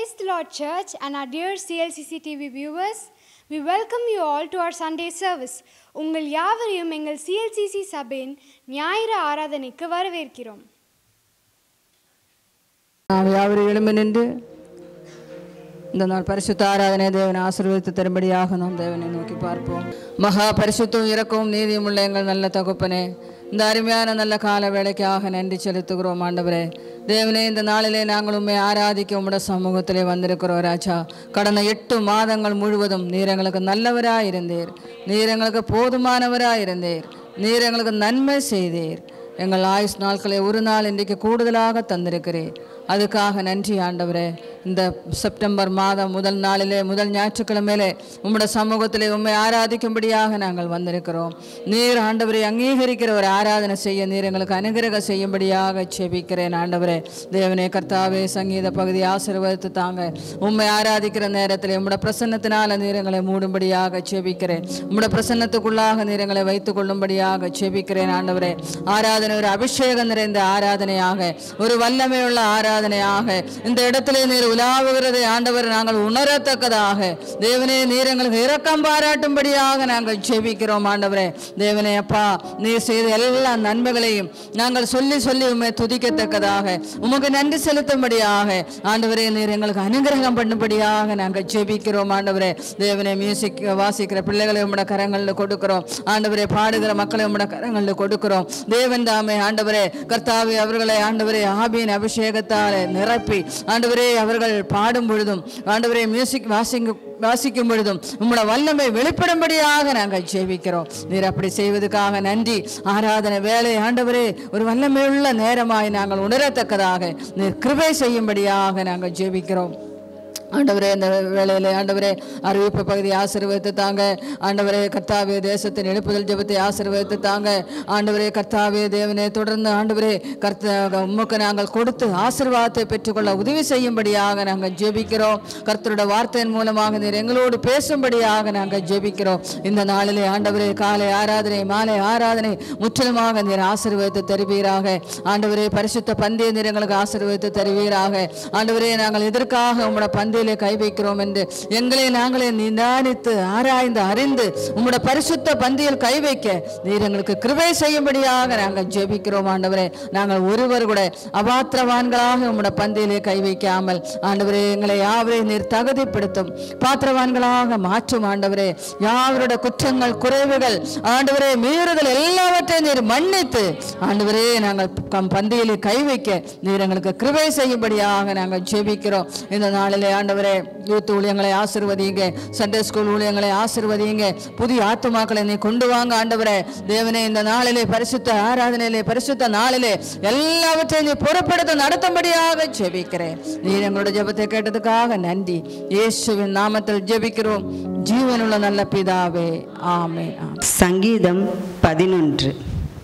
Praise the Lord Church and our dear CLCC TV viewers. We welcome you all to our Sunday service. உங்கள் யாவரையும் எங்கள் CLCC சபையின் ஞாயிறு ஆராதனைக்கு வரவேற்கிறோம் நாம் யாவரும் எழும்பி நின்று இந்த நாள் பரிசுத்த ஆராதனை தேவனை ஆசீர்வதித்து தரும்படியாக நாம் தேவனை நோக்கி பார்ப்போம் மகா பரிசுத்தம் இறக்கவும் நீதியும் உள்ள எங்கள் நல்ல தகுப்பனே இந்த அருமையான நல்ல கால வேலைக்காக நன்றி செலுத்துகிறோம் ஆண்டவரே தேவனே இந்த நாளிலே நாங்கள் உண்மை ஆராதிக்க உம்முடைய சமூகத்திலே வந்திருக்கிறோம் ராஜா கடந்த எட்டு மாதங்கள் முழுவதும் நீர் எங்களுக்கு நல்லவராய் இருந்தீர் நீர் எங்களுக்கு போதுமானவராய் இருந்தீர் நீர் எங்களுக்கு நன்மை செய்தீர் எங்கள் ஆயுஸ் நாட்களை ஒரு நாள் இன்றைக்கு கூடுதலாக தந்திருக்கிறேன் அதுக்காக நன்றி ஆண்டவரே இந்த செப்டம்பர் மாதம் முதல் நாளிலே முதல் ஞாயிற்றுக்கிழமையிலே உம்முடைய சமூகத்திலே உண்மை ஆராதிக்கும்படியாக நாங்கள் வந்திருக்கிறோம் நீர் ஆண்டவரை அங்கீகரிக்கிற ஒரு ஆராதனை செய்ய நீர் எங்களுக்கு அனுகிரகம் செய்யும்படியாக செபிக்கிறேன் ஆண்டவரே தேவனே கர்த்தாவே சங்கீத பகுதி ஆசீர்வதித்து தாங்க உண்மை ஆராதிக்கிற நேரத்தில் உம்முடைய பிரசன்னத்தினால நீர் எங்களை மூடும்படியாக செபிக்கிறேன் உம்முடைய பிரசன்னத்துக்குள்ளாக நீர் எங்களை வைத்துக் கொள்ளும்படியாக செபிக்கிறேன் ஆண்டவரே ஆராதனை ஒரு அபிஷேகம் நிறைந்த ஆராதனையாக ஒரு வல்லமையுள்ள ஆராதனையாக இந்த இடத்திலே நீர் உலாவுகிறதை ஆண்டவர் நாங்கள் உணரத்தக்கதாக தேவனே நீர் எங்களுக்கு இரக்கம் பாராட்டும்படியாக நாங்கள் ஜெபிக்கிறோம் ஆண்டவரே தேவனே அப்பா நீர் செய்த எல்லா நன்மைகளையும் நாங்கள் சொல்லி சொல்லி உண்மை துதிக்கத்தக்கதாக உமக்கு நன்றி செலுத்தும்படியாக ஆண்டவரே நீர் எங்களுக்கு அனுகிரகம் பண்ணும்படியாக நாங்கள் ஜெபிக்கிறோம் ஆண்டவரே தேவனே மியூசிக் வாசிக்கிற பிள்ளைகளை உம்முடைய கரங்களில் கொடுக்கிறோம் ஆண்டவரே பாடுகிற மக்களை உம்முடைய கரங்களில் கொடுக்கிறோம் தேவன் தாமே ஆண்டவரே கர்த்தாவே அவர்களை ஆண்டவரே ஆபியின் அபிஷேகத்தால் நிரப்பி ஆண்டவரே அவர்கள் பாடும் பொழுதும் ஆண்டவரே மியூசிக் வாசிங்க வாசிக்கும் பொழுதும் உங்களோட வல்லமை வெளிப்படும்படியாக நாங்கள் ஜெபிக்கிறோம் நீர் அப்படி செய்வதற்காக நன்றி ஆராதனை வேலை ஆண்டவரே ஒரு வல்லமையுள்ள நேரமாய் நாங்கள் உணரத்தக்கதாக நீர் கிருபை செய்யும்படியாக நாங்கள் ஜெபிக்கிறோம் ஆண்டவரே இந்த வேளையிலே ஆண்டவரே அறிவிப்பு பகுதி ஆசீர்வதித்து தாங்க ஆண்டவரே கர்த்தாவே தேசத்தின் எழுப்புதல் ஜெபத்தை ஆசீர்வதித்து தாங்க ஆண்டவரே கர்த்தாவே தேவனே தொடர்ந்து ஆண்டவரே கர்த்த உமக்கு நாங்கள் கொடுத்து ஆசீர்வாதத்தை பெற்றுக்கொள்ள உதவி செய்யும்படியாக நாங்கள் ஜெபிக்கிறோம் கர்த்தருடைய வார்த்தையின் மூலமாக நீர் எங்களோடு பேசும்படியாக நாங்கள் ஜெபிக்கிறோம் இந்த நாளிலே ஆண்டவரே காலை ஆராதனை மாலை ஆராதனை முற்றிலுமாக நீர் ஆசீர்வதித்து தருவீராக ஆண்டவரே பரிசுத்த பந்தய நீர் எங்களுக்கு ஆசீர்வதித்து தருவீராக ஆண்டவரே நாங்கள் எதற்காக உங்களோட பந்தய பந்தியிலே கை வைக்கிறோம் என்று எங்களை நாங்களே நிதானித்து ஆராய்ந்து அறிந்து உம்முடைய பரிசுத்த பந்தியில் கை வைக்க நீர் எங்களுக்கு கிருபை செய்யும்படியாக நாங்கள் ஜெபிக்கிறோம் ஆண்டவரே நாங்கள் ஒருவர் கூட அபாத்திரவான்களாக உம்முடைய பந்தியிலே கை வைக்காமல் ஆண்டவரே எங்களை யாவரையும் நீர் தகுதிப்படுத்தும் பாத்திரவான்களாக மாற்றும் ஆண்டவரே யாவருடைய குற்றங்கள் குறைவுகள் ஆண்டவரே மீறுதல் எல்லாவற்றையும் நீர் மன்னித்து ஆண்டவரே நாங்கள் கம் பந்தியிலே கை வைக்க நீர் எங்களுக்கு கிருபை செய்யும்படியாக நாங்கள் ஜெபிக்கிறோம் இந்த நாளிலே ஆண்டவரே யூத் ஊழியங்களை ஆசிர்வதிங்க சண்டே ஸ்கூல் ஊழியங்களை ஆசிர்வதிங்க புதிய ஆத்துமாக்களை நீ கொண்டு வாங்க ஆண்டவரே தேவனே இந்த நாளிலே பரிசுத்த ஆராதனையிலே பரிசுத்த நாளிலே எல்லாவற்றையும் நீ பொறுப்படுத்த நடத்தும்படியாக ஜெபிக்கிறேன் நீர் எங்களோட ஜெபத்தை கேட்டதுக்காக நன்றி இயேசுவின் நாமத்தில் ஜெபிக்கிறோம் ஜீவனுள்ள நல்ல பிதாவே ஆமே ஆமே சங்கீதம் பதினொன்று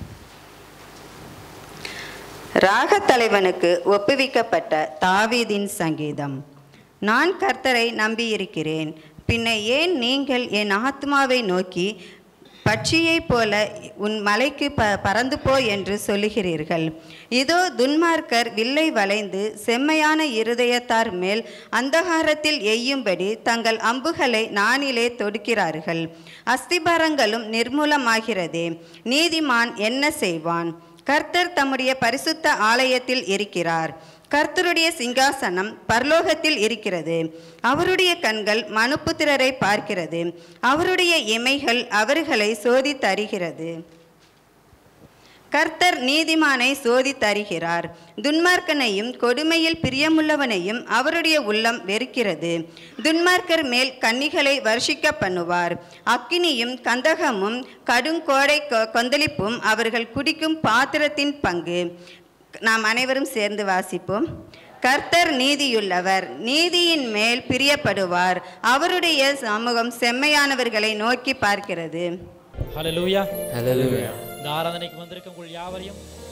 ராகத்தலைவனுக்கு ஒப்புவிக்கப்பட்ட தாவீதின் சங்கீதம் நான் கர்த்தரை நம்பியிருக்கிறேன் பின்ன ஏன் நீங்கள் என் ஆத்மாவை நோக்கி பட்சியைப் போல உன் மலைக்கு ப பறந்து போ என்று சொல்லுகிறீர்கள் இதோ துன்மார்க்கர் வில்லை வளைந்து செம்மையான இருதயத்தார் மேல் அந்தகாரத்தில் எய்யும்படி தங்கள் அம்புகளை நானிலே தொடுக்கிறார்கள் அஸ்திபாரங்களும் நிர்மூலமாகிறதே நீதிமான் என்ன செய்வான் கர்த்தர் தம்முடைய பரிசுத்த ஆலயத்தில் இருக்கிறார் கர்த்தருடைய சிங்காசனம் பரலோகத்தில் இருக்கிறது அவருடைய கண்கள் மனுப்புத்திரரை பார்க்கிறது அவருடைய இமைகள் அவர்களை சோதித்தருகிறது கர்த்தர் நீதிமானை சோதித்தருகிறார் துன்மார்க்கனையும் கொடுமையில் பிரியமுள்ளவனையும் அவருடைய உள்ளம் வெறுக்கிறது துன்மார்க்கர் மேல் கன்னிகளை வர்ஷிக்க பண்ணுவார் அக்கினியும் கந்தகமும் கடுங்கோடை கொ- கொந்தளிப்பும் அவர்கள் குடிக்கும் பாத்திரத்தின் பங்கு நாம் அனைவரும் சேர்ந்து வாசிப்போம் கர்த்தர் நீதியுள்ளவர் நீதியின் மேல் பிரியப்படுவார் அவருடைய சமூகம் செம்மையானவர்களை நோக்கி பார்க்கிறது ஹalleluya ஹalleluya இந்த ஆராதனைக்கு வந்திருக்க உங்கள் யாவரையும்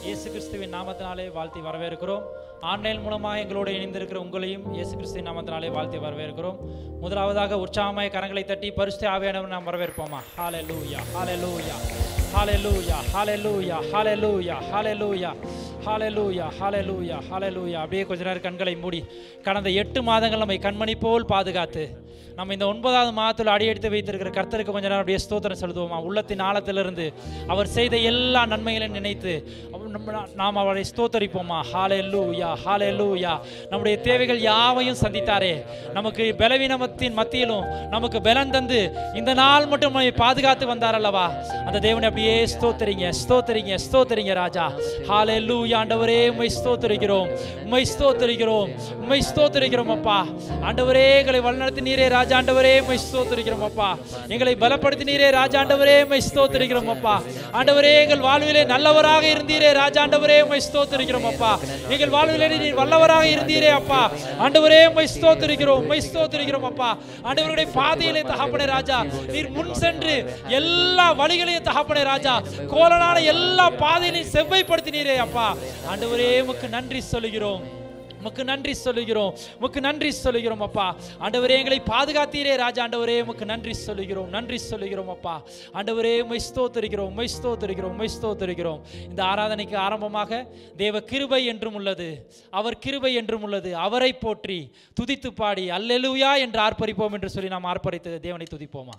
இயேசு கிறிஸ்துவின் நாமத்தினாலே வாழ்த்தி வரவேற்கிறோம் ஆன்லைன் மூலமாக எங்களோடு இணைந்திருக்கிற உங்களையும் இயேசு கிறிஸ்துவின் நாமத்தினாலே வாழ்த்தி வரவேற்கிறோம் முதலாவதாக உற்சாகமாய் கரங்களை தட்டி பரிசுத்த ஆவியானவர் நாம் வரவேற்போமா ஹalleluya ஹalleluya ஹalleluya ஹalleluya ஹalleluya ஹalleluya ஹalleluya ஹalleluya ஹalleluya அப்படியே கொஞ்ச நேரம் கண்களை மூடி கடந்த எட்டு மாதங்கள் நம்மை கண்மணி போல் பாதுகாத்து நம்ம இந்த ஒன்பதாவது மாதத்தில் அடியெடுத்து வைத்திருக்கிற கர்த்தருக்கு கொஞ்ச நேரம் அப்படியே ஸ்தோத்திரம் செலுத்துவோமா உள்ளத்தின் ஆழத்திலிருந்து அவர் செய்த எல்லா நன்மைகளையும் நினைத்து அவர் நம்ம நாம் அவரை ஸ்தோத்தரிப்போமா ஹாலே லூயா ஹாலே லூயா நம்முடைய தேவைகள் யாவையும் சந்தித்தாரே நமக்கு பலவீனத்தின் மத்தியிலும் நமக்கு பலன் தந்து இந்த நாள் மட்டும் நம்மை பாதுகாத்து வந்தார் அல்லவா அந்த தேவனை அப்படியே ஸ்தோத்தரிங்க ஸ்தோத்தரிங்க ஸ்தோத்தரிங்க ராஜா ஹாலே லூயா ஆண்டவரே உம்மை ஸ்தோத்தரிக்கிறோம் உம்மை ஸ்தோத்தரிக்கிறோம் உம்மை ஸ்தோத்தரிக்கிறோம் அப்பா ஆண்டவரே எங்களை வழிநடத்தினீரே ராஜாண்டவரே உம்மை ஸ்தோத்தரிக்கிறோம் அப்பா எங்களை பலப்படுத்தினீரே ராஜாண்டவரே உம்மை ஸ்தோத்தரிக்கிறோம் அப்பா ஆண்டவரே எங்கள் வாழ்விலே நல்லவராக இருந்தீரே ராஜாண்டவரே உம்மை ஸ்தோத்தரிக்கிறோம் அப்பா எங்கள் வாழ்விலே நீர் வல்லவராக இருந்தீரே அப்பா ஆண்டவரே உம்மை ஸ்தோத்தரிக்கிறோம் உம்மை ஸ்தோத்தரிக்கிறோம் அப்பா ஆண்டவருடைய பாதையிலே தகப்பனே ராஜா நீர் முன் சென்று எல்லா வழிகளையும் தகப்பனே ராஜா கோலனான எல்லா பாதையிலையும் செவ்வைப்படுத்தினீரே அப்பா ஆண்டவரே உமக்கு நன்றி சொல்லுகிறோம் உமக்கு நன்றி சொல்லுகிறோம் உமக்கு நன்றி சொல்லுகிறோம் அப்பா ஆண்டவரே எங்களை பாதுகாத்தீரே ராஜா ஆண்டவரே உமக்கு நன்றி சொல்லுகிறோம் நன்றி சொல்லுகிறோம் அப்பா ஆண்டவரே உமை ஸ்தோத்தரிக்கிறோம் உமை ஸ்தோத்தரிக்கிறோம் உமை ஸ்தோத்தரிக்கிறோம் இந்த ஆராதனைக்கு ஆரம்பமாக தேவ கிருபை என்றும் உள்ளது அவர் கிருபை என்றும் உள்ளது அவரை போற்றி துதித்து பாடி அல்லெலுயா என்று ஆர்ப்பரிப்போம் என்று சொல்லி நாம் ஆர்ப்பரித்து தேவனை துதிப்போமா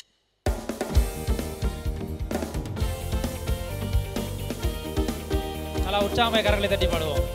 நல்லா உற்சாகமாக கரங்களை தட்டி பாடுவோம்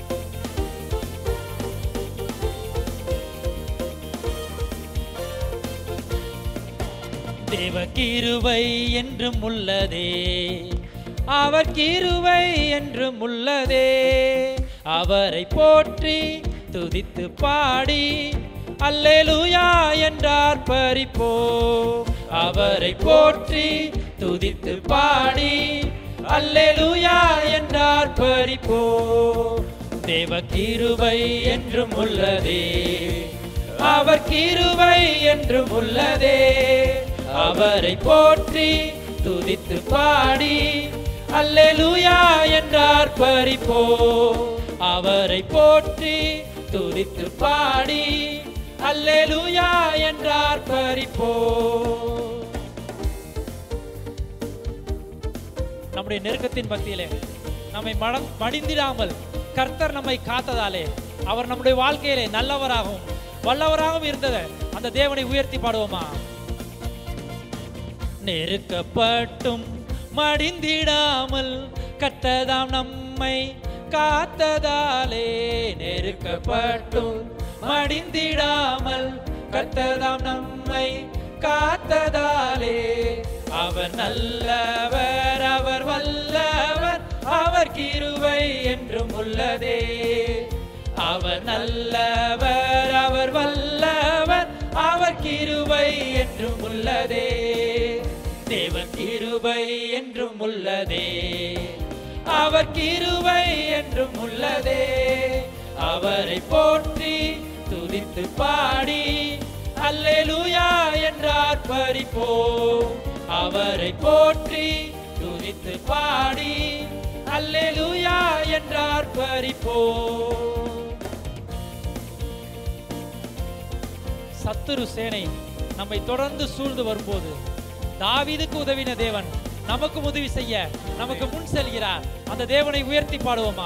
தேவ கிருபை என்றும் உள்ளதே அவர் கிருபை என்றும் உள்ளதே அவரை போற்றி துதித்து பாடி அல்லேலூயா என்றார் பறிப்போ அவரை போற்றி துதித்து பாடி அல்லேலூயா என்றார் பறிப்போ தேவ கிருபை என்றும் உள்ளதே அவர் கிருபை என்றும் உள்ளதே அவரை போற்றி துதித்து பாடி அல்லேலூயா என்றார் பறிப்போ அவரை போற்றி துதித்து பாடி அல்லேலூயா என்றார் பறிப்போ நம்முடைய நெருக்கத்தின் மத்தியிலே நம்மை மடம் மடிந்திடாமல் கர்த்தர் நம்மை காத்ததாலே அவர் நம்முடைய வாழ்க்கையிலே நல்லவராகவும் வல்லவராகவும் இருந்தது அந்த தேவனை உயர்த்தி பாடுவோமா நெருக்கப்பட்டும் மடிந்திடாமல் கத்ததாம் நம்மை காத்ததாலே நெருக்கப்பட்டும் மடிந்திடாமல் கத்ததாம் நம்மை காத்ததாலே அவர் நல்லவர் அவர் வல்லவர் அவர் கிருவை என்றும் உள்ளதே அவர் நல்லவர் அவர் வல்லவர் அவர் கிருபை என்றும் உள்ளதே தேவன் கிருபை என்றும் உள்ளதே அவர் கிருபை என்றும் உள்ளதே அவரை போற்றி துதித்து பாடி அல்லேலூயா என்றார் பறிப்போ அவரை போற்றி துதித்து பாடி அல்லேலூயா என்றார் பறிப்போ சத்துரு சேனை நம்மை தொடர்ந்து சூழ்ந்து வரும்போது தாவீதுக்கு உதவின தேவன் நமக்கு உதவி செய்ய நமக்கு முன் செல்கிறார் அந்த தேவனை உயர்த்தி பாடுவோமா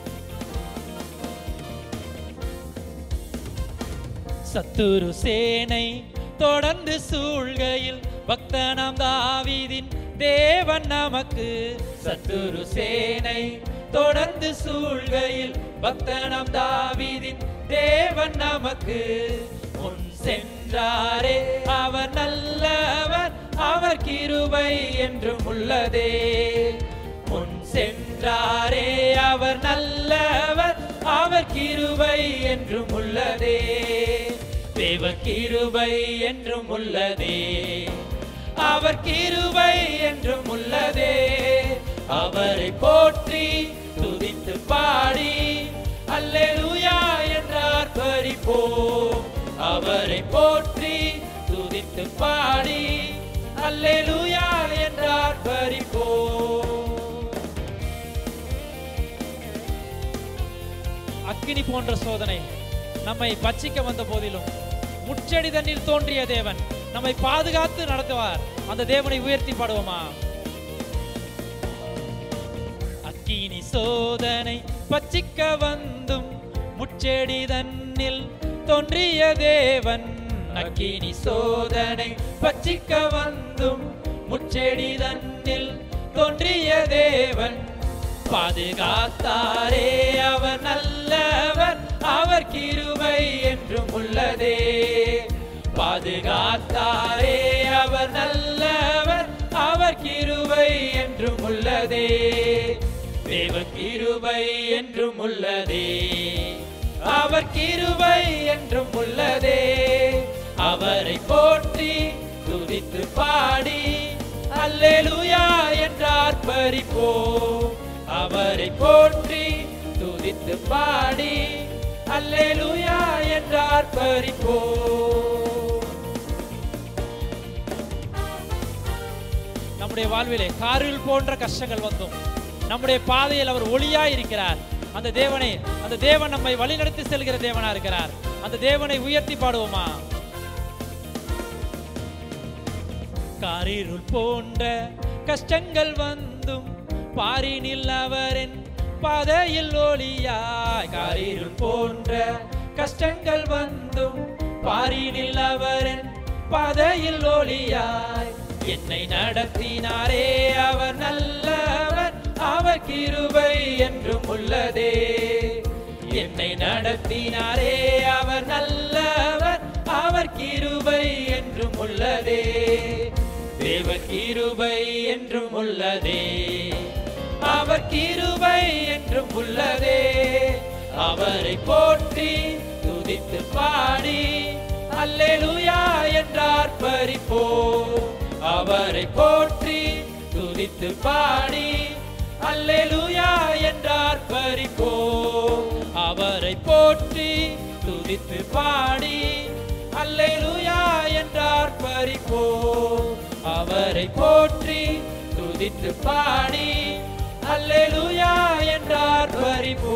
சத்துரு சேனை தொடர்ந்து சூழ்கையில் பக்தனாம் தாவீதின் தேவன் நமக்கு சத்துரு சேனை தொடர்ந்து சூழ்கையில் பக்தனாம் தாவீதின் தேவன் நமக்கு முன் சென்றாரே அவர் நல்லவர் அவர் கிருபை என்றும் உள்ளதே முன் சென்றாரே அவர் நல்லவர் அவர் கிருபை என்றும் உள்ளதே தேவ கிருபை என்றும் உள்ளதே அவர் கிருபை என்றும் உள்ளதே அவரை போற்றி துதித்து பாடி அல்லேலூயா என்றார் பறிப்போ அவரை போற்றி துதித்து பாடி அல்லேலூயா என்றார் பறிப்போ அக்கினி போன்ற சோதனை நம்மை பட்சிக்க வந்த போதிலும் முச்செடி தண்ணில் தோன்றிய தேவன் நம்மை பாதுகாத்து நடத்துவார் அந்த தேவனை உயர்த்தி பாடுவோமா அக்கினி சோதனை பச்சிக்க வந்தும் முச்செடி தன்னில் தோன்றிய தேவன் அக்கினி சோதனை பச்சிக்க வந்தும் முச்செடி தன்னில் தோன்றிய தேவன் பாதுகாத்தாரே அவர் நல்லவர் அவர் கிருபை என்றும் உள்ளதே பாதுகாத்தாரே அவர் நல்லவர் அவர் கிருபை என்றும் உள்ளதே தேவ கிருபை என்றும் உள்ளதே அவர் கிருபை என்றும் உள்ளதே அவரை போற்றி துதித்து பாடி அல்லேலூயா என்றார் பறிப்போ அவரை போற்றி துதித்து பாடி அல்லேலூயா என்றார் பறிப்போ நம்முடைய வாழ்விலே காரில் போன்ற கஷ்டங்கள் வந்தும் நம்முடைய பாதையில் அவர் ஒளியா இருக்கிறார் அந்த தேவனை அந்த தேவன் நம்மை வழிநடத்தி செல்கிற தேவனா இருக்கிறார் அந்த தேவனை உயர்த்தி பாடுவோமா காரிருள் போன்ற கஷ்டங்கள் வந்தும் பாரினில் அவரின் பாதையில் ஒளியாய் காரிருள் போன்ற கஷ்டங்கள் வந்தும் பாரினில் அவரின் பாதையில் ஒளியாய் என்னை நடத்தினாரே அவர் நல்லவர் அவர் கிருபை என்றும் உள்ளதே என்னை நடத்தினாரே அவர் நல்லவர் அவர் கிருபை என்றும் உள்ளதே தேவ கிருபை என்றும் உள்ளதே அவர் கிருபை என்றும் உள்ளதே அவரை போற்றி துதித்து பாடி அல்லேலூயா என்றார் பறிப்போ அவரை போற்றி துதித்து பாடி அல்லேலூயா என்றார் பறிப்போ அவரை போற்றி துதித்து பாடி அல்லேலூயா என்றார் பறிப்போ அவரை போற்றி துதித்து பாடி அல்லேலூயா என்றார் பறிப்போ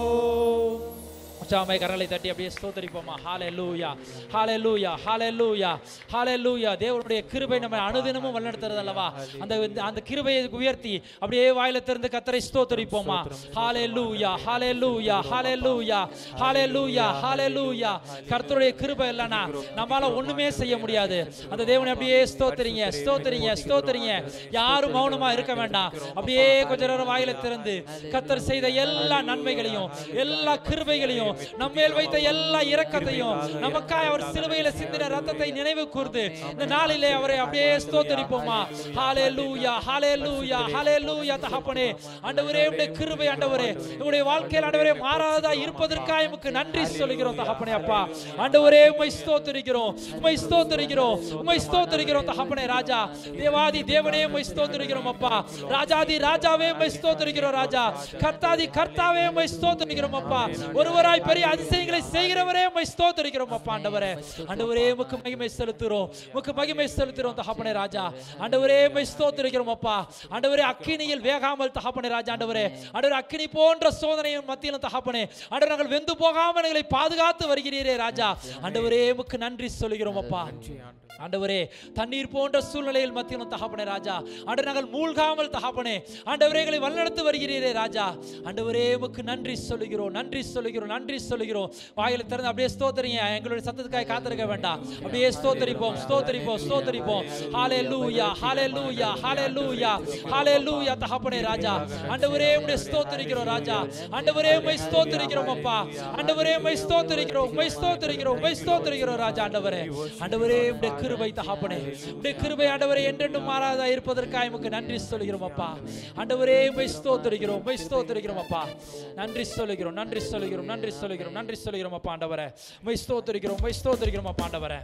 உற்சாகமாய் கரங்களை தட்டி அப்படியே ஸ்தோத்தரிப்போமா ஹalleluya ஹalleluya ஹalleluya ஹalleluya தேவனுடைய கிருபை நம்ம அனுதினமும் வழிநடத்துறது அல்லவா அந்த அந்த கிருபையை உயர்த்தி அப்படியே வாயில திறந்து கத்தரை ஸ்தோத்தரிப்போமா ஹalleluya ஹalleluya ஹalleluya ஹalleluya ஹalleluya கர்த்தருடைய கிருபை இல்லனா நம்மால ஒண்ணுமே செய்ய முடியாது அந்த தேவனை அப்படியே ஸ்தோத்தரிங்க ஸ்தோத்தரிங்க ஸ்தோத்தரிங்க யாரும் மௌனமா இருக்க வேண்டாம் அப்படியே கொஞ்ச நேரம் வாயில திறந்து கத்தர் செய்த எல்லா நன்மைகளையும் எல்லா கிருபைகளையும் நம்மேல் வைத்த எல்லா இரக்கத்தையும் நமக்காய் அவர் சிலுவையில சிந்தின ரத்தத்தை நினைவு கூர்ந்து இந்த நாளிலே அவரை அப்படியே ஸ்தோத்தரிப்போமா ஹalleluya ஹalleluya ஹalleluya தகப்பனே ஆண்டவரே உம்முடைய கிருபை ஆண்டவரே உம்முடைய வாழ்க்கையில் ஆண்டவரே மாறாததா இருப்பதற்காக உமக்கு நன்றி சொல்கிறோம் தகப்பனே அப்பா ஆண்டவரே உம்மை ஸ்தோத்தரிக்கிறோம் உம்மை ஸ்தோத்தரிக்கிறோம் உம்மை ஸ்தோத்தரிக்கிறோம் தகப்பனே ராஜா தேவாதி தேவனே உம்மை ஸ்தோத்தரிக்கிறோம் அப்பா ராஜாதி ராஜாவே உம்மை ஸ்தோத்தரிக்கிறோம் ராஜா கர்த்தாதி கர்த்தாவே உம்மை ஸ்தோத்தரிக்கிறோம் அப்பா ஒருவராய் பெரிய அதிசயங்களை செய்கிறவரே உம்மை ஸ்தோத்தரிக்கிறோம் அப்பா ஆண்டவரே ஆண்டவரே உமக்கு மகிமை செலுத்துறோம் உமக்கு மகிமை செலுத்துறோம் தகப்பனே ராஜா ஆண்டவரே உம்மை ஸ்தோத்தரிக்கிறோம் அப்பா ஆண்டவரே அக்கினியில் வேகாமல் தகப்பனே ராஜா ஆண்டவரே ஆண்டவரே அக்கினி போன்ற சோதனையின் மத்தியிலும் தகப்பனே ஆண்டவரே நாங்கள் வெந்து போகாமல் எங்களை பாதுகாத்து வருகிறீரே ராஜா ஆண்டவரே உமக்கு நன்றி சொல்கிறோம் அப்பா ஆண்டவரே தண்ணீர் போன்ற சூழ்நிலையில் மத்தியிலும் தகப்பனே ராஜா ஆண்டவர் நாங்கள் மூழ்காமல் தகப்பனே ஆண்டவரே எங்களை வழிநடத்தி வருகிறீரே ராஜா ஆண்டவரே உமக்கு நன்றி சொல்லுகிறோம் நன்றி சொல்லுகிறோம் நன்றி சொல்லுகிறோம் வாயில திறந்து அப்படியே ஸ்தோத்தரிங்க எங்களுடைய சத்தத்துக்காக காத்திருக்க வேண்டாம் அப்படியே ஸ்தோத்தரிப்போம் ஸ்தோத்தரிப்போம் ஸ்தோத்தரிப்போம் ஹாலே லூயா ஹாலே லூயா ஹாலே லூயா ஹாலே லூயா தகப்பனே ராஜா ஆண்டவரே உம்முடைய ஸ்தோத்தரிக்கிறோம் ராஜா ஆண்டவரே உம்மை ஸ்தோத்தரிக்கிறோம் அப்பா ஆண்டவரே உம்மை ஸ்தோத்தரிக்கிறோம் உம்மை ஸ்தோத்தரிக்கிறோம் உம்மை ஸ்தோத்தரிக்கிறோம் ராஜா ஆண்டவரே ஆண்டவரே உம்முடைய கிருபை தகப்பனே உம்முடைய கிருபை ஆண்டவரே என்றென்றும் மாறாதா இருப்பதற்காக உமக்கு நன்றி சொல்கிறோம் அப்பா ஆண்டவரே உம்மை ஸ்தோத்தரிக்கிறோம் உம்மை ஸ்தோத்தரிக்கிறோம் அப்பா நன்றி சொல்லுகிறோம் நன்றி சொல்லுகிறோம் நன்றி சொல்லுகிறோம் நன்றி சொல்லுகிறோம் அப்பா ஆண்டவரே உம்மை ஸ்தோத்தரிக்கிறோம் உம்மை ஸ்தோத்தரிக்கிறோம் அப்பா ஆண்டவரே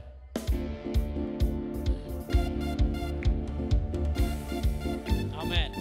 ஆமென்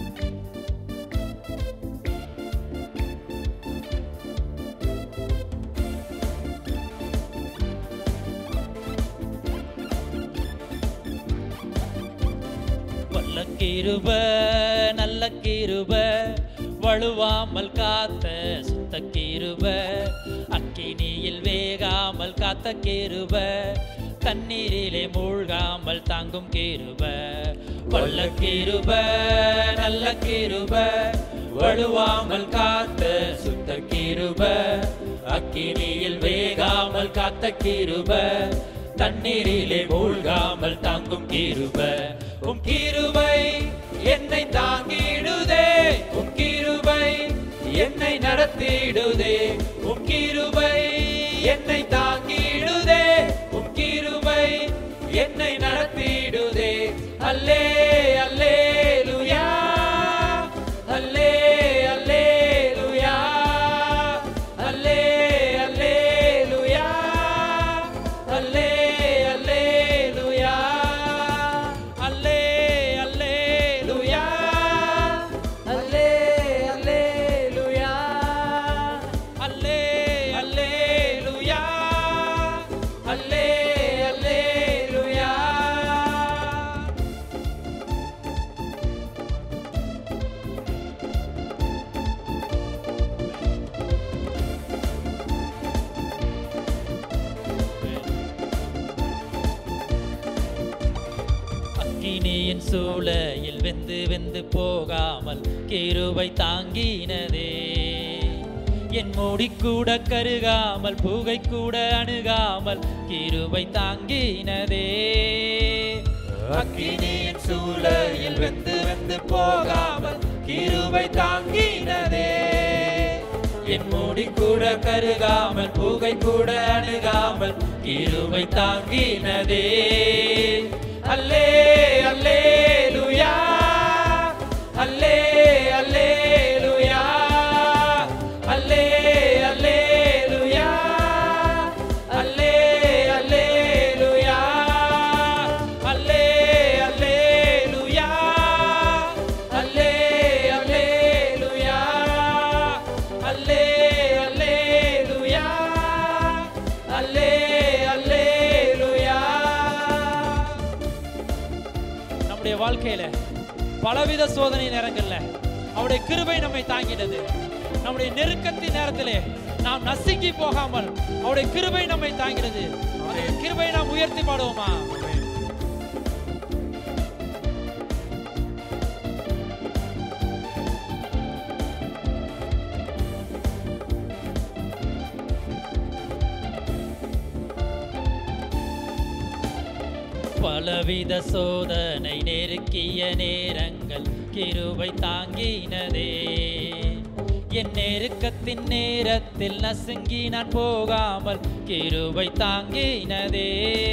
வல்ல கிருப நல்ல கிருப வழுவாமல் காத்த சுத்த கிருப அக்கினியில் வேகாமல் காத்த கிருப தண்ணீரிலே மூழ்காமல் தாங்கும் கிருப வல்ல கிருப நல்ல கிருப வழுவாமல் காத்த சுத்த கிருப அக்கினியில் வேகாமல் காத்த கிருப தண்ணீரிலே மூழ்காமல் தாங்கும் கிருப உம் கிருபை என்னை தாங்கிடுதே உம் கிருபை என்னை நடத்திடுதே உம் கிருபை என்னை தாங்கிடுதே உம் கிருபை என்னை நடத்திடுதே அல்லே அல்லே லுயா அல்லே அல்லே லுயா அல்லே அல்லே லுயா அல்லே அல்லே லுயா அல்லே அல்லே லுயா அல்லே அல்லே லுயா அல்லே அல்லே லுயா அல்லே அல்லே லுயா அக்கினியின் சூளையில் வெந்து வெந்து போகாமல் கிருபை தாங்கினதே என் மூடி கூட கருகாமல் புகை கூட அணுகாமல் கிருபை தாங்கினதே அக்கினியின் சூளையில் வெந்து வெந்து போகாமல் கிருபை தாங்கினதே என் மூடி கூட கருகாமல் புகை கூட அணுகாமல் கிருபை தாங்கினதே அல்லே அல்லே லுயா அல்லே அல்லே லுயா அல்லே அல்லே லுயா அல்லே அல்லே லுயா அல்லே அல்லே லுயா அல்லே அல்லே லுயா அல்லே அல்லே லுயா அல்லே அல்லே லுயா நம்முடைய வாழ்க்கையில பலவித சோதனை நேரங்கள்ல அவருடைய கிருபை நம்மை தாங்கினது நம்முடைய நெருக்கத்தின் நேரத்திலே நாம் நசுங்கி போகாமல் அவருடைய கிருபை நம்மை தாங்கினது அவருடைய கிருபை நாம் உயர்த்தி பாடுவோமா பலவித சோதனை நெருக்கிய நேரங்கள் கிருபை தாங்கினதே என் நெருக்கத்தின் நேரத்தில் நசுங்கி நான் போகாமல் கிருபை தாங்கினதே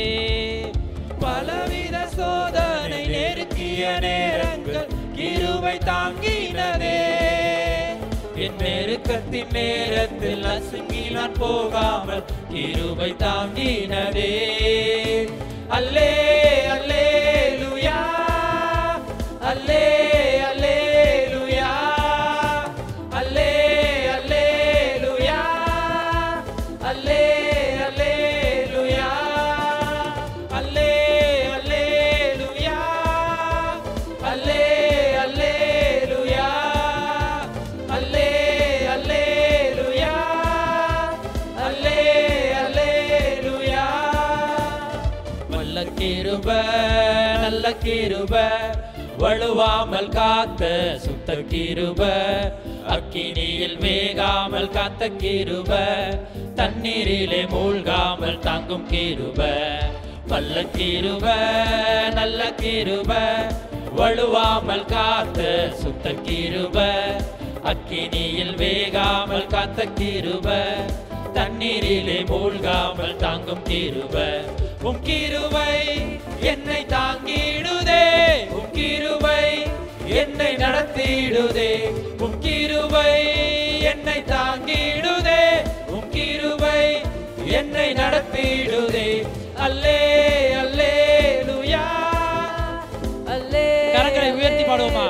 பலவித சோதனை நெருக்கிய நேரங்கள் கிருபை தாங்கினதே என் நெருக்கத்தின் நேரத்தில் நசுங்கி நான் போகாமல் கிருபை தாங்கினதே அல்லே அல்லே லுயா அல்லே அல்லே லுயா அல்லே அல்லே லுயா அல்லே அல்லே லுயா அல்லே அல்லே லுயா அல்லே அல்லே லுயா அல்லே அல்லே லுயா அல்லே அல்லே லுயா வல்ல கிருப நல்ல கிருப வழுவாமல் காத்த சுத்த கிருப அக்கினியில் வேகாமல் காத்த கிருப தண்ணீரிலே மூழ்காமல் தாங்கும் கிருப வல்ல கிருப நல்ல கிருப வழுவாமல் காத்த சுத்த கிருப அக்கினியில் வேகாமல் காத்த கிருப தண்ணீரிலே மூழ்காமல் தாங்கும் கிருப உம் கிருபை என்னை தாங்கிடுதே உம் கிருபை என்னை நடத்திடுதே உம் கிருபை என்னை தாங்கிடுதே உம் கிருபை என்னை நடத்திடுதே அல்லே அல்லே லுயா அல்லே கரங்களை உயர்த்தி பாடுவோமா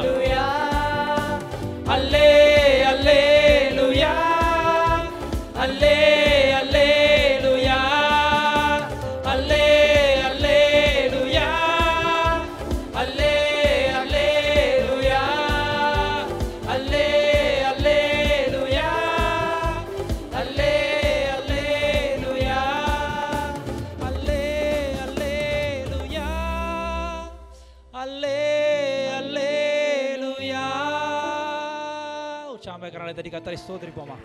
அல்லே அல்லே லுயா அல்லே அல்லே லுயா அல்லே அல்லே லுயா அல்லே அல்லே லுயா அல்லே கத்தரை ஸ்தோத்திரிப்போமா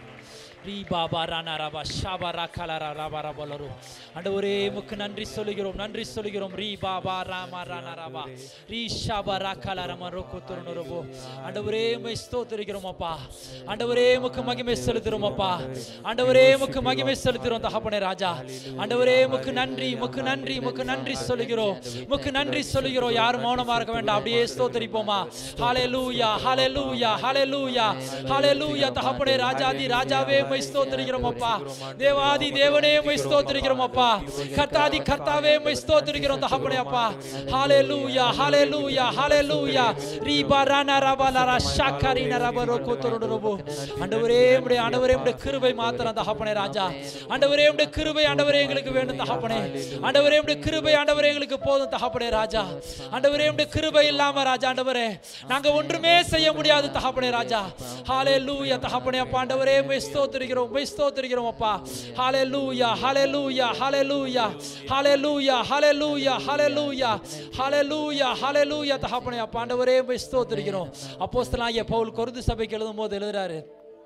ரீ பாபா ரானா ராபா ஷாபா ராக்காலா ராபா ராபா லரு ஆண்டவரே உமக்கு நன்றி சொல்லுகிறோம் நன்றி சொல்லுகிறோம் ரீ பாபா ராமா ரானா ராபா ரீ ஷாபா ராக்காலா ராமா ரோக்கு துருணுரபோ ஆண்டவரே உம்மை ஸ்தோத்திரிக்கிறோம் அப்பா ஆண்டவரே உமக்கு மகிமை செலுத்துறோம் அப்பா ஆண்டவரே உமக்கு மகிமை செலுத்துறோம் தகப்பனே ராஜா ஆண்டவரே உமக்கு நன்றி உமக்கு நன்றி உமக்கு நன்றி சொல்லுகிறோம் உமக்கு நன்றி சொல்லுகிறோம் யாரும் மௌனமா இருக்க வேண்டாம் அப்படியே ஸ்தோத்திரிப்போமா ஹalleluya ஹalleluya ஹalleluya ஹalleluya தகப்பனே ராஜாதி ராஜாவே உம்மை ஸ்தோத்திரிக்கிறோம் அப்பா தேவாதி தேவனே உம்மை ஸ்தோத்திரிக்கிறோம் அப்பா கர்த்தாதி கர்த்தாவே உம்மை ஸ்தோத்திரிக்கிறோம் தகப்பனே அப்பா ஹalleluya ஹalleluya ஹalleluya ரீபா ரானா ரபா லரா ஷாக்கரி நரபா ரோகோ தொரோடரோபோ ஆண்டவரே உம்முடைய ஆண்டவரே உம்முடைய கிருபை மாத்திரம் தகப்பனே ராஜா ஆண்டவரே உம்முடைய கிருபை ஆண்டவரே எங்களுக்கு வேணும் தகப்பனே ஆண்டவரே உம்முடைய கிருபை ஆண்டவரே எங்களுக்கு போதும் தகப்பனே ராஜா ஆண்டவரே உம்முடைய கிருபை இல்லாம ராஜா ஆண்டவரே நாங்க ஒன்றுமே செய்ய முடியாது தகப்பனே ராஜா ஹalleluya தகப்பனே அப்பா ஆண்டவரே உம்மை ஸ்தோத்திரிக்கிறோம் உம்மை ஸ்தோத்திரிக்கிறோம் அப்பா ஹalleluya ஹalleluya ஹalleluya ஹalleluya ஹalleluya ஹalleluya ஹalleluya ஹalleluya தகப்பனே அப்பா ஆண்டவரே உம்மை ஸ்தோத்திரிக்கிறோம் அப்போஸ்தலனாகிய பவுல் கொரிந்து சபைக்கு எழுதும்போது எழுதுறாரு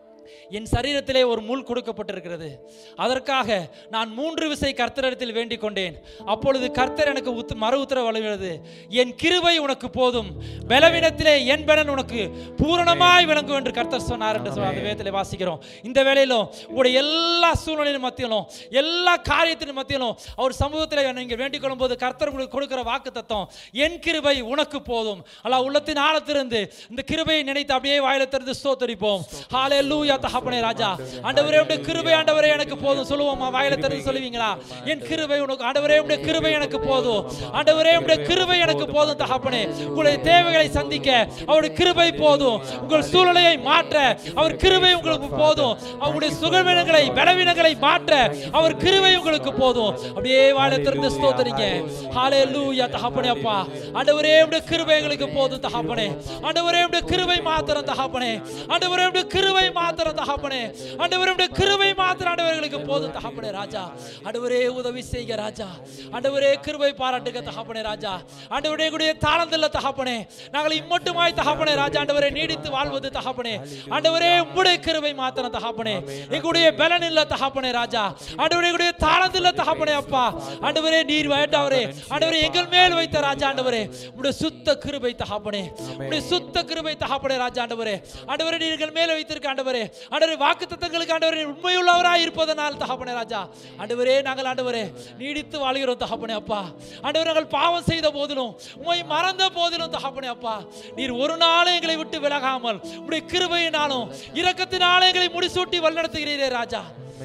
என் சரீரத்திலே ஒரு முள் கொடுக்கப்பட்டிருக்கிறது அதற்காக நான் மூன்று விசை கர்த்தரிடத்தில் வேண்டிக் கொண்டேன் அப்பொழுது கர்த்தர் எனக்கு உத் மறு உத்தரவு வழங்குகிறது என் கிருபை உனக்கு போதும் பலவீனத்திலே என் பலன் உனக்கு பூரணமாய் விளங்கும் என்று கர்த்தர் சொன்னார் என்று சொல்லி அந்த வேதத்திலே வாசிக்கிறோம் இந்த வேளையிலும் உங்களுடைய எல்லா சூழ்நிலையின் மத்தியிலும் எல்லா காரியத்தின் மத்தியிலும் அவர் சமூகத்தில் நீங்கள் வேண்டிக் கொள்ளும்போது கர்த்தர் உங்களுக்கு கொடுக்கிற வாக்கு தத்துவம் என் கிருபை உனக்கு போதும் அல்ல உள்ளத்தின் ஆழத்திலிருந்து இந்த கிருபையை நினைத்து அப்படியே வாயில திறந்து ஸ்தோத்தரிப்போம் ஹalleluya தகப்பனே ராஜா ஆண்டவரே உடைய கிருபை ஆண்டவரே எனக்கு போதும் சொல்லுவோமா வாயில திறந்து சொல்லுவீங்களா என் கிருபை உனக்கு ஆண்டவரே உடைய கிருபை எனக்கு போதும் ஆண்டவரே உடைய கிருபை எனக்கு போதும் தகப்பனே உங்களுடைய தேவைகளை சந்திக்க அவருடைய கிருபை போதும் உங்கள் சூழ்நிலையை மாற்ற அவர் கிருபை உங்களுக்கு போதும் அவருடைய சுகவீனங்களை பலவீனங்களை மாற்ற அவர் கிருபை உங்களுக்கு போதும் அப்படியே வாயில திறந்து ஸ்தோத்தரிங்க ஹalleluya தகப்பனே அப்பா ஆண்டவரே உடைய கிருபை எங்களுக்கு போதும் தகப்பனே ஆண்டவரே உடைய கிருபை மாத்திரம் தகப்பனே ஆண்டவரே உடைய கிருபை மாத்திரம் தகப்பனே ஆண்டவரே உடைய கிருபை மாத்திரம் ஆண்டவர்களுக்கு போதும் தகப்பனே ராஜா ஆண்டவரே உதவி செய்க ராஜா ஆண்டவரே கிருபை பாராட்டுக தகப்பனே ராஜா ஆண்டவரே கூடிய தாளந்தில்ல தகப்பனே நாங்கள் இம்மட்டுமாய் தகப்பனே ராஜா ஆண்டவரே நீடித்து வாழ்வது தகப்பனே ஆண்டவரே உம்முடைய கிருபை மாத்திரம் தகப்பனே எங்களுடைய பலன் இல்ல தகப்பனே ராஜா ஆண்டவரே எங்களுடைய தாளந்தில்ல தகப்பனே அப்பா ஆண்டவரே நீர் வேண்டாவரே ஆண்டவரே எங்கள் மேல் வைத்த ராஜா ஆண்டவரே உம்முடைய சுத்த கிருபை தகப்பனே உம்முடைய சுத்த கிருபை தகப்பனே ராஜா ஆண்டவரே ஆண்டவரே நீர் எங்கள் மேல் வைத்திருக்க ஆண்டவரே ஆண்டவரே வாக்கு தத்தங்களுக்கு ஆண்டவரே உண்மையுள்ளவராய் இருப்பதனால் தகப்பனே ராஜா ஆண்டவரே நாங்கள் ஆண்டவரே நீடித்து வாழ்கிறோம் தகப்பனே அப்பா ஆண்டவரே நாங்கள் பாவம் செய்த போதிலும் உம்மை மறந்த போதிலும் தகப்பனே அப்பா நீர் ஒரு நாளும் எங்களை விட்டு விலகாமல் உம்முடைய கிருபையினாலும் இரக்கத்தினாலே எங்களை முடிசூட்டி வழிநடத்துகிறீரே ராஜா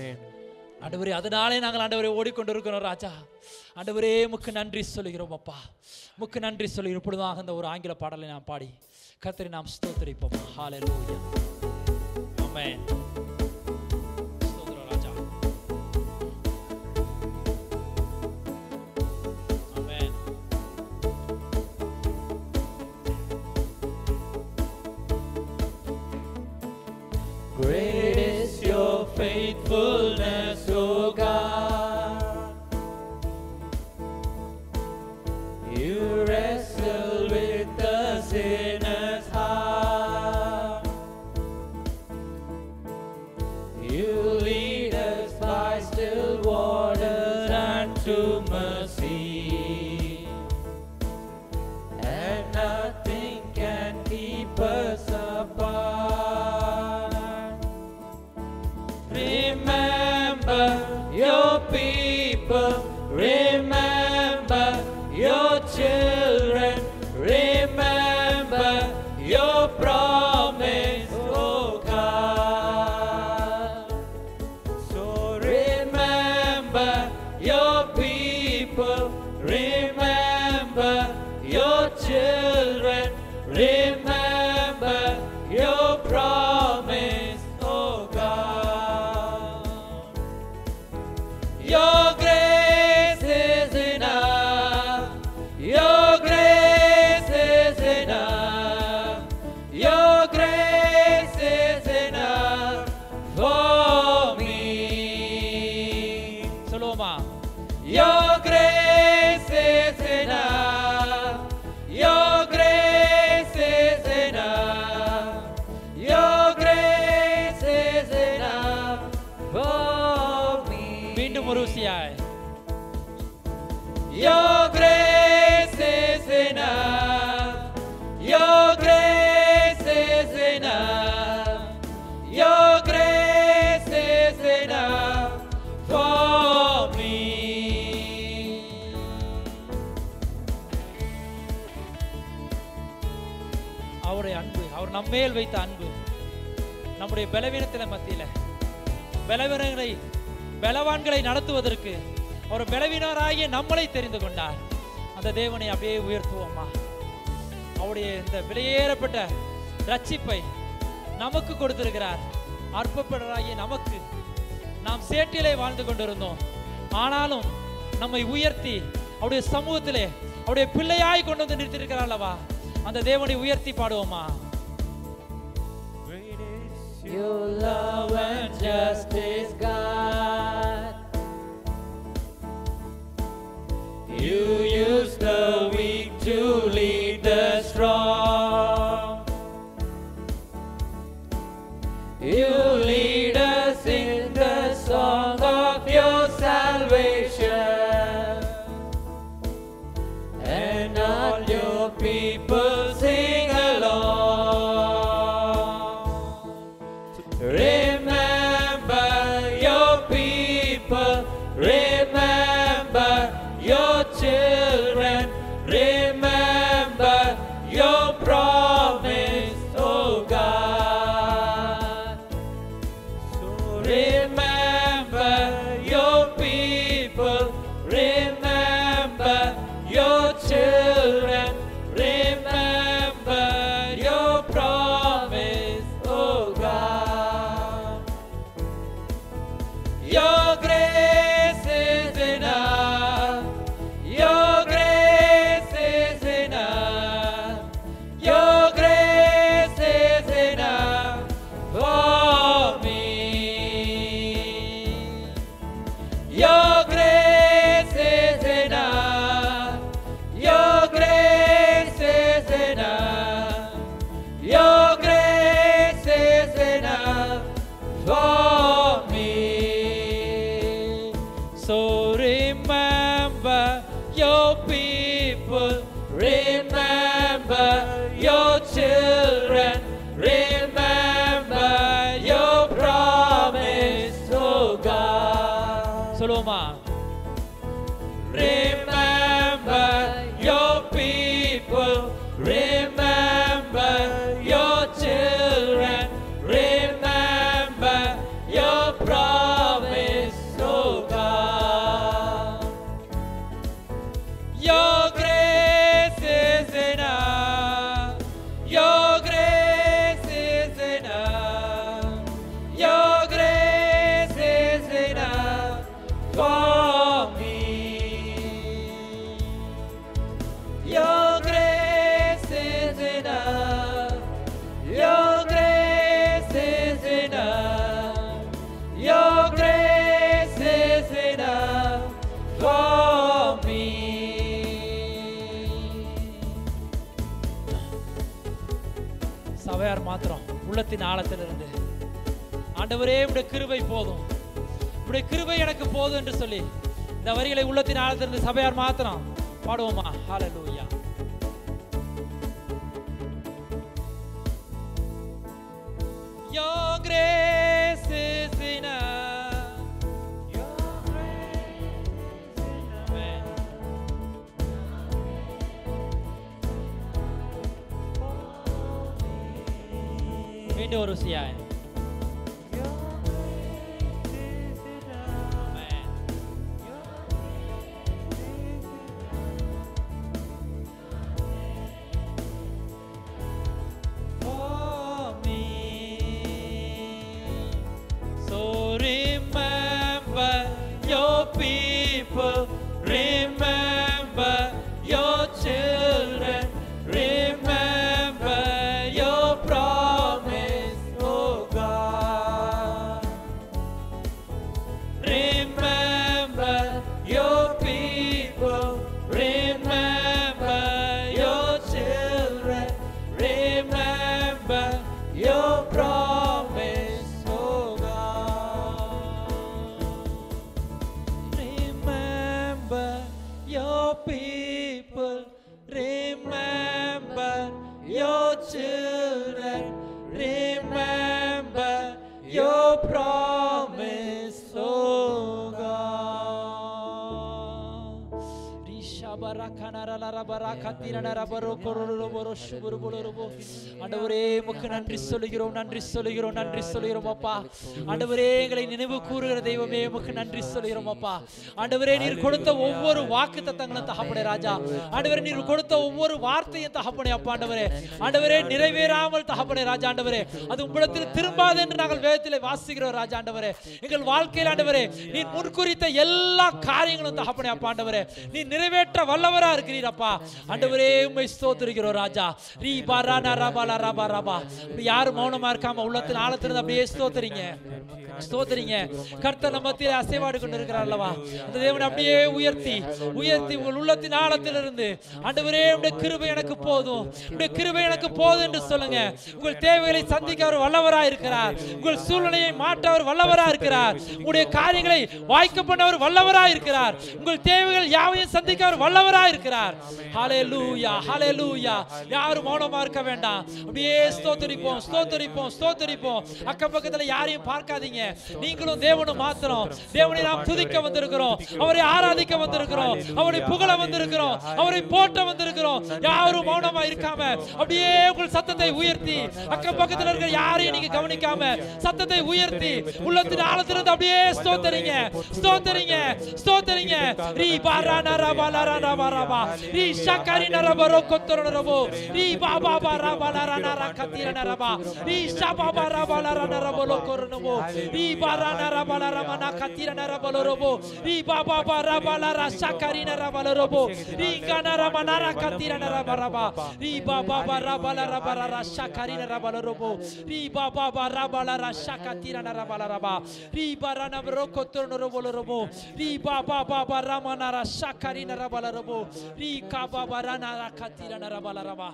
ஆண்டவரே அதனாலே நாங்கள் ஆண்டவரே ஓடிக்கொண்டு இருக்கிறோம் ராஜா ஆண்டவரே முக்கு நன்றி சொல்லுகிறோம் அப்பா முக்கு நன்றி சொல்லுகிறோம் இப்பொழுதாக அந்த ஒரு ஆங்கில பாடலை நாம் பாடி கர்த்தரை நாம் ஸ்தோத்திரிப்போம் ஹalleluya ஆமென் ஸ்தோத்திரம் ராஜா ஆமென் Great is your faithfulness, O God. You wrestle with the sinner's heart. You lead us by still waters unto mercy. And nothing can keep us apart. Remember your people, remember your children, remember your promise, oh God. So remember your people, remember your children, remember your promise, oh God. Your grace ருசியாய் Your grace is enough. Your grace is enough. Your grace is enough for me. அவருடைய அன்பு அவர் நம்மேல் வைத்த அன்பு நம்முடைய பலவீனத்தில மத்தியில பலவீனங்களை பலவான்களை நடத்துவதற்கு அவர் பலவீனராகிய நம்மளை தெரிந்து கொண்டார் அந்த தேவனை அப்படியே உயர்த்துவோமா அவருடைய இந்த விலையேறப்பட்ட ரட்சிப்பை நமக்கு கொடுத்திருக்கிறார் அற்பப்படராகிய நமக்கு நாம் சேற்றிலே வாழ்ந்து கொண்டிருந்தோம் ஆனாலும் நம்மை உயர்த்தி அவருடைய சமூகத்திலே அவருடைய பிள்ளையாய் கொண்டு வந்து நிறுத்திருக்கிறார் அல்லவா அந்த தேவனை உயர்த்தி பாடுவோமா Your love and justice, God. You use the weak to lead the strong. You lead us in the song of your salvation. And all your people sing along. Remember your people, remember your children, remember your promise, oh God. So remember your people, remember your children, remember your promise, oh God. Your grace is enough. Your grace is enough. Your grace is enough for me. Your grace is enough. Your grace is enough. Your grace is enough for me. So remember your people, remember your children, remember your promise, oh God. சொல்லுவோமா Remember your people, remember your children, remember your promise, oh God. Your grace is enough. Your grace is enough. Your grace is enough for me. Your grace is enough. Your grace is enough. Your grace is enough for me. சபையார் மாத்திரம் உள்ளத்தின் ஆழத்திலிருந்து ஆண்டவரே உடைய கிருபை போதும் உடைய கிருபை எனக்கு போதும் என்று சொல்லி இந்த வரிகளை உள்ளத்தின் ஆழத்திலிருந்து சபையார் மாத்திரம் பாடுவோமா ஹalleluya Your grace is enough. Your grace is enough. Amen. மீண்டும் ஒரு ருசியாய் Amen. For me. So remember your people, remember your children, remember your promise, oh God. people. Remember your children. Remember your promise, oh God. ஆண்டவரே உமக்கு நன்றி சொல்லுகிறோம் நன்றி சொல்லுகிறோம் நன்றி சொல்லுகிறோம் அப்பா ஆண்டவரே எங்களை நினைவு கூறுகிற தெய்வமே உமக்கு நன்றி சொல்லுகிறோம் அப்பா ஆண்டவரே நீர் கொடுத்த ஒவ்வொரு வாக்கு தத்தங்களும் தகப்பனே ராஜா ஆண்டவரே நீர் கொடுத்த ஒவ்வொரு வார்த்தையும் தகப்பனே அப்பா ஆண்டவரே ஆண்டவரே நிறைவேறாமல் தகப்பனே ராஜா ஆண்டவரே அது உம்மிடத்தில் திரும்பாது என்று நாங்கள் வேதத்திலே வாசிக்கிறோம் ராஜா ஆண்டவரே எங்கள் வாழ்க்கையில் ஆண்டவரே நீ முன்குறித்த எல்லா காரியங்களும் தகப்பனே அப்பா ஆண்டவரே நீ நிறைவேற்ற வல்லவரா இருக்கிறீர் அப்பா ஆண்டவரே உம்மை ஸ்தோத்திரிக்கிறோம் ராஜா ரீ பாரா ரபா ரபா ரபா யாரும் மௌனமா இருக்காம உள்ளத்தில் ஆழத்திலிருந்து அப்படியே ஸ்தோத்திரிங்க ஸ்தோத்திரிங்க கர்த்தர் நம்ம மத்தியிலே அசைவாடு கொண்டு இருக்கிறார் அல்லவா அந்த தேவனை அப்படியே உயர்த்தி உயர்த்தி உங்கள் உள்ளத்தின் ஆழத்திலிருந்து ஆண்டவரே உடைய கிருபை எனக்கு போதும் உடைய கிருபை எனக்கு போதும் என்று சொல்லுங்க உங்கள் தேவைகளை சந்திக்க அவர் வல்லவரா இருக்கிறார் உங்கள் சூழ்நிலையை மாற்ற அவர் வல்லவரா இருக்கிறார் உங்களுடைய காரியங்களை வாய்க்க பண்ண அவர் வல்லவரா இருக்கிறார் உங்கள் தேவைகள் யாவையும் சந்திக்க அவர் வல்லவரா இருக்கிறார் ஹalleluya ஹalleluya யாரும் மௌனமா இருக்க வேண்டாம் அப்படியே ஸ்தோத்தரிப்போம் ஸ்தோத்தரிப்போம் ஸ்தோத்தரிப்போம் அக்கம் பக்கத்துல யாரையும் பார்க்காதீங்க நீங்களும் தேவனும் மாத்திரம் தேவனை நாம் துதிக்க வந்திருக்கிறோம் அவரை ஆராதிக்க வந்திருக்கிறோம் அவரை புகழ வந்திருக்கிறோம் அவரை போற்ற வந்திருக்கிறோம் யாரும் மௌனமா இருக்காம அப்படியே உங்கள் சத்தத்தை உயர்த்தி அக்கம் பக்கத்துல இருக்கிற யாரையும் நீங்க கவனிக்காம சத்தத்தை உயர்த்தி உள்ளத்தின் ஆழத்திலிருந்து அப்படியே ஸ்தோத்தரிங்க ஸ்தோத்தரிங்க ஸ்தோத்தரிங்க ரீ பாரா நரபா லரா நபா ரபா ரீ ஷக்கரி நரபா ரோ கொத்தர நரபோ ரீ பாபா பாரா பாலரா நரா கத்திர நரபா ரீ ஷபா பாரா பாலரா நரபோ லோ கொரனபோ ரீ பாரா நரபா லரா மனா கத்திர நரபோ லரபோ ரீ பாபா பாரா பாலரா ஷக்கரி நரபா லரபோ ரீ கனரா மனரா கத்திர நரபா ரபா ரீ பாபா பாரா பாலரா பாலரா ஷக்கரி நரபா லரபோ ரீ பாபா பாரா பாலரா ஷக்கத்திர நரபா லரபா ரீ பாரா நபரோ கொத்தர நரபோ லரபோ ரீ பாபா பாபா ராமனரா ஷக்கரி நரபா லரபோ ரீ காபா பாரா நரா கத்திர நரபா லரபா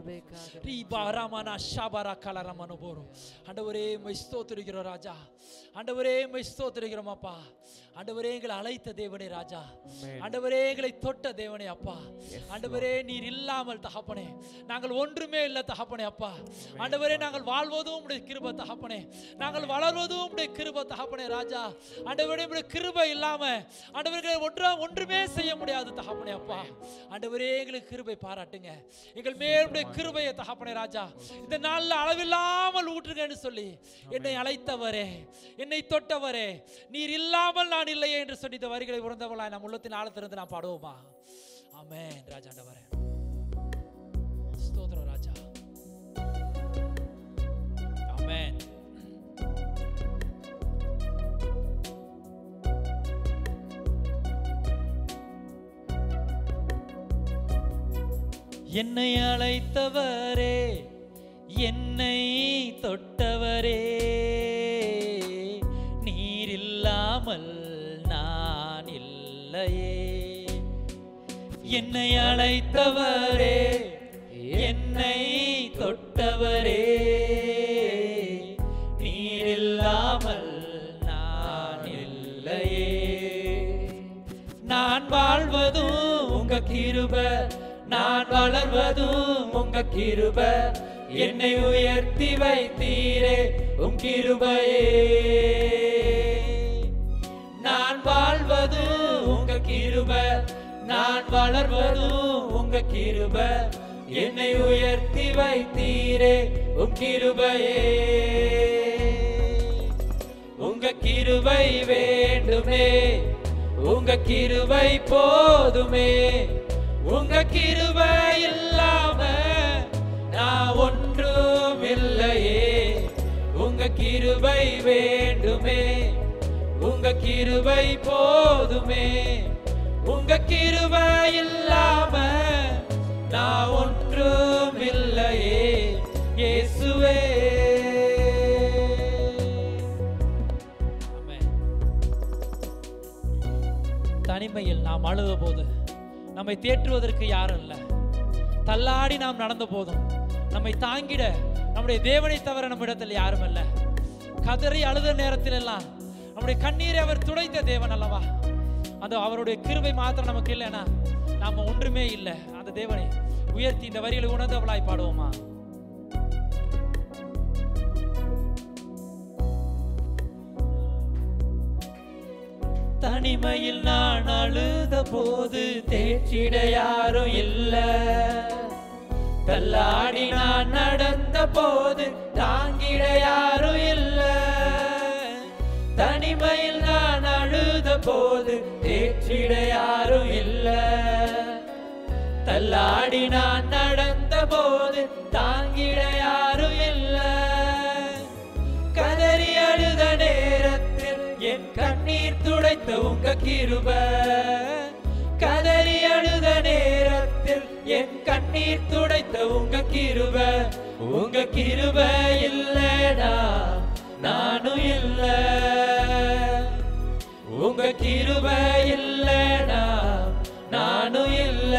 ரீபா ராமனா ஷாபரா கலரமனு போறோம் ஆண்டவரே மை ஸ்தோத்திரிக்கிறோம் ராஜா ஆண்டவரே மை ஸ்தோத்திரிக்கிறோம் அப்பா ஆண்டவரே எங்களை அழைத்த தேவனே ராஜா ஆண்டவரே எங்களை தொட்ட தேவனே அப்பா ஆண்டவரே நீர் இல்லாமல் தகப்பனே நாங்கள் ஒன்றுமே இல்லை தகப்பனே அப்பா ஆண்டவரே நாங்கள் வாழ்வதும் உடைய கிருப தகப்பனே நாங்கள் வளர்வதும் உடைய கிருப தகப்பனே ராஜா ஆண்டவரே உடைய கிருபை இல்லாம ஆண்டவர்களை ஒன்றா ஒன்றுமே செய்ய முடியாது தகப்பனே அப்பா ஆண்டவரே எங்களுக்கு கிருபை பாராட்டுங்க எங்கள் மேலுடைய கிருபையை தகப்பனே ராஜா இந்த நாள்ல அளவில்லாமல் ஊற்றுங்கன்னு சொல்லி என்னை அழைத்தவரே என்னை தொட்டவரே நீர் இல்லாமல் நான் இல்லையே என்று சொல்லி இந்த வரிகளை உணர்ந்தவளாய் நம் உள்ளத்தின் ஆழத்திலிருந்து நான் பாடுவோமா ஆமென் ராஜாண்டவரே ஸ்தோத்திரம் ராஜா ஆமென் என்னை அழைத்தவரே என்னை தொட்டவரே நீர் இல்லாமல் நான் இல்லையே என்னை அழைத்தவரே என்னை தொட்டவரே நீர் இல்லாமல் நான் இல்லையே நான் வாழ்வதும் உங்க கிருப நான் வளர்வதும் உங்க கிருப என்னை உயர்த்தி வைத்தீரே உம் கிருபையே நான் வாழ்வதும் உங்க கிருப நான் வளர்வதும் உங்க கிருப என்னை உயர்த்தி வைத்தீரே உம் கிருபையே உங்க கிருபை வேண்டுமே உங்க கிருபை போதுமே உங்க கிருபை இல்லாம நான் ஒன்றும் இல்லையே உங்க கிருபை வேண்டுமே உங்க கிருபை போதுமே உங்க கிருபை இல்லாம நான் ஒன்றும் இல்லையே இயேசுவே தனிமையில் நாம் அழுத போது நம்மை தேற்றுவதற்கு யாரும் இல்லை தள்ளாடி நாம் நடந்த போதும் நம்மை தாங்கிட நம்முடைய தேவனை தவிர நம்மிடத்தில் யாரும் அல்ல கதறி அழுத நேரத்தில் எல்லாம் நம்முடைய கண்ணீரை அவர் துடைத்த தேவன் அல்லவா அந்த அவருடைய கிருபை மாத்திரம் நமக்கு இல்லைனா நாம ஒன்றுமே இல்லை அந்த தேவனை உயர்த்தி இந்த வரிகளை உணர்ந்தவளாய் பாடுவோமா தனிமையில் நான் அழுத போது தேற்றிட யாரும் இல்ல தள்ளாடி நான் நடந்த போது தாங்கிட யாரும் இல்ல தனிமையில் நான் அழுத போது தேற்றிட யாரும் இல்ல தள்ளாடி நான் நடந்த போது தாங்கிட யாரும் இல்ல கதறி அழுத நேரத்தில் என் கண்ணீர் துடைத்த உங்க கிருப கதறி அழுத நேரத்தில் என் கண்ணீர் துடைத்த உங்க கிருப உங்க கிருப இல்லடா நானும் இல்ல உங்க கிருப இல்லடா நானும் இல்ல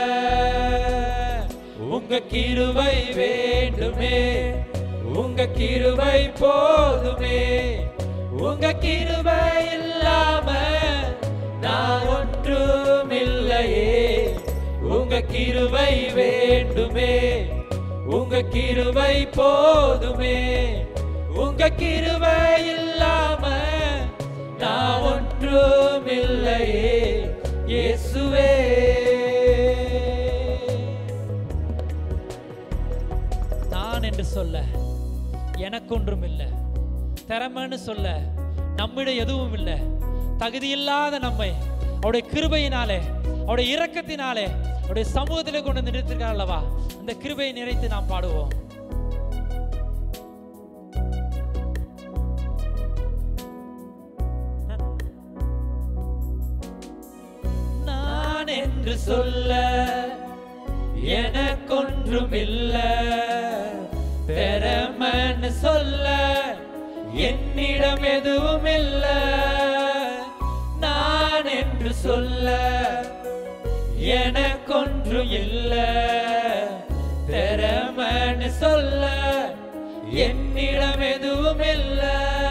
உங்க கிருபை வேண்டுமே உங்க கிருபை போதுமே உங்க கிருபை இல்லாம நான் ஒன்றும் இல்லையே உங்க கிருபை வேண்டுமே உங்க கிருபை போதுமே உங்க கிருபை இல்லாம நான் ஒன்றும் இல்லையே இயேசுவே நான் என்று சொல்ல எனக்கொன்றும் இல்லை திறமைன்னு சொல்ல நம்மிடம் எதுவும் இல்லை தகுதியில்லாத நம்மை அவருடைய கிருபையினாலே அவருடைய இரக்கத்தினாலே அவருடைய சமூகத்திலே கொண்டு வந்து நிறுத்திருக்கார் அல்லவா அந்த கிருபையை நிறைத்து நாம் பாடுவோம் நான் என்று சொல்ல எனக்கொன்றும் இல்ல பெறமன்னு சொல்ல என்னிடம் எதுவும் இல்ல நான் என்று சொல்ல எனக்கொன்றும் இல்ல திறமன்னு சொல்ல என்னிடம் எதுவும் இல்ல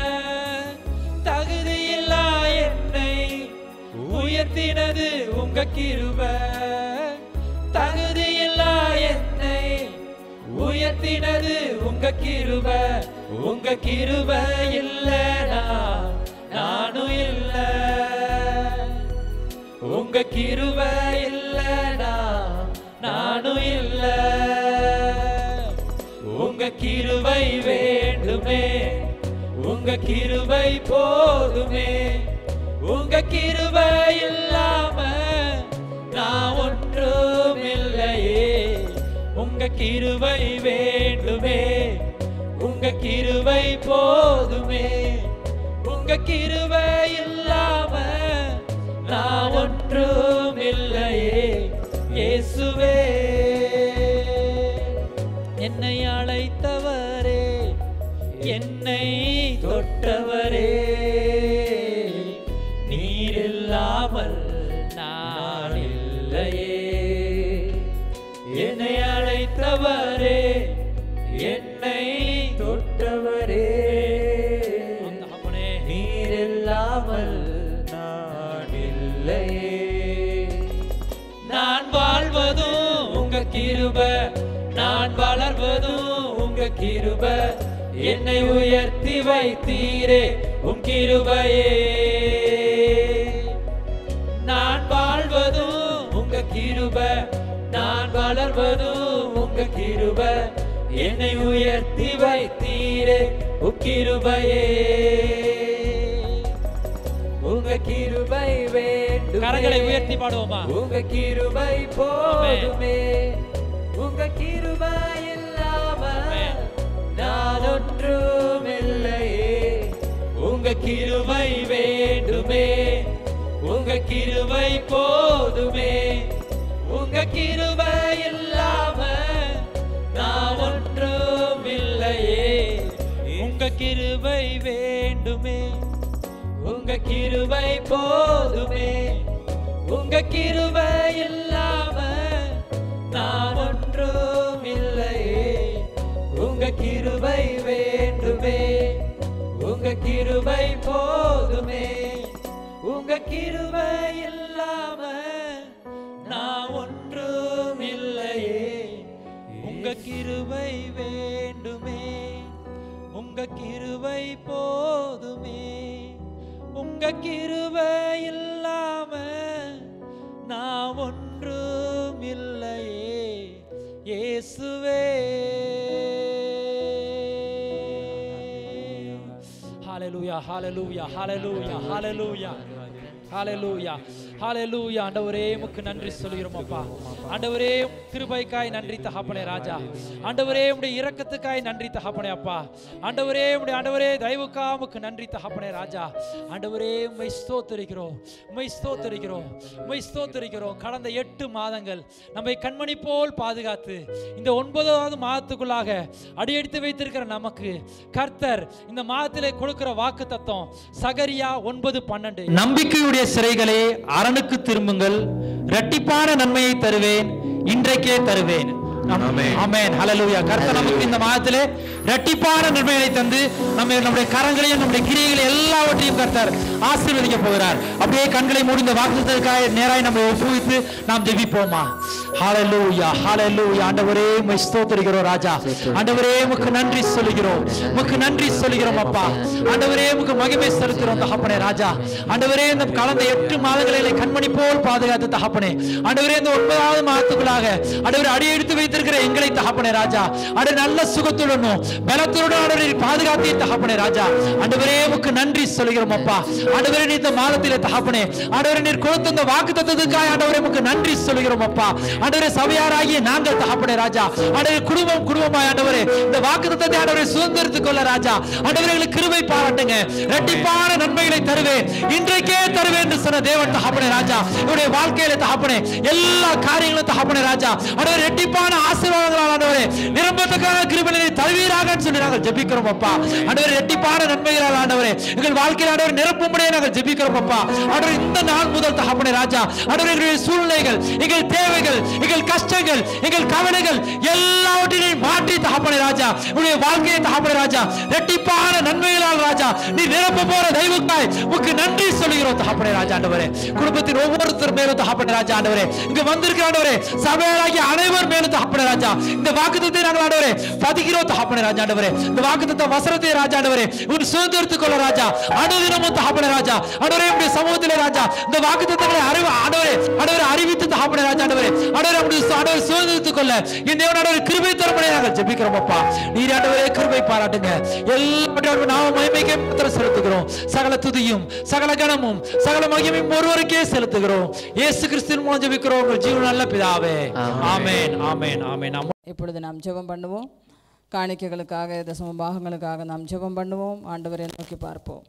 தகுதியில்லா என்னை உயர்த்தினது உங்க கிருப தகுதியில்லா என்னை உயர்த்தினது உங்க கிருப உங்க கிருப இல்லனா நானும் இல்ல உங்க கிருப இல்லனா நானும் இல்ல உங்க கிருபை வேண்டுமே உங்க கிருபை போதுமே உங்க கிருபை இல்லாம நான் ஒன்றும் இல்லையே உங்க கிருபை வேண்டுமே உங்க கிருபை போதுமே உங்க கிருபை இல்லாம நான் ஒன்றும் இல்லையே இயேசுவே என்னை அழைத்தவரே என்னை தொட்டவரே நீர் இல்லாமல் நான் இல்லையே என்னை அழைத்தவரே என்னை தொட்டவரே நீர் இல்லாமல் நான் இல்லையே நான் வாழ்வதும் உங்க கிருப நான் வளர்வதும் உங்க கிருப என்னை உயர்த்தி வைத்தீரே உம் கிருபையே நான் வாழ்வதும் உங்க கிருப நான் வளர்வதும் உங்க கிருப என்னை உயர்த்தி வைத்தீரே உம் கிருபையே உங்க கிருபை வேண்டும் கரங்களை உயர்த்தி பாடுவோமா உங்க கிருபை போதுமே உங்க கிருபை இல்லாம நான் ஒன்றும் இல்லையே உங்க கிருபை வேண்டுமே உங்க கிருபை போதுமே உங்க கிருபை இல்லாம நான் ஒன்றும் இல்லையே உங்க கிருபை வேண்டுமே உங்க கிருபை போதுமே உங்க கிருபை இல்லாம நான் ஒன்றும் இல்லையே உங்க கிருபை வேண்டுமே உங்க கிருபை போதுமே உங்க கிருபை இல்லாம நான் கிருபை வேண்டுமே உங்க கிருபை போதுமே உங்க கிருபை இல்லாம நான் ஒன்றும் இல்லையே இயேசுவே ஹalleluya ஹalleluya ஹalleluya ஹalleluya ஹalleluya ஹalleluya ஆண்டவரே உமக்கு நன்றி சொல்கிறோம் அப்பா ஆண்டவரே உம் கிருபைக்காய் நன்றி தகப்பனே ராஜா ஆண்டவரே உம்முடைய இரக்கத்துக்காய் நன்றி தகப்பனே அப்பா ஆண்டவரே உம்முடைய ஆண்டவரே தயவுக்கா உமக்கு நன்றி தகப்பனே ராஜா ஆண்டவரே உம்மை ஸ்தோத்தரிக்கிறோம் உம்மை ஸ்தோத்தரிக்கிறோம் உம்மை ஸ்தோத்தரிக்கிறோம் கடந்த எட்டு மாதங்கள் நம்மை கண்மணி போல் பாதுகாத்து இந்த ஒன்பதாவது மாதத்துக்குள்ளாக அடியெடுத்து வைத்திருக்கிற நமக்கு கர்த்தர் இந்த மாதத்திலே கொடுக்கிற வாக்கு தத்துவம் சகரியா ஒன்பது பன்னெண்டு நம்பிக்கையுடைய சிறைகளே அரணுக்கு திரும்புங்கள் இரட்டிப்பான நன்மையை தருவேன் இன்றைக்கே தருவேன் ஆமென் ஹalleluya கர்த்தர் நமக்கு இந்த மாதத்திலே இரட்டிப்பான நன்மைகளை தந்து நம்ம நம்முடைய கரங்களையும் நம்முடைய கிரியைகளை எல்லாவற்றையும் கர்த்தர் ஆசீர்வதிக்க போகிறார் அப்படியே கண்களை மூடி இந்த வாக்குத்தத்தற்காக நேராய் நம்ம ஒப்புவித்து நாம் ஜெபிப்போமா ஹalleluya ஹalleluya ஆண்டவரே உம்மை ஸ்தோத்திரிக்கிறோம் ராஜா ஆண்டவரே உமக்கு நன்றி சொல்லுகிறோம் உமக்கு நன்றி சொல்லுகிறோம் அப்பா ஆண்டவரே உமக்கு மகிமை செலுத்துகிறோம் தகப்பனே ராஜா ஆண்டவரே இந்த கடந்த எட்டு மாதங்களிலே கண்மணி போல் பாதுகாத்து தகப்பனே ஆண்டவரே இந்த ஒன்பதாவது மாதத்துக்குள்ளாக ஆண்டவரே அடியெடுத்து வைத்திருக்கிற எங்களை தகப்பனே ராஜா ஆண்டு நல்ல சுகத்துடனும் பலத்துடன் ஆண்டவரை பாதுகாத்தே தகப்பனே ராஜா ஆண்டவரே உமக்கு நன்றி சொல்கிறோம் அப்பா ஆண்டவரே நீ இந்த மாதத்திலே தகப்பனே ஆண்டவரே நீர் கொடுத்த இந்த வாக்கு தத்துவத்துக்காக ஆண்டவரே உமக்கு நன்றி சொல்கிறோம் அப்பா ஆண்டவரே சபையாராகிய நாங்கள் தகப்பனே ராஜா ஆண்டவரே குடும்பம் குடும்பமாய் ஆண்டவரே இந்த வாக்கு தத்தத்தை ஆண்டவரே சுதந்திரத்துக் கொள்ள ராஜா ஆண்டவரே எங்களுக்கு கிருபை பாராட்டுங்க இரட்டிப்பான நன்மைகளை தருவேன் இன்றைக்கே தருவேன் என்று சொன்ன தேவன் தகப்பனே ராஜா இவருடைய வாழ்க்கையில தகப்பனே எல்லா காரியங்களும் தகப்பனே ராஜா ஆண்டவரே இரட்டிப்பான ஆசீர்வாதங்களால் ஆண்டவரே நிரம்பத்தக்கான கிருபையை தருவீராக சொல்லி நாங்கள் ஜெபிக்கிறோம் அப்பா ஆண்டவரே இரட்டிப்பான நன்மைகளால் ஆண்டவரே எங்கள் வாழ்க்கையில் ஆண்டவர் நிரப்பும்படியே நாங்கள் ஜெபிக்கிறோம் அப்பா ஆண்டவரே இந்த நாள் முதல் தகப்பனே ராஜா ஆண்டவரே எங்களுடைய சூழ்நிலைகள் எங்கள் தேவைகள் எங்கள் கஷ்டங்கள் எங்கள் கவலைகள் எல்லாவற்றையும் மாற்றி தகப்பனே ராஜா உடைய வாழ்க்கையை தகப்பனே ராஜா இரட்டிப்பான நன்மைகளால் ராஜா நீ நிரப்ப போற தெய்வக்காய் உனக்கு நன்றி சொல்கிறோம் தகப்பனே ராஜா ஆண்டவரே குடும்பத்தின் ஒவ்வொருத்தர் மேலும் தகப்பனே ராஜா ஆண்டவரே இங்க வந்திருக்கிற ஆண்டவரே சபையாராகிய அனைவர் மேலும் தகப்பனே ராஜா இந்த வாக்குத்தத்தை நாங்கள் ஆண்டவரே பதிக்கிறோம் தகப்பனே ராஜா ஆண்டவரே இந்த வாக்குத்தத்த வசனத்தை ராஜா ஆண்டவரே உன் சுதந்திரத்துக் கொள்ள ராஜா அனுதினமும் தகப்பனே ராஜா ஆண்டவரே உடைய சமூகத்திலே ராஜா இந்த வாக்குத்தத்தங்களை அறிவு ஆண்டவரே ஆண்டவரே அறிவித்து தகப்பனே ராஜா ஆண்டவரே ஆண்டவரே உடைய ஆண்டவரை சுதந்திரத்துக் கொள்ள இந்த தேவன் ஆண்டவரே கிருபை தரப்படே நாங்கள் ஜெபிக்கிறோம் அப்பா நீர் ஆண்டவரே கிருபை பாராட்டுங்க எல்லாவற்றையும் நாம மகிமைக்கே மாத்திரம் செலுத்துகிறோம் சகல துதியும் சகல கனமும் சகல மகிமையும் ஒருவருக்கே செலுத்துகிறோம் இயேசு கிறிஸ்துவின் மூலம் ஜெபிக்கிறோம் உங்கள் ஜீவன் நல்ல பிதாவே ஆமென் ஆமென் ஆமென் ஆமென் இப்பொழுது நாம் ஜெபம் பண்ணுவோம் காணிக்கைகளுக்காக தசம பாகங்களுக்காக நாம் ஜெபம் பண்ணுவோம் ஆண்டவரை நோக்கி பார்ப்போம்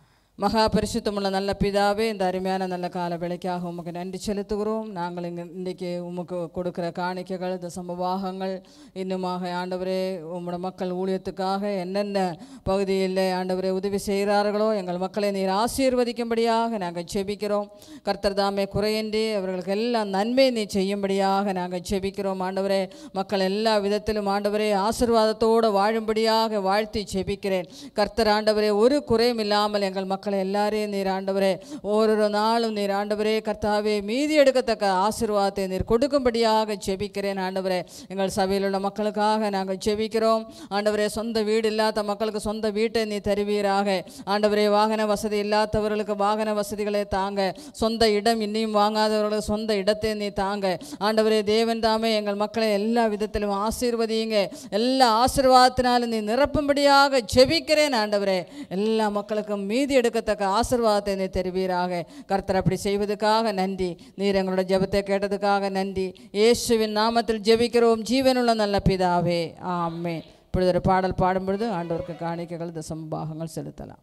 மகா பரிசுத்தமுள்ள நல்ல பிதாவே இந்த அருமையான நல்ல கால வேலைக்காக உமக்கு நன்றி செலுத்துகிறோம் நாங்கள் இங்கே இன்றைக்கி உமக்கு கொடுக்குற காணிக்கைகள் தசம பாகங்கள் இன்னுமாக ஆண்டவரே உம்மோட மக்கள் ஊழியத்துக்காக என்னென்ன பகுதியில் ஆண்டவரே உதவி செய்கிறார்களோ எங்கள் மக்களை நீர் ஆசீர்வதிக்கும்படியாக நாங்கள் செபிக்கிறோம் கர்த்தர் தாமே குறையின்றி அவர்களுக்கு எல்லாம் நன்மை நீ செய்யும்படியாக நாங்கள் செபிக்கிறோம் ஆண்டவரே மக்கள் எல்லா விதத்திலும் ஆண்டவரே ஆசீர்வாதத்தோடு வாழும்படியாக வாழ்த்தி செபிக்கிறேன் கர்த்தர் ஆண்டவரே ஒரு குறையும் இல்லாமல் எங்கள் மக்களை எல்லாரையும் நீர் ஆண்டவரே ஒவ்வொரு நாளும் நீர் ஆண்டவரே கர்த்தாவே மீதி எடுக்கத்தக்க ஆசீர்வாதத்தை நீர் கொடுக்கும்படியாக செபிக்கிறேன் ஆண்டவரே எங்கள் சபையில் உள்ள மக்களுக்காக நாங்கள் செபிக்கிறோம் ஆண்டவரே சொந்த வீடு இல்லாத மக்களுக்கு சொந்த வீட்டை நீ தருவீராக ஆண்டவரே வாகன வசதி இல்லாதவர்களுக்கு வாகன வசதிகளை தாங்க சொந்த இடம் இன்னும் வாங்காதவர்களுக்கு சொந்த இடத்தை நீ தாங்க ஆண்டவரே தேவன் தாமே எங்கள் மக்களை எல்லா விதத்திலும் ஆசீர்வதியுங்க எல்லா ஆசீர்வாதத்தினாலும் நீ நிரப்பும்படியாக ஜெபிக்கிறேன் ஆண்டவரே எல்லா மக்களுக்கும் மீதி எடுக்கத்தக்க ஆசீர்வாதத்தை நீ தருவீராக கர்த்தர் அப்படி செய்வதற்காக நன்றி நீர் எங்களோட ஜெபத்தை கேட்டதுக்காக நன்றி இயேசுவின் நாமத்தில் ஜெபிக்கிறோம் ஜீவனுள்ள நல்ல பிதாவே ஆமே இப்பொழுது ஒரு பாடல் பாடும் பொழுது ஆண்டவருக்கு காணிக்கைகள் தசம்பாகங்கள் செலுத்தலாம்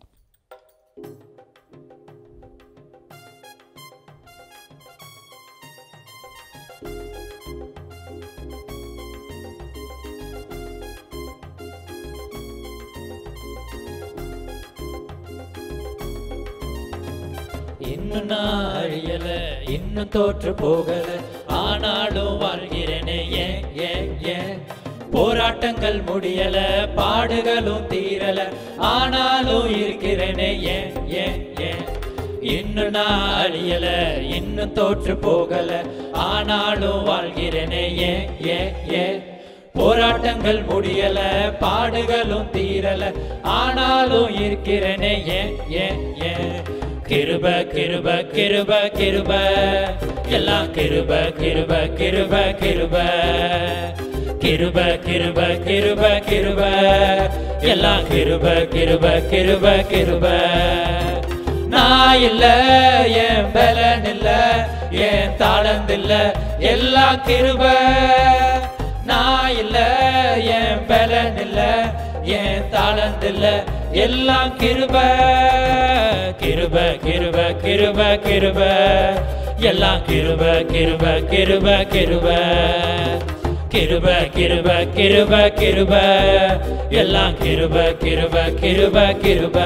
இன்னும் நான் அழியல இன்னும் தோற்று போகல ஆனாலும் வாழ்கிறேனே ஏன் ஏன் ஏன் போராட்டங்கள் முடியல பாடுகளும் தீரல ஆனாலும் இருக்கிறேனே ஏன் ஏன் ஏன் இன்னும் நான் அழியல இன்னும் தோற்று போகல ஆனாலும் வாழ்கிறேனே ஏன் ஏன் ஏன் போராட்டங்கள் முடியல பாடுகளும் தீரல ஆனாலும் இருக்கிறேனே ஏன் ஏன் ஏன் கிருப கிருப கிருப கிருப எல்லாம் கிருப கிருப கிருப கிருப கிருப கிருப கிருப கிருப எல்லாம் கிருப கிருப கிருப கிருப நான் இல்ல என் பலன் இல்ல என் தாளந்து இல்ல எல்லாம் கிருப நான் இல்ல என் பலன் இல்ல என் தாளந்து இல்ல எல்லாம் கிருப கிருப கிருப கிருப கிருப எல்லாம் கிருப கிருப கிருப கிருப கிருப கிருப கிருப கிருப எல்லாம் கிருப கிருப கிருப கிருப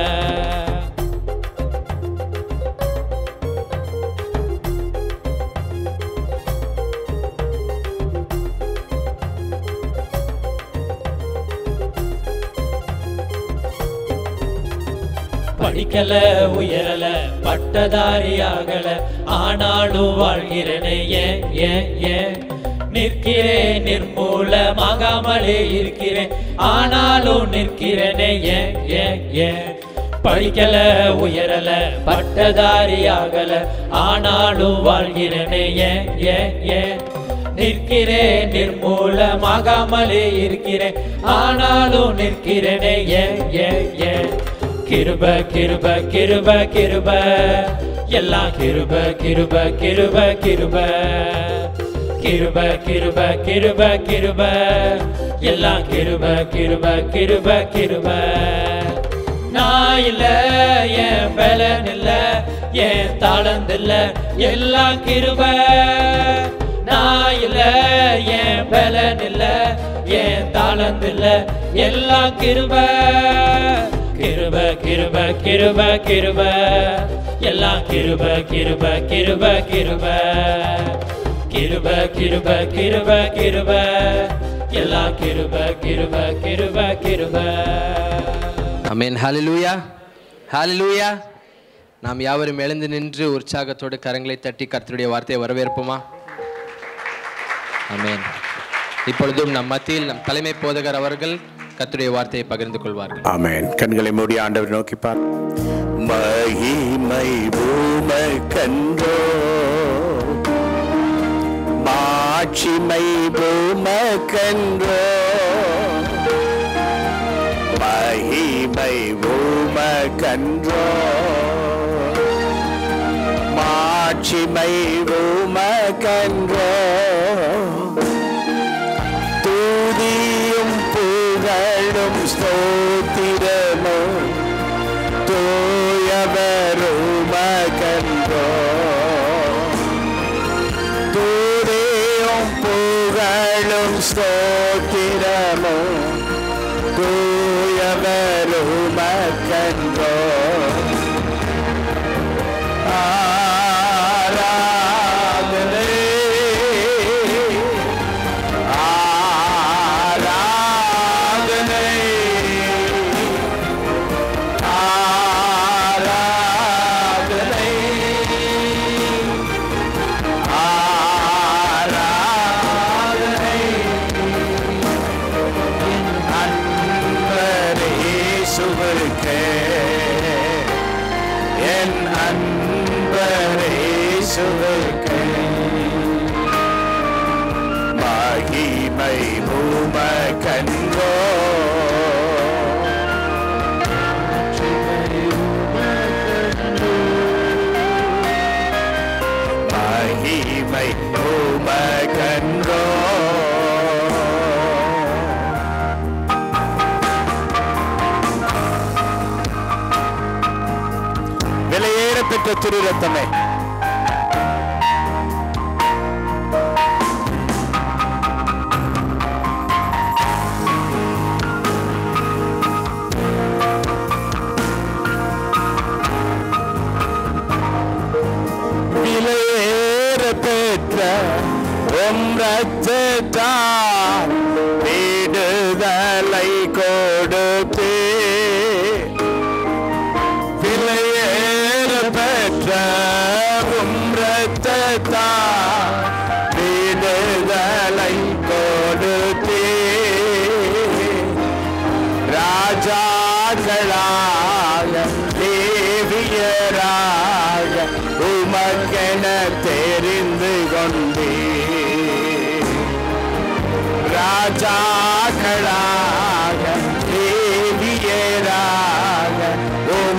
படிக்கல உயரல பட்டதாரி ஆகல ஆனாலும் வாழ்கிறேனே ஏன் ஏன் ஏன் நிற்கிறேன் நிர்மூலமாகாமலே இருக்கிறேன் ஆனாலும் நிற்கிறேனே ஏன் ஏன் ஏன் படிக்கல உயரல பட்டதாரி ஆகல ஆனாலும் வாழ்கிறேனே ஏன் ஏன் ஏன் நிற்கிறேன் நிர்மூலமாகாமலே இருக்கிறேன் ஆனாலும் நிற்கிறேனே ஏன் ஏன் ஏன் கிருப கிருப கிருப கிருப எல்லாம் கிருப கிருப கிருப கிருப கிருப கிருப கிருப கிருப எல்லாம் கிருப கிருப கிருப கிருப நான் இல்ல என் பலன் இல்ல என் தாளந்து இல்ல எல்லாம் கிருப நான் இல்ல என் பலன் இல்ல என் தாளந்து இல்ல எல்லாம் கிருப கிருப கிருப கிருப கிருப எல்லாம் கிருப கிருப கிருப கிருப கிருப கிருப கிருப கிருப எல்லாம் கிருப கிருப கிருப கிருப அமேன் ஹalleluya ஹalleluya நாம் யாவரும் எழுந்து நின்று உற்சாகத்தோடு கரங்களை தட்டி கர்த்தருடைய வார்த்தையை வரவேற்போமா அமேன் இப்பொழுதும் நம் மத்தியில் நம் தலைமை போதகர் அவர்கள் கர்த்தருடைய வார்த்தையை பகிர்ந்து கொள்வார்கள் ஆமென் கண்களை மூடி ஆண்டவர் நோக்கி பார் மகிமை பூமக்கன்றோ மாட்சிமை பூமக்கன்றோ மகிமை பூமக்கன்றோ மாட்சிமை பூமக்கன்றோ துதியும் புகழும் ஸ்தோத்திரமும் தூயவருமகன்றோ துதியும் புகழும் ஸ்தோத்திரமும் தூயவருமகன்றோ ஆராதனை ஆராதனை ஆராதனை ஆராதனை அன்பரே சுவருக்கே என் அன்பரே சுவருக்கே மகிமை பூமகன்றோ மகிமை பூமகன்றோ விலையேற பெற்ற திரு ரத்தமே விலையேற பெற்ற உம் ரத்தத்தால் விடுதலை கொடுத்தே விலையேற பெற்ற உம் ரத்தத்தால் விடுதலை கொடுத்தே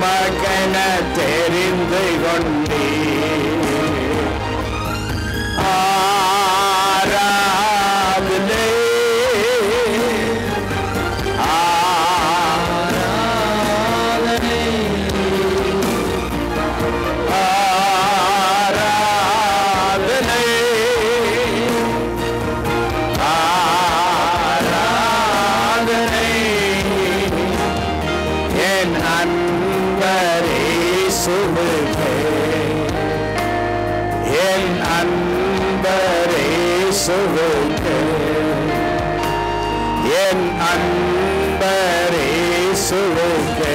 உமக்கென தெரிந்து கொண்டே ஆராதனை ஆராதனை ஆராதனை ஆராதனை என் அன்பரே சுபுகே என் அன்பரே சுபுகே என் அன்பரே சுபுகே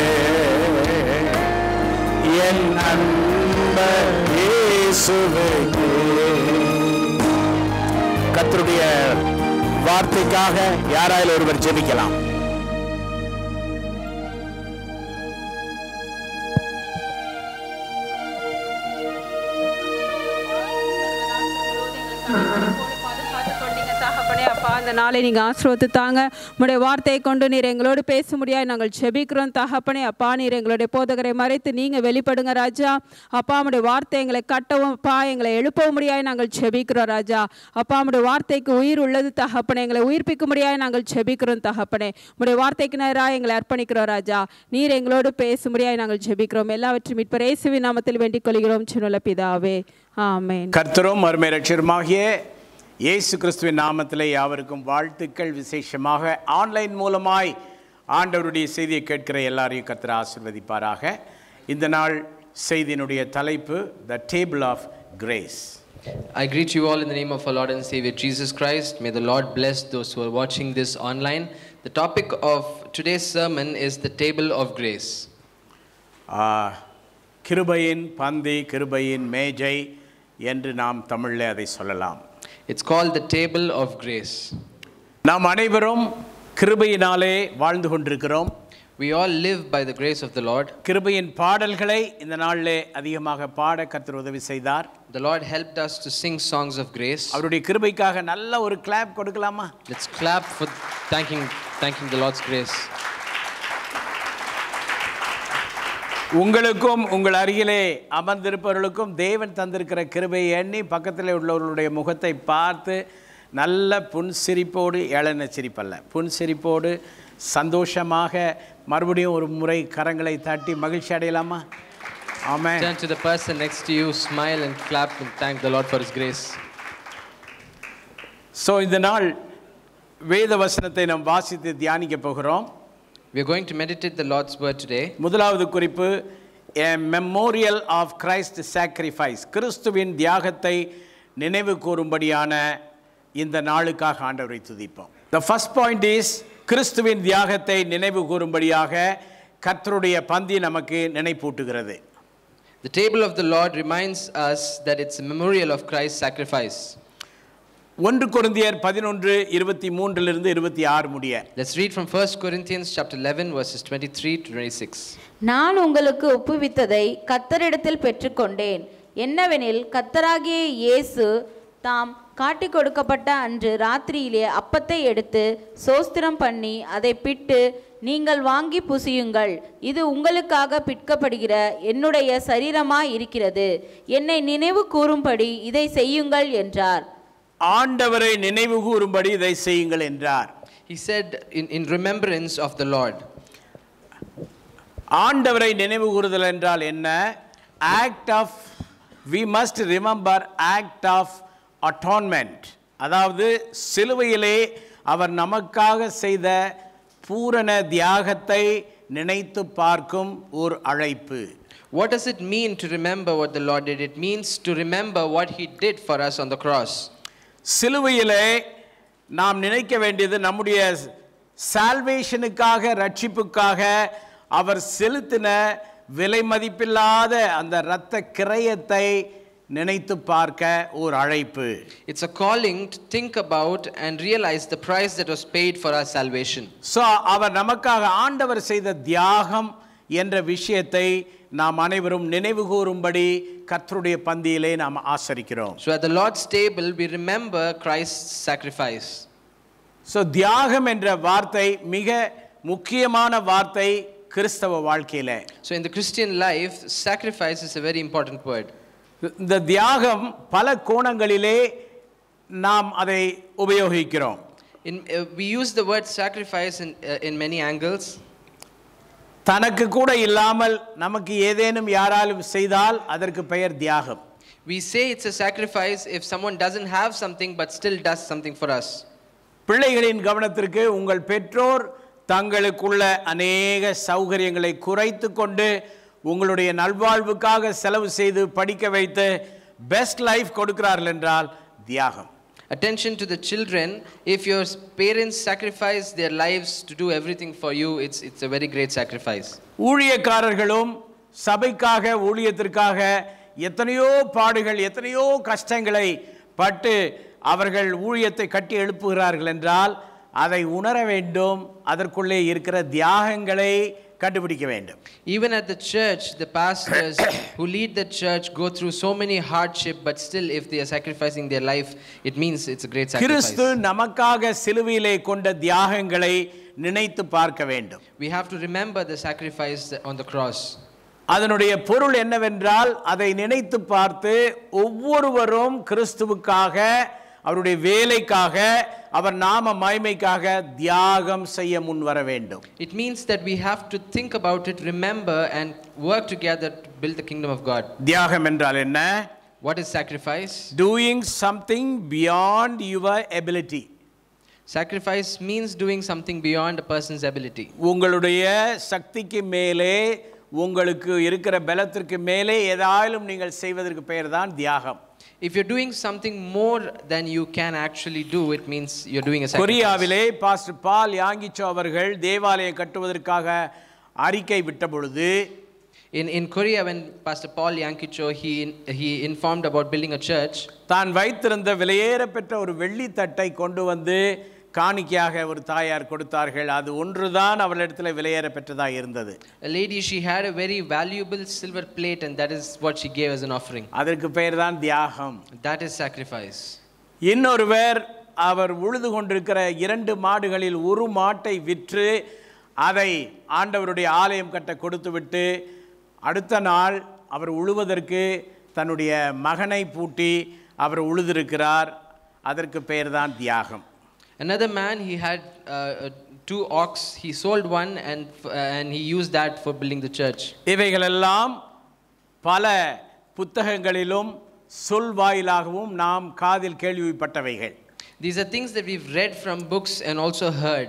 என் அன்பரே சுபுகே கர்த்தருடைய வார்த்தைக்காக யாராயில் ஒருவர் ஜெபிக்கலாம் தகப்பனே அப்பா இந்த நாளை நீங்கள் ஆசிர்வத்து தாங்க உடைய வார்த்தையை கொண்டு நீர் எங்களோடு பேச முடியாது நாங்கள் செபிக்கிறோம் தகப்பனே அப்பா நீர் எங்களுடைய போதகரை மறைத்து நீங்கள் வெளிப்படுங்க ராஜா அப்பா உடைய வார்த்தை எங்களை கட்டவும் அப்பா எங்களை எழுப்பவும் முடியாது நாங்கள் செபிக்கிறோம் ராஜா அப்பா உடைய வார்த்தைக்கு உயிர் உள்ளது தகப்பனே எங்களை உயிர்ப்பிக்க முடியாது நாங்கள் செபிக்கிறோம் தகப்பனே உடைய வார்த்தைக்கு நேராக எங்களை அர்ப்பணிக்கிறோம் ராஜா நீர் எங்களோடு பேச முடியாது நாங்கள் செபிக்கிறோம் எல்லாவற்றையும் மீட்பர் இயேசுவின் நாமத்தில் வேண்டிக் கொள்கிறோம் சின்னுள்ள பிதாவே ஆமென் கர்த்தரும் அருமை ரட்சருமாகிய இயேசு கிறிஸ்துவின் நாமத்திலே யாவருக்கும் வாழ்த்துக்கள் விசேஷமாக ஆன்லைன் மூலமாய் ஆண்டவருடைய செய்தியை கேட்கிற எல்லாரையும் கர்த்தர் ஆசிர்வதிப்பாராக இந்த நாள் செய்தியினுடைய தலைப்பு the table of grace I greet you all in the name of our Lord and Savior Jesus Christ. May the Lord bless those who are watching this online. The topic of today's sermon is the table of grace. கிருபையின் பந்தி கிருபையின் மேஜை என்று நாம் தமிழில் அதை சொல்லலாம் It's called the table of grace. நாம் அனைவரும் கிருபையினாலே வாழ்ந்து கொண்டிருக்கிறோம் We all live by the grace of the Lord. கிருபையின் பாடல்களை இந்த நாளிலே அதிகமாக பாட கர்த்தர் உதவி செய்தார் The Lord helped us to sing songs of grace. அவருடைய கிருபைக்காக நல்ல ஒரு கிளாப் கொடுக்கலாமா Let's clap for thanking, thanking the Lord's grace. உங்களுக்கும் உங்கள் அருகிலே அமர்ந்திருப்பவர்களுக்கும் தேவன் தந்திருக்கிற கிருபையை எண்ணி பக்கத்தில் உள்ளவர்களுடைய முகத்தை பார்த்து நல்ல புன்சிரிப்போடு ஏளன சிரிப்பல்ல புன்சிரிப்போடு சந்தோஷமாக மறுபடியும் ஒரு முறை கரங்களை தட்டி மகிழ்ச்சி அடையலாமா ஆமென் Turn to the person next to you, smile and clap and thank the Lord for His grace. So இந்த நாள் வேத வசனத்தை நாம் வாசித்து தியானிக்க போகிறோம் We are going to meditate the Lord's word today. முதலாவது குறிப்பு a memorial of Christ sacrifice கிறிஸ்துவின் தியாகத்தை நினைவு கூறும்படியான இந்த நாளுக்காக ஆண்டவரை துதிப்போம் த ஃபர்ஸ்ட் பாயிண்ட் இஸ் கிறிஸ்துவின் தியாகத்தை நினைவு கூறும்படியாக கர்த்தருடைய பந்தி நமக்கு நினைப்பூட்டுகிறது The table of the Lord reminds us that it's a memorial of Christ's sacrifice. ஒன்று கொரிந்தியர் பதினொன்று இருபத்தி மூன்றிலிருந்து இருபத்தி ஆறு முடிய Let's read from 1 Corinthians chapter 11 verses 23 to 26. நான் உங்களுக்கு ஒப்புவித்ததை கத்தரிடத்தில் பெற்றுக்கொண்டேன் என்னவெனில் கத்தராகிய இயேசு தாம் காட்டிக் கொடுக்கப்பட்ட அன்று ராத்திரியிலே அப்பத்தை எடுத்து சோஸ்திரம் பண்ணி அதை பிட்டு நீங்கள் வாங்கி புசியுங்கள் இது உங்களுக்காக பிற்கப்படுகிற என்னுடைய சரீரமாய் இருக்கிறது என்னை நினைவு கூறும்படி இதை செய்யுங்கள் என்றார் ஆண்டவரை நினைவு கூறும்படி இதை செய்யுங்கள் என்றார் He said, in, in remembrance of the Lord. ஆண்டவரை நினைவு கூறுதல் என்றால் என்ன act of we must remember act of atonement அதாவது சிலுவையிலே அவர் நமக்காக செய்த பூரண தியாகத்தை நினைத்து பார்க்கும் ஒரு அழைப்பு What does it mean to remember what the Lord did? It means to remember what He did for us on the cross. சிலுவையிலே நாம் நினைக்க வேண்டியது நம்முடைய சால்வேஷனுக்காக ரட்சிப்புக்காக அவர் செலுத்தின விலை மதிப்பில்லாத அந்த இரத்த கிரயத்தை நினைத்து பார்க்க ஒரு அழைப்பு It's a calling to think about and realize the price that was paid for our salvation. So அவர் நமக்காக ஆண்டவர் செய்த தியாகம் என்ற விஷயத்தை நாம் அனைவரும் நினைவு கூறும்படி கர்த்தருடைய பந்தியிலே நாம் ஆசரிக்கிறோம் So at the Lord's table, we remember Christ's sacrifice. So தியாகம் என்ற வார்த்தை மிக முக்கியமான வார்த்தை கிறிஸ்தவ வாழ்க்கையில So, in the Christian life, sacrifice is a very important word. இந்த தியாகம் பல கோணங்களிலே நாம் அதை உபயோகிக்கிறோம் In, uh, we use the word sacrifice in, uh, in many angles. தனக்கு கூட இல்லாமல் நமக்கு ஏதேனும் யாராலும் செய்தால் அதற்கு பெயர் தியாகம் We say it's a sacrifice if someone doesn't have something but still does something for us. பிள்ளைகளின் கவனத்திற்கு உங்கள் பெற்றோர் தங்களுக்குள்ள அநேக சௌகரியங்களை குறைத்து கொண்டு உங்களுடைய நல்வாழ்வுக்காக செலவு செய்து படிக்க வைத்து பெஸ்ட் லைஃப் கொடுக்கிறார்கள் என்றால் தியாகம் Attention to the children. If your parents sacrifice their lives to do everything for you, it's, it's a very great sacrifice. ஊழியக்காரர்களும் சபைக்காக ஊழியத்திற்காக எத்தனையோ பாடுகள் எத்தனையோ கஷ்டங்களை பட்டு அவர்கள் ஊழியத்தை கட்டி எழுப்புகிறார்கள் என்றால் அதை உணர வேண்டும் அதற்குள்ளே இருக்கிற தியாகங்களை கண்டுபிடிக்க வேண்டும் Even at the church, the pastors who lead the church go through so many hardship, but still, if they are sacrificing their life, it means it's a great sacrifice. கிறிஸ்து நமக்காக சிலுவையிலே கொண்ட தியாகங்களை நினைத்து பார்க்க வேண்டும் We have to remember the sacrifice on the cross. அதனுடைய பொருள் என்னவென்றால் அதை நினைத்து பார்த்து ஒவ்வொருவரும் கிறிஸ்துவுக்காக அவருடைய வேலைக்காக அவர் நாம மகிமைக்காக தியாகம் செய்ய முன் வர வேண்டும் It means that we have to think about it, remember, and work together to build the kingdom of God. தியாகம் என்றால் என்ன What is sacrifice? Doing something beyond your ability Sacrifice means doing something beyond a person's ability. உங்களுடைய சக்திக்கு மேலே உங்களுக்கு இருக்கிற பலத்திற்கு மேலே ஏதாயிலும் நீங்கள் செய்வதற்கு பெயர் தான் தியாகம் If you're doing something more than you can actually do, it means you're doing a sacrifice. கொரியாவிலே பாஸ்டர் பால் யாங்கிச்சோ அவர்கள் தேவாலயம் கட்டுவதற்காக அறிக்கை விட்ட பொழுது In, in Korea, when Pastor Paul Yankicho, he, he informed about building a church, தான் வைத்திருந்த விலையேற பெற்ற ஒரு வெள்ளி தட்டை கொண்டு வந்து காணிக்கையாக ஒரு தாயார் கொடுத்தார்கள் அது ஒன்றுதான் அவளிடத்தில் விலையேற பெற்றதாக இருந்தது a lady, she had a very valuable silver plate, and that is what she gave as an offering. அதற்கு பெயர் தான் தியாகம் That is sacrifice. இன்னொருவர் அவர் உழுது கொண்டிருக்கிற இரண்டு மாடுகளில் ஒரு மாட்டை விற்று அதை ஆண்டவருடைய ஆலயம் கட்ட கொடுத்துவிட்டு அடுத்த நாள் அவர் உழுவதற்கு தன்னுடைய மகனை பூட்டி அவர் உழுதிருக்கிறார் அதற்கு பெயர் தான் தியாகம் Another man, he had uh, uh, two ox, he sold one, and, f- uh, and he used that for building the church. இவைகளெல்லாம் பல புத்தகங்களிலும் சொல் வாயிலாகவும் நாம் காதில் கேள்விப்பட்டவைகள் These are things that we've read from books and also heard.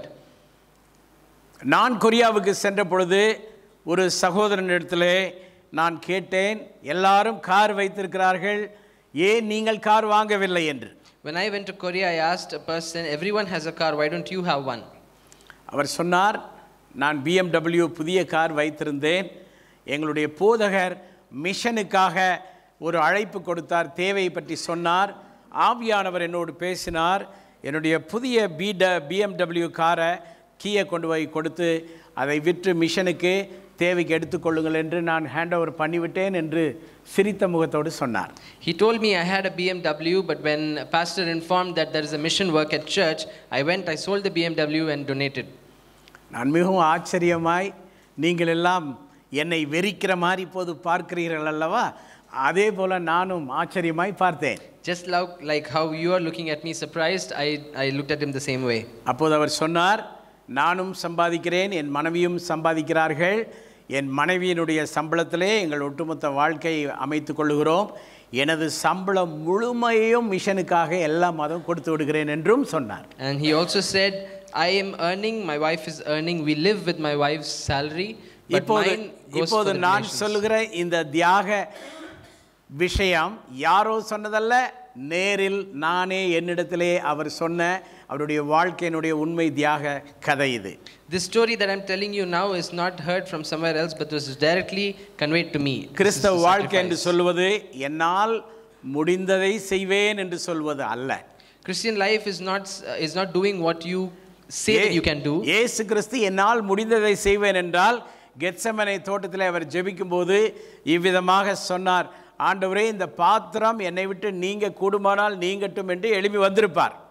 நான் கொரியாவுக்கு சென்ற பொழுது ஒரு சகோதரனிடத்திலே நான் கேட்டேன் எல்லாரும் கார் வைத்திருக்கிறார்கள் ஏன் நீங்கள் கார் வாங்கவில்லை என்று When I went to Korea, I asked a person, everyone has a car, why don't you have one? அவர் சொன்னார் நான் BMW புதிய கார் வைத்திருந்தேன் எங்களுடைய போதகர் மிஷனுக்காக ஒரு அழைப்பு கொடுத்தார் தேவையை பற்றி சொன்னார் ஆவியானவர் என்னோடு பேசினார் என்னுடைய புதிய பிட பிஎம்டபிள்யூ காரை கீயை கொண்டு போய் கொடுத்து அதை விற்று மிஷனுக்கு தேவைக்கு எடுத்துக்கொள்ளுங்கள் என்று நான் ஹேண்ட் ஓவர் பண்ணிவிட்டேன் என்று சிரித்த முகத்தோடு சொன்னார் He told me I had a BMW, but when a pastor informed that there is a mission work at church, I went, I sold the BMW and donated. நான் மிகவும் ஆச்சரியமாய் நீங்கள் எல்லாம் என்னை வெறிக்கிற மாதிரி இப்போது பார்க்கிறீர்கள் அல்லவா அதே போல நானும் ஆச்சரியமாய் பார்த்தேன் Just like, like how you are looking at me surprised, I, I looked at him the same way. அப்போது அவர் சொன்னார் நானும் சம்பாதிக்கிறேன் என் மனைவியும் சம்பாதிக்கிறார்கள் என் மனைவியினுடைய சம்பளத்திலே எங்கள் ஒட்டுமொத்த வாழ்க்கையை அமைத்துக் கொள்ளுகிறோம் எனது சம்பளம் முழுமையும் மிஷனுக்காக எல்லா மாதம் கொடுத்து விடுகிறேன் என்றும் சொன்னார் And he also said, I am earning, my wife is earning, we live with my wife's salary, but இப்போது mine goes for இப்போது the நான் donations. சொல்லுகிற இந்த தியாக விஷயம் யாரோ சொன்னதல்ல நேரில் நானே என்னிடத்திலே அவர் சொன்ன அவருடைய வாழ்க்கையினுடைய உண்மை தியாக கதை இது This story that I'm telling you now is not heard from somewhere else, but was directly conveyed to me. This is கிறிஸ்தவ the வாழ்க்கை என்று sacrifice. சொல்வது என்னால் முடிந்ததை செய்வேன் என்று சொல்வது அல்ல Christian life is not, uh, is not doing what you say that you can do. இயேசு கிறிஸ்து என்னால் முடிந்ததை செய்வேன் என்றால் கெத்சமனை தோட்டத்தில் அவர் ஜெபிக்கும்போது இவ்விதமாக சொன்னார் ஆண்டவரே இந்த பாத்திரம் என்னை விட்டு நீங்க கூடுமானால் நீங்கட்டும் என்று எழுப்பி வந்திருப்பார்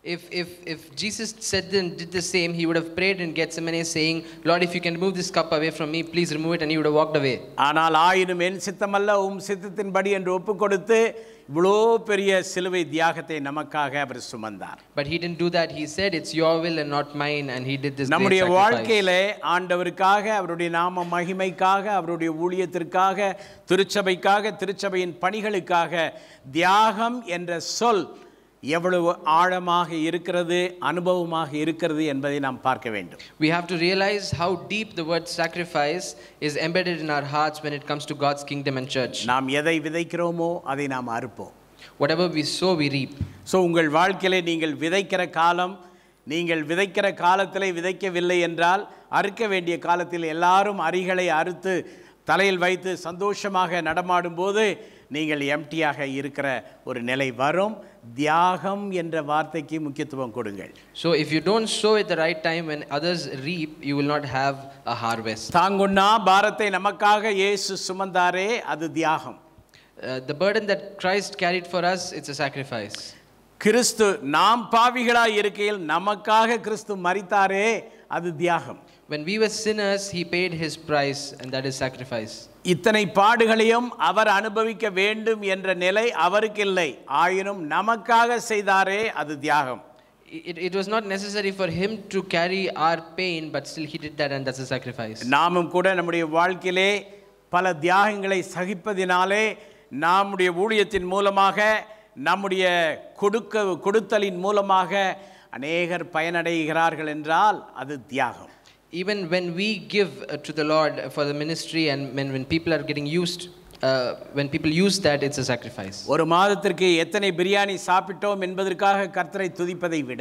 If, if, if Jesus said and did the same, he would have prayed in Gethsemane saying, Lord, if you can remove this cup away from me, please remove it, and he would have walked away. ஆனால் ஆயினும் என் சித்தமல்ல உம் சித்தத்தின்படி என்று ஒப்பு கொடுத்து இவ்வளோ பெரிய சிலுவை தியாகத்தை நமக்காக அவர் சுமந்தார் But he didn't do that. He said, It's your will and not mine, and he did this great நம்முடைய sacrifice. வாழ்க்கையிலே ஆண்டவருக்காக அவருடைய நாம மகிமைக்காக அவருடைய ஊழியத்திற்காக திருச்சபைக்காக திருச்சபையின் பணிகளுக்காக தியாகம் என்ற சொல் எவ்வளவு ஆழமாக இருக்கிறது அனுபவமாக இருக்கிறது என்பதை நாம் பார்க்க வேண்டும் We have to realize how deep the word sacrifice is embedded in our hearts when it comes to God's kingdom and church. நாம் எதை விதைக்கிறோமோ அதை நாம் அறுப்போம் Whatever we sow, we reap. So உங்கள் வாழ்க்கையிலே நீங்கள் விதைக்கிற காலம் நீங்கள் விதைக்கிற காலத்திலே விதைக்கவில்லை என்றால் அறுக்க வேண்டிய காலத்தில் எல்லாரும் அரிகளை அறுத்து தலையில் வைத்து சந்தோஷமாக நடமாடும்போது நீங்கள் எம்டியாக இருக்கிற ஒரு நிலை வரும் தியாகம் என்ற வார்த்தைக்கு முக்கியத்துவம் கொடுங்கள் So if you don't sow at the right time when others reap, you will not have a harvest. தாங்குண்ணா பாரத்தை நமக்காக இயேசு சுமந்தாரே அது தியாகம் Uh, the burden that Christ carried for us, it's a sacrifice. கிறிஸ்து நாம் பாவிகளாய் இருக்கையில் நமக்காக கிறிஸ்து மரித்தாரே அது தியாகம் When we were sinners, he paid his price, and that is sacrifice. இத்தனை பாடுகளையும் அவர் அனுபவிக்க வேண்டும் என்ற நிலை அவருக்கு இல்லை ஆயினும் நமக்காக செய்தாரே அது தியாகம் It, it was not necessary for him to carry our pain, but still he did that, and that's a sacrifice. நாமும் கூட நம்முடைய வாழ்க்கையிலே பல தியாகங்களை சகிப்பதினாலே நம்முடைய ஊழியத்தின் மூலமாக நம்முடைய கொடுக்க கொடுத்தலின் மூலமாக அநேகர் பயனடைகிறார்கள் என்றால் அது தியாகம் Even when we give uh, to the Lord for the ministry, and when, when people are getting used, uh, when people use that, it's a sacrifice. ஒரு மாதத்திற்கு எத்தனை பிரியாணி சாப்பிட்டோம் என்பதற்காக கர்த்தரை துதிப்பதை விட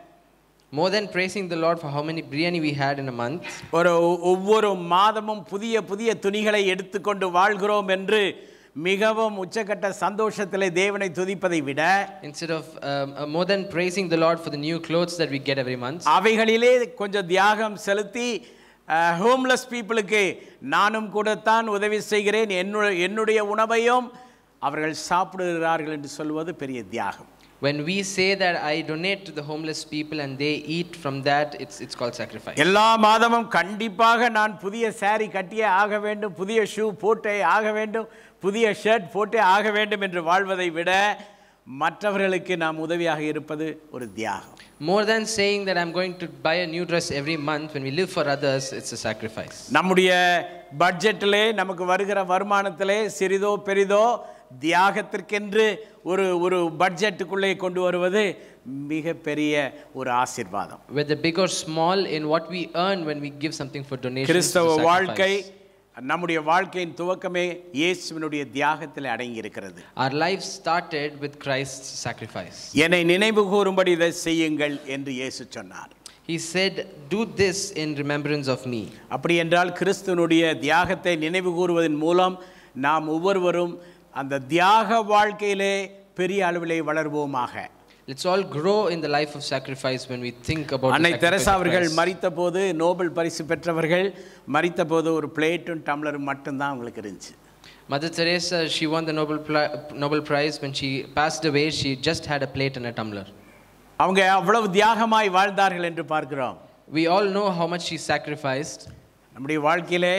More than praising the Lord for how many biryani we had in a month, ஒரு ஒவ்வொரு மாதமும் புதிய புதிய துணிகளை எடுத்துக்கொண்டு வாழ்கிறோம் என்று மிகவும் உச்சக்கட்ட சந்தோஷத்திலே தேவனை துதிப்பதை விட instead of um, uh, more than praising the Lord for the new clothes that we get every month, அவைகளிலே கொஞ்சம் தியாகம் செலுத்தி ஹோம்லெஸ் பீப்புளுக்கு நானும் கூடத்தான் உதவி செய்கிறேன் என்னுடைய என்னுடைய உணவையும் அவர்கள் சாப்பிடுகிறார்கள் என்று சொல்வது பெரிய தியாகம் when we say that I donate to the homeless people and they eat from that, it's, it's called sacrifice. எல்லா மாதமும் கண்டிப்பாக நான் புதிய saree கட்டியே ஆக வேண்டும் புதிய ஷூ போட்டே ஆக வேண்டும் புதிய ஷர்ட் போட்டே ஆக வேண்டும் என்று வாழ்வதை விட மற்றவர்களுக்கு நாம் உதவியாக இருப்பது ஒரு தியாகம் More than saying that I'm going to buy a new dress every month, when we live for others, it's a sacrifice. நம்முடைய பட்ஜெட்டிலே நமக்கு வருகிற வருமானத்திலே சிறிதோ பெரிதோ தியாகத்திற்கென்று ஒரு ஒரு பட்ஜெட்டுக்குள்ளே கொண்டு வருவது மிகப்பெரிய ஒரு ஆசீர்வாதம் Whether big or small, in what we earn when we give something for donations, it's a கிறிஸ்தவ வாழ்க்கை sacrifice. நம்முடைய வாழ்க்கையின் துவக்கமே இயேசுவினுடைய தியாகத்தில் அடங்கி இருக்கிறது Our life started with Christ's sacrifice. என்னை நினைவு கூறும்படி இதை செய்யுங்கள் என்று இயேசு சொன்னார் He said, Do this in remembrance of me. அப்படி என்றால் கிறிஸ்துவனுடைய தியாகத்தை நினைவு கூறுவதன் மூலம் நாம் ஒவ்வொருவரும் அந்த தியாக வாழ்க்கையிலே பெரிய அளவிலே வளர்வோமாக Let's all grow in the life of sacrifice when we think about the அன்னை sacrifice தெரசா of அவர்கள் Christ. மறித்த போது நோபல் பரிசு பெற்றவர்கள் மறித்த போது ஒரு பிளேட்டும் டம்ளரும் மட்டும்தான் அவங்களுக்கு இருந்துச்சு Mother Teresa, she won the Nobel, Pri- Nobel Prize. When she passed away, she just had a plate and a tumbler. அவங்க அவ்வளவு தியாகமாய் வாழ்ந்தார்கள் என்று பார்க்கிறோம் We all know how much she sacrificed. நம்முடைய வாழ்க்கையிலே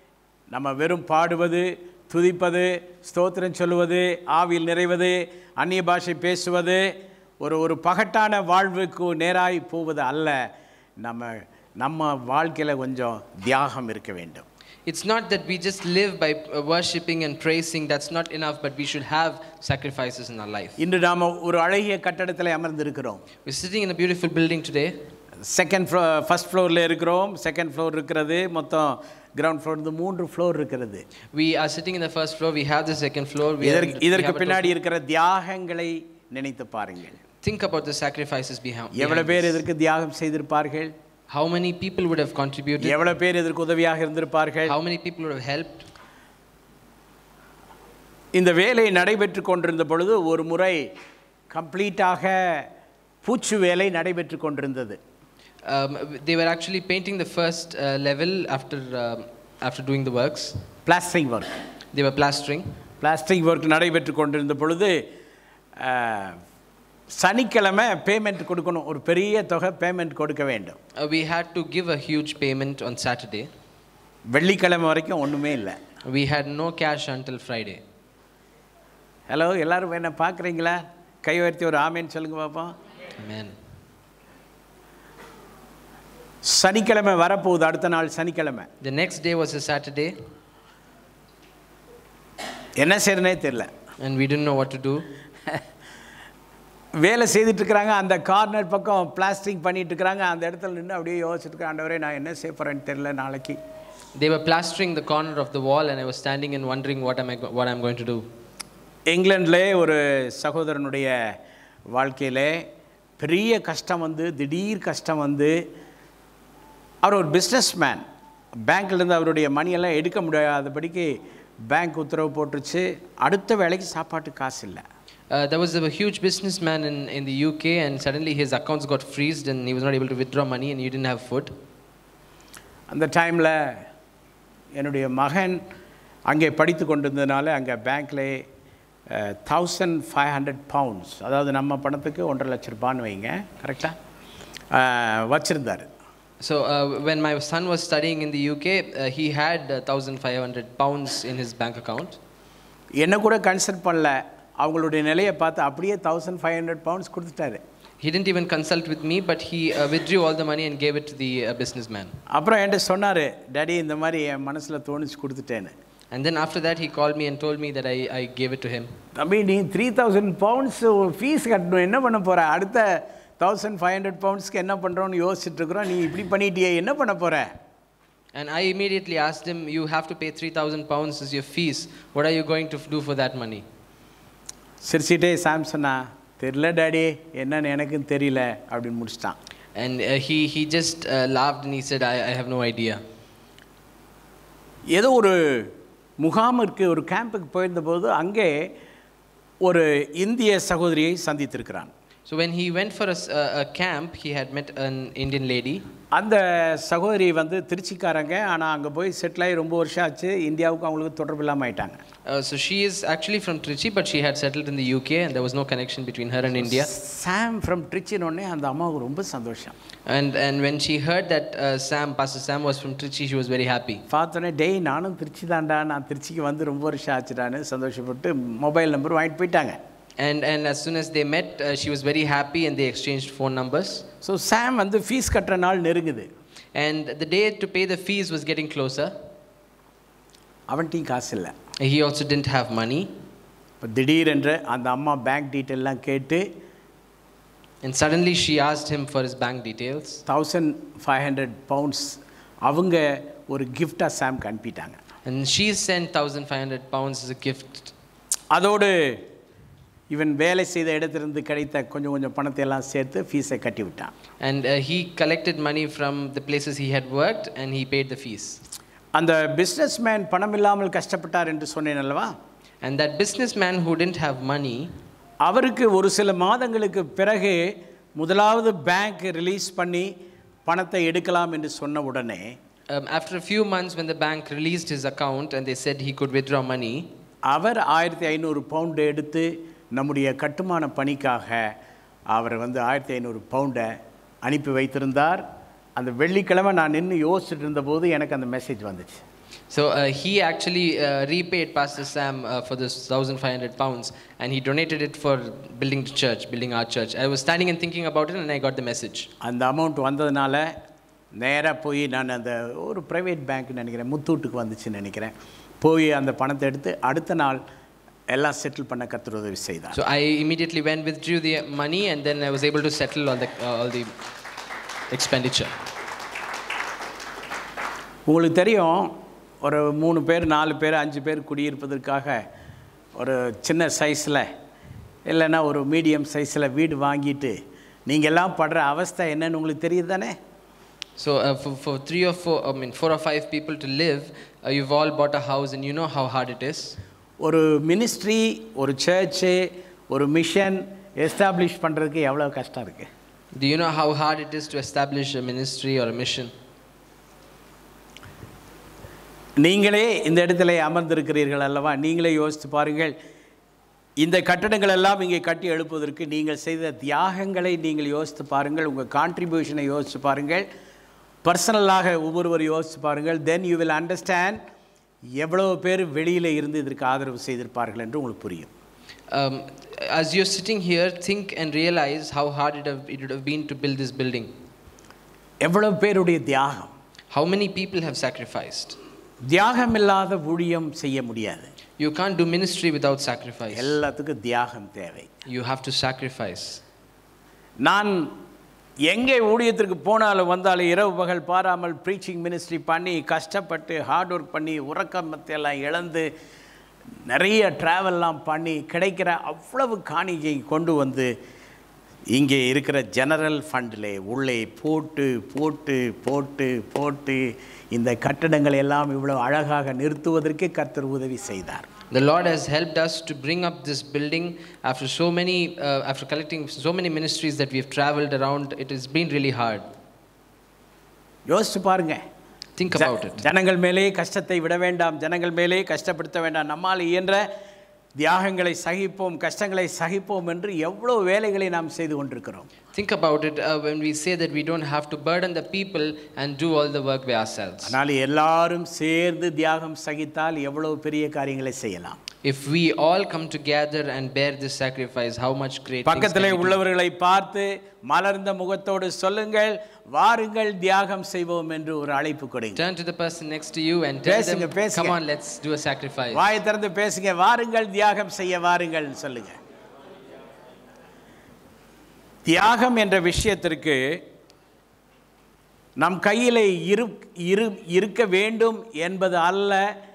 நம்ம வெறும் பாடுவது துதிப்பது ஸ்தோத்திரம் சொல்லுவது ஆவியில் நிறைவது அந்நிய பாஷை பேசுவது ஒரு ஒரு பகட்டான வாழ்வுக்கு நேராய் போவது அல்ல நம்ம நம்ம வாழ்க்கையில் கொஞ்சம் தியாகம் இருக்க வேண்டும் It's not that we just live by uh, worshipping and praising, that's not enough, but we should have sacrifices in our life. இன்று நாம் ஒரு அழகிய கட்டடத்தில் அமர்ந்திருக்கிறோம் We're sitting in a beautiful building today. Second floor first ஃப்ளோரில் இருக்கிறோம் second floor இருக்கிறது மொத்தம் கிரவுண்ட் ஃப்ளோர் இருந்து மூன்று ஃப்ளோர் இருக்கிறது We are sitting in the first floor, we have the second floor. We are, இதற்கு we இதற்கு have a பின்னாடி total- இருக்கிற தியாகங்களை நினைத்து பாருங்கள் Think about the sacrifices behind. எவ்வளவு behind பேர் this. இதற்கு தியாகம் செய்திருப்பார்கள் How many people would have contributed? எவ்வளவு பேர் இதற்கு உதவியாக இருந்திருப்பார்கள் How many people would have helped? இந்த வேலை நடைபெற்று கொண்டிருந்த பொழுது ஒரு முறை கம்ப்ளீட்டாக பூச்சு வேலை நடைபெற்று கொண்டிருந்தது Um, they were actually painting the first uh, level after, um, after doing the works. Plastering work They were plastering. Plastering work நடைபெற்று கொண்டிருந்த பொழுது அஹ், சனிக்கிழமை பேமெண்ட் கொடுக்கணும் ஒரு பெரிய தொகை பேமெண்ட் கொடுக்க வேண்டும் Uh, we had to give a huge payment on Saturday. வெள்ளிக்கிழமை வரைக்கும் ஒன்றுமே இல்லை We had no cash until Friday. Hello எல்லாரும் என்ன பார்க்குறீங்களா கை உயர்த்தி ஒரு ஆமேன்னு சொல்லுங்க பார்ப்போம் Amen. சனிக்கிழமை வரப்போகுது அடுத்த நாள் சனிக்கிழமை The next day was a Saturday, என்ன செய்யறனே தெரில and we didn't know what to do. வேலை செய்துட்டு இருக்கிறாங்க அந்த கார்னர் பக்கம் பிளாஸ்டிங் பண்ணிட்டு இருக்கிறாங்க அந்த இடத்துல நின்று அப்படியே யோசிச்சுட்டு இருக்கேன் ஆண்டவரே நான் என்ன செய்ய போகிறேன்னு தெரில நாளைக்கு They were plastering the corner of the wall, and I was standing and wondering what am I go- what I'm going to do. இங்கிலாண்டிலே ஒரு சகோதரனுடைய வாழ்க்கையிலே பெரிய கஷ்டம் வந்து திடீர் கஷ்டம் வந்து அவர் ஒரு பிஸ்னஸ் மேன் பேங்க்லேருந்து அவருடைய மணியெல்லாம் எடுக்க முடியாதபடிக்கு பேங்க் உத்தரவு போட்டுருச்சு அடுத்த வேலைக்கு சாப்பாட்டு காசு இல்லை Uh, there was a huge businessman in, in the UK, and suddenly his accounts got freezed, and he was not able to withdraw money, and he didn't have food. அந்த டைமில் என்னுடைய மகன் அங்கே படித்து கொண்டிருந்ததுனால அங்கே பேங்க்லே தௌசண்ட் ஃபைவ் ஹண்ட்ரட் பவுண்ட்ஸ் அதாவது நம்ம பணத்துக்கு ஒன்றரை லட்ச ரூபான்னு வைங்க கரெக்டாக வச்சுருந்தார் So uh, when my son was studying in the UK, uh, he had uh, 1,500 pounds in his bank account. என்ன கூட கன்சல்ட் பண்ணல அவங்களுடைய நிலையை பார்த்து அப்படியே தௌசண்ட் ஃபைவ் ஹண்ட்ரட் பவுண்ட்ஸ் கொடுத்துட்டாரு He didn't even consult with me, but he uh, withdrew all the money and gave it to the uh, businessman. அப்புறம் என்கிட்ட சொன்னார் டேடி இந்த மாதிரி என் மனசில் தோணிச்சு கொடுத்துட்டேன்னு And then after that, he called me and told me that I, I gave it to him. தம்பி நீ three thousand pounds fees கட்டணும் என்ன பண்ண போகிற அடுத்த தௌசண்ட் ஃபைவ் ஹண்ட்ரட் பவுண்ட்ஸ்க்கு என்ன பண்ணுறோன்னு யோசிச்சுட்டு இருக்கிறோம் நீ இப்படி பண்ணிட்டியே என்ன பண்ண போகிற And I immediately asked him, You have to pay 3,000 pounds as your fees. What are you going to f- do for that money? சிரிச்சிட்டே சாம் சொன்னா தெரில டேடி என்னன்னு எனக்கும் தெரியல அப்படின்னு முடிச்சிட்டான் And uh, he, he just uh, laughed and he said, I, I have no idea. ஏதோ ஒரு முகாமிற்கு ஒரு கேம்புக்கு போயிருந்தபோது அங்கே ஒரு இந்திய சகோதரியை சந்தித்திருக்கிறான் So when he went for a, s- a- a camp, he had met an Indian lady. அந்த சகோதரி வந்து திருச்சிக்காரங்க ஆனால் அங்கே போய் செட்டில் ஆகி ரொம்ப வருஷம் ஆச்சு இந்தியாவுக்கு அவங்களுக்கு தொடர்பு இல்லாமல் ஆயிட்டாங்க Uh, so she is actually from Trichy, but she had settled in the UK, and there was no connection between her and India. Sam from ட்ரிச்சின்னு உடனே அந்த அம்மாவுக்கு ரொம்ப சந்தோஷம் And and when she heard that uh, Sam, Pastor Sam, was from Trichy, she was very happy. பார்த்தோன்னே டேய் நானும் திருச்சி தான்டா நான் திருச்சிக்கு வந்து ரொம்ப வருஷம் ஆச்சுடான்னு சந்தோஷப்பட்டு மொபைல் நம்பர் வாங்கிட்டு போயிட்டாங்க And and as soon as they met, uh, she was very happy, and they exchanged phone numbers. So Sam வந்து ஃபீஸ் கட்டுற நாள் நெருங்குது And the day to pay the fees was getting closer. அவன்கிட்டையும் காசு இல்லை He also didn't have money, இப்போ திடீரென்று அந்த அம்மா bank டீட்டெயிலாம் கேட்டு and suddenly she asked him for his bank details. Thousand five hundred pounds அவங்க ஒரு கிஃப்டாக சாம்க்கு அனுப்பிட்டாங்க And she sent 1,500 pounds as a gift. அதோடு இவன் வேலை செய்த இடத்திலிருந்து கிடைத்த கொஞ்சம் கொஞ்சம் பணத்தை எல்லாம் சேர்த்து ஃபீஸை கட்டி விட்டான் And uh, he collected money from the places he had worked, and he paid the fees. அந்த பிஸ்னஸ் மேன் பணம் இல்லாமல் கஷ்டப்பட்டார் என்று சொன்னேன் அல்லவா And that businessman who didn't have money, அவருக்கு ஒரு சில மாதங்களுக்கு பிறகு முதலாவது பேங்க் ரிலீஸ் பண்ணி பணத்தை எடுக்கலாம் என்று சொன்ன உடனே um, after a few months, when the bank released his account and they said he could withdraw money, அவர் ஆயிரத்தி ஐநூறு பவுண்டு எடுத்து நம்முடைய கட்டுமான பணிக்காக அவர் வந்து ஆயிரத்தி ஐநூறு பவுண்டை அனுப்பி வைத்திருந்தார் அந்த வெள்ளிக்கிழமை நான் நின்று யோசிச்சுட்டு இருந்தபோது எனக்கு அந்த மெசேஜ் வந்துச்சு so uh, he actually uh, repaid Pastor Sam uh, for this 1,500 pounds and he donated it for building the church, building our church. I was standing and thinking about it and I got the message. அந்த amount வந்ததுனால நேராக போய் நான் அந்த ஒரு private bank நினைக்கிறேன் முத்தூட்டுக்கு வந்துச்சுன்னு நினைக்கிறேன் போய் அந்த பணத்தை எடுத்து அடுத்த நாள் எல்லாம் செட்டில் பண்ண கத்துற உதவி செய்தார் So I immediately went, withdrew the money, and then I was able to settle all the, uh, all the expenditure. உங்களுக்கு தெரியும் ஒரு மூணு பேர் நாலு பேர் அஞ்சு பேர் குடியிருப்பதற்காக ஒரு சின்ன சைஸில் இல்லைன்னா ஒரு மீடியம் சைஸில் வீடு வாங்கிட்டு நீங்கள் எல்லாம் படுற அவஸ்தை என்னன்னு உங்களுக்கு தெரியுது தானே So uh, for, for three or four, I mean four or five people to live, uh, you've all bought a house and you know how hard it is. ஒரு மினிஸ்ட்ரி ஒரு சர்ச்சு ஒரு மிஷன் எஸ்டாப்ளிஷ் பண்ணுறதுக்கு எவ்வளோ கஷ்டம் இருக்குது Do you know how hard it is to establish a ministry or a mission? நீங்களே இந்த இடத்துல அமர்ந்திருக்கிறீர்கள் அல்லவா நீங்களே யோசித்து பாருங்கள் இந்த கட்டடங்கள் எல்லாம் இங்கே கட்டி எழுப்புவதற்கு நீங்கள் செய்த தியாகங்களை நீங்கள் யோசித்து பாருங்கள் உங்கள் கான்ட்ரிபியூஷனை யோசித்து பாருங்கள் பர்சனலாக ஒவ்வொருவர் யோசித்து பாருங்கள் தென் யூ வில் அண்டர்ஸ்டாண்ட் எவ்வளவு பேர் வெளியில் இருந்து இதற்கு ஆதரவு செய்திருப்பார்கள் என்று உங்களுக்கு புரியும் Um, as you're sitting here, think and realize how hard it, have, it would have been to build this building. எவ்வளவு பேருடைய தியாகம் How many people have sacrificed? தியாகம் இல்லாத ஊழியம் செய்ய முடியாது You can't do ministry without sacrifice. எல்லாத்துக்கும் தியாகம் தேவை You have to sacrifice. நான் எங்கே ஊழியத்திற்கு போனாலும் வந்தாலும் இரவு பகல் பாராமல் ப்ரீச்சிங் மினிஸ்ட்ரி பண்ணி கஷ்டப்பட்டு ஹார்ட் ஒர்க் பண்ணி உறக்கம் எல்லாம் இழந்து நிறைய ட்ராவல்லாம் பண்ணி கிடைக்கிற அவ்வளவு காணிக்கை கொண்டு வந்து இங்கே இருக்கிற ஜெனரல் ஃபண்டில் உள்ளே போட்டு போட்டு போட்டு போட்டு இந்த கட்டடங்களை எல்லாம் இவ்வளவு அழகாக நிறுத்துவதற்கு கர்த்தர் உதவி செய்தார் The Lord has helped us to bring up this building after so many, uh, after collecting so many ministries that we've traveled around. It has been really hard. யோசிச்சு பாருங்க Think ஜ- about it. ஜனங்கள் மேலே கஷ்டத்தை விட வேண்டாம் ஜனங்கள் மேலே கஷ்டப்படுத்த வேண்டாம் நம்மால் இயன்ற தியாகங்களை சகிப்போம் கஷ்டங்களை சகிப்போம் என்று எவ்வளோ வேலைகளை நாம் செய்து கொண்டிருக்கிறோம் Think about it uh, when we say that we don't have to burden the people and do all the work by ourselves. ஆனால் எல்லாரும் சேர்ந்து தியாகம் சகித்தால் எவ்வளவு பெரிய காரியங்களை செய்யலாம் If we all come together and bear this sacrifice, how much great things பக்கத்திலே can we do? உள்ளவர்களை பார்த்து மலர்ந்த முகத்தோடு சொல்லுங்கள் வாருங்கள் தியாகம் செய்வோம் என்று ஒரு அழைப்பு கொடுங்க Turn to the person next to you and tell பேசுங்க, them, பேசுங்க. come on, let's do a sacrifice. வாயை திறந்து பேசுங்க வாருங்கள் தியாகம் செய்ய வாருங்கள் சொல்லுங்க தியாகம் என்ற விஷயத்திற்கு நம் கையிலே இரு இரு இருக்க வேண்டும் என்பது அல்ல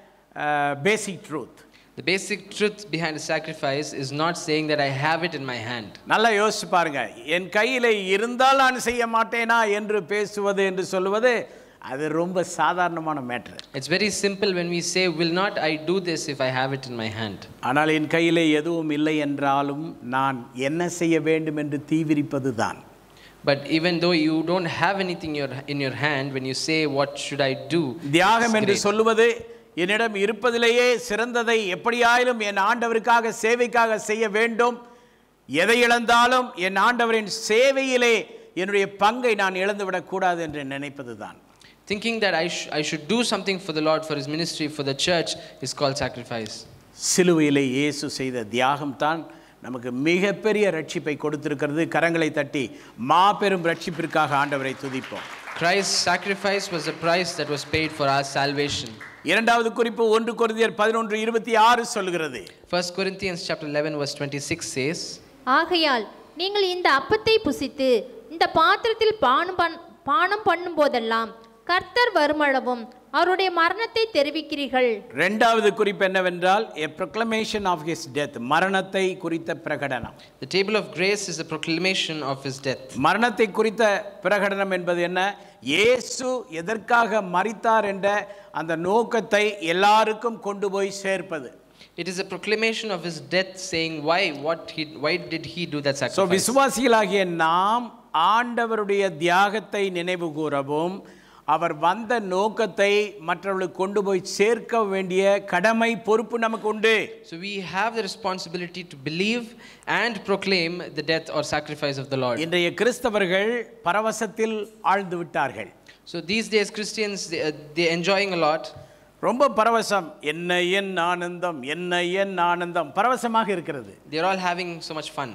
basic truth The basic truth behind a sacrifice is not saying that I have it in my hand. நல்லா யோசிச்சு பாருங்க என் கையிலே இருந்தால் நான் செய்ய மாட்டேனா என்று பேசுவது என்று சொல்லுவது அது ரொம்ப சாதாரணமான matter It's very simple when we say, Will not I do this if I have it in my hand? ஆனால் என் கையிலே எதுவும் இல்லை என்றாலும் நான் என்ன செய்ய வேண்டும் என்று தீவிரிப்பது தான் But even though you don't have anything in your, in your hand, when you say, What should I do? தியாகம் it's என்று great. சொல்லுவது என்னிடம் இருப்பதிலேயே சிறந்ததை எப்படியாயிலும் என் ஆண்டவருக்காக சேவைக்காக செய்ய வேண்டும் எதை இழந்தாலும் என் ஆண்டவரின் சேவையிலே என்னுடைய பங்கை நான் இழந்துவிடக் கூடாது என்று நினைப்பது தான் Thinking that I, sh- I should do something for the Lord, for His ministry, for the church, is called sacrifice. சிலுவையிலே இயேசு செய்த தியாகம் தான் நமக்கு மிகப்பெரிய ரட்சிப்பை கொடுத்திருக்கிறது கரங்களை தட்டி மாபெரும் ரட்சிப்பிற்காக ஆண்டவரை துதிப்போம் Christ's sacrifice was the price that was paid for our salvation. இரண்டாவது குறிப்பு ஒன்று கொரிந்தியர் பதினொன்று இருபத்தி ஆறு சொல்கிறது 1 Corinthians chapter 11 verse 26 says, ஆகையால் நீங்கள் இந்த அப்பத்தை புசித்து இந்த பாத்திரத்தில் பானம் பண் பானம் பண்ணும் போதெல்லாம் கர்த்தர் வருமளவும் அவருடைய மரணத்தை தெரிவிக்கிறீர்கள் ரெண்டாவது குறிப்பு என்னவென்றால் a proclamation of his death மரணத்தை குறித்த பிரகடனம் The table of grace is a proclamation of His death. மரணத்தை குறித்த பிரகடனம் என்பது என்ன இயேசு எதற்காக மரித்தார் என்ற அந்த நோக்கத்தை எல்லாருக்கும் கொண்டு போய் சேர்ப்பது It is a proclamation of His death saying why, what he, why did He do that so sacrifice? விசுவாசிகளாகிய நாம் ஆண்டவருடைய தியாகத்தை நினைவு கூறவும் அவர் வந்த நோக்கத்தை மற்றவர்களுக்கு கொண்டு போய் சேர்க்க வேண்டிய கடமை பொறுப்பு நமக்கு உண்டு So we have the responsibility to believe and proclaim the death or sacrifice of the Lord. இன்றைய கிறிஸ்தவர்கள் பரவசத்தில் ஆழ்ந்து விட்டார்கள் So these days Christians, they, uh, they're enjoying a lot. ரொம்ப பரவசம் என்ன என் ஆனந்தம் என்ன என் ஆனந்தம் பரவசமாக இருக்கிறது They're all having so much fun.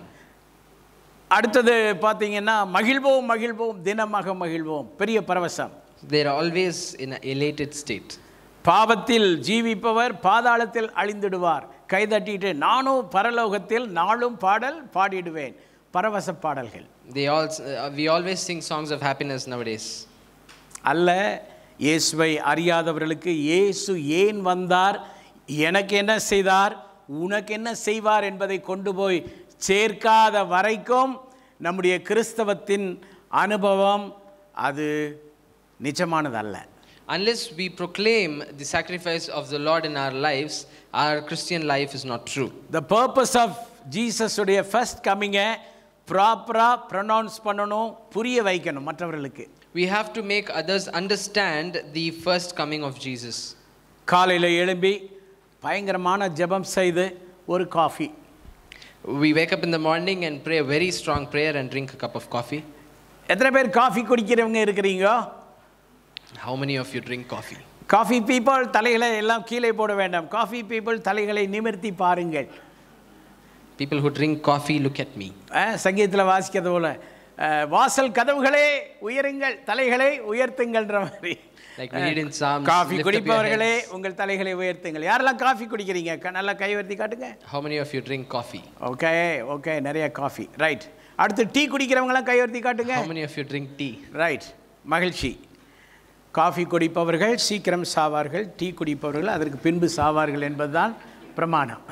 அடுத்தது பார்த்தீங்கன்னா மகிழ்வோம் மகிழ்வோம் தினமாக மகிழ்வோம் பெரிய பரவசம் They're always in an elated state. பாவத்தில் ஜீவிப்பவர் பாதாளத்தில் அழிந்திடுவார் கைதட்டிட்டு நானும் பரலோகத்தில் நாளும் பாடல் பாடிடுவேன் பரவச பாடல்கள் They all, uh, we always sing songs of happiness nowadays. அல்ல இயேசுவை அறியாதவர்களுக்கு இயேசு ஏன் வந்தார் எனக்கு என்ன செய்தார் உனக்கு என்ன செய்வார் என்பதை கொண்டு போய் சேர்க்காத வரைக்கும் நம்முடைய கிறிஸ்தவத்தின் அனுபவம் அது நிஜமானதல்ல Unless we proclaim the sacrifice of the Lord in our lives, our Christian life is not true. The purpose of ஜீசஸுடைய ஃபர்ஸ்ட் கம்மிங்கை ப்ராப்பராக ப்ரொனவுன்ஸ் பண்ணணும் புரிய வைக்கணும் மற்றவர்களுக்கு We have to make others understand the first coming of Jesus. காலையில் எழும்பி பயங்கரமான ஜெபம் செய்து ஒரு coffee We wake up in the morning and pray a very strong prayer and drink a cup of coffee. எத்தனை பேர் காஃபி குடிக்கிறவங்க இருக்கிறீங்க How many of you drink coffee? Coffee people தலைகளை எல்லாம் கீழே போட வேண்டாம் காஃபி பீப்பிள் தலைகளை நிமிர்த்தி பாருங்கள் People who drink coffee, look at me. சங்கீதத்தில் வாசிக்கிறது போல அஹ், வாசல் கதவுகளே உயருங்கள் தலைகளை உயர்த்துங்கள்ன்ற மாதிரி Like we read in Psalms, coffee lift up your குடிப்பவர்களே heads. உங்கள் தலைகளை உயர்த்துங்கள் யாரெல்லாம் காஃபி குடிக்கிறீங்க க- நல்லா கை உயர்த்தி காட்டுங்க How many of you drink coffee? Okay okay நிறைய காஃபி ரைட் அடுத்து டீ குடிக்கிறவங்களாம் கை உயர்த்தி காட்டுங்க How many of you drink tea? Right மகிழ்ச்சி காஃபி குடிப்பவர்கள் சீக்கிரம் சாவார்கள் டீ குடிப்பவர்கள் அதற்கு பின்பு சாவார்கள் என்பதுதான் பிரமாணம்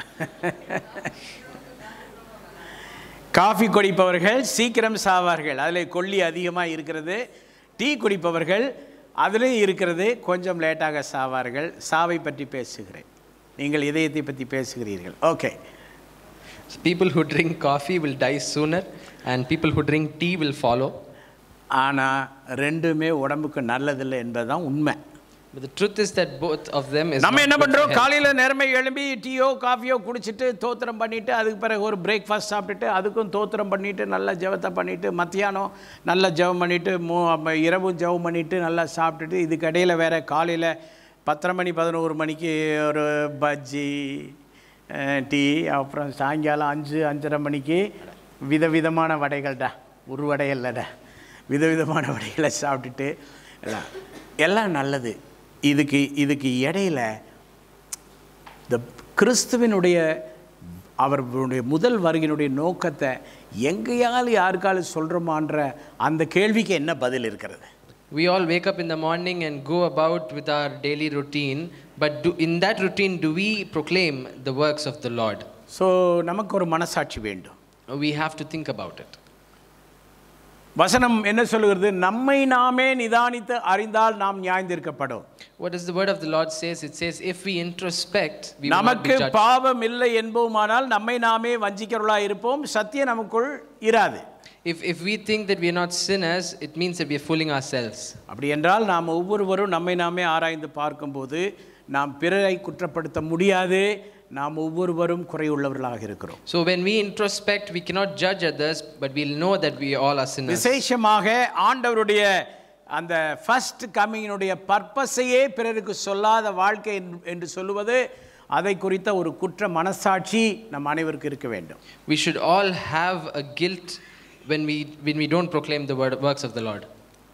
காஃபி குடிப்பவர்கள் சீக்கிரம் சாவார்கள் அதில் கொல்லி அதிகமாக இருக்கிறது டீ குடிப்பவர்கள் அதிலும் இருக்கிறது கொஞ்சம் லேட்டாக சாவார்கள் சாவை பற்றி பேசுகிறேன் நீங்கள் இதயத்தை பற்றி பேசுகிறீர்கள் okay So people who drink coffee will die sooner, and people who drink tea will follow. ஆனால் ரெண்டுமே உடம்புக்கு நல்லதில்லை என்பதுதான் உண்மை But the truth is that both of them is நம்ம not என்ன good for பண்றோம் health. காலையில் நேரமே எழும்பி டீயோ காஃபியோ குடிச்சிட்டு தோத்திரம் பண்ணிட்டு அதுக்கு பிறகு ஒரு பிரேக்ஃபாஸ்ட் சாப்பிட்டுட்டு அதுக்கும் தோத்திரம் பண்ணிட்டு நல்லா ஜெபத்தை பண்ணிட்டு மத்தியானம் நல்லா ஜெபம் பண்ணிட்டு மூ அப்ப இரவும் ஜெபம் பண்ணிட்டு நல்லா சாப்பிட்டுட்டு இதுக்கு இடையில வேற காலையில் பத்தரை மணி பதினோரு மணிக்கு ஒரு பஜ்ஜி அஹ், டீ அப்புறம் சாயங்காலம் அஞ்சு அஞ்சரை மணிக்கு விதவிதமான வடைகள்டா ஒரு வடை இல்லைடா விதவிதமான வடைகளை சாப்பிட்டுட்டு எல்லாம் எல்லாம் நல்லது இதுக்கு இதுக்கு இடையில இந்த கிறிஸ்துவினுடைய அவர்களுடைய முதல் வருகையினுடைய நோக்கத்தை எங்கேயாலும் யாருக்காலும் சொல்கிறோமான்ற அந்த கேள்விக்கு என்ன பதில் இருக்கிறது We all wake up in the morning and go about with our daily routine, but do, in that routine, do we proclaim the works of the Lord? So நமக்கு ஒரு மனசாட்சி வேண்டும் We have to think about it. வசனம் என்ன சொல்லுகிறது நம்மை நாமே நிதானித்து அறிந்தால் நாம் நியாயந்திருக்கப்படும் What does the word of the Lord says? It says, if we introspect, we will not be நமக்கு judged. பாவம் இல்லை என்போமானால் நம்மை நாமே வஞ்சிக்கிறவர்களாக இருப்போம் சத்தியம் நமக்குள் இராது If, if we think that we are not sinners, it means that we are fooling ourselves. அப்படி என்றால் நாம் ஒவ்வொருவரும் நம்மை நாமே ஆராய்ந்து பார்க்கும்போது நாம் பிறரை குற்றப்படுத்த முடியாது நாம் ஒவ்வொருவரும் குறையுள்ளவர்களாக இருக்கிறோம் So when we introspect, we cannot judge others, but we'll know that we all are sinners. விசேஷமாக ஆண்டவருடைய அந்த ஃபர்ஸ்ட் கம்மிங்கினுடைய பர்பஸையே பிறருக்கு சொல்லாத வாழ்க்கை என்று- என்று சொல்லுவது அதை குறித்த ஒரு குற்ற மனசாட்சி நம் அனைவருக்கும் இருக்க வேண்டும் We should all have a guilt when we, when we don't proclaim the word, works of the Lord.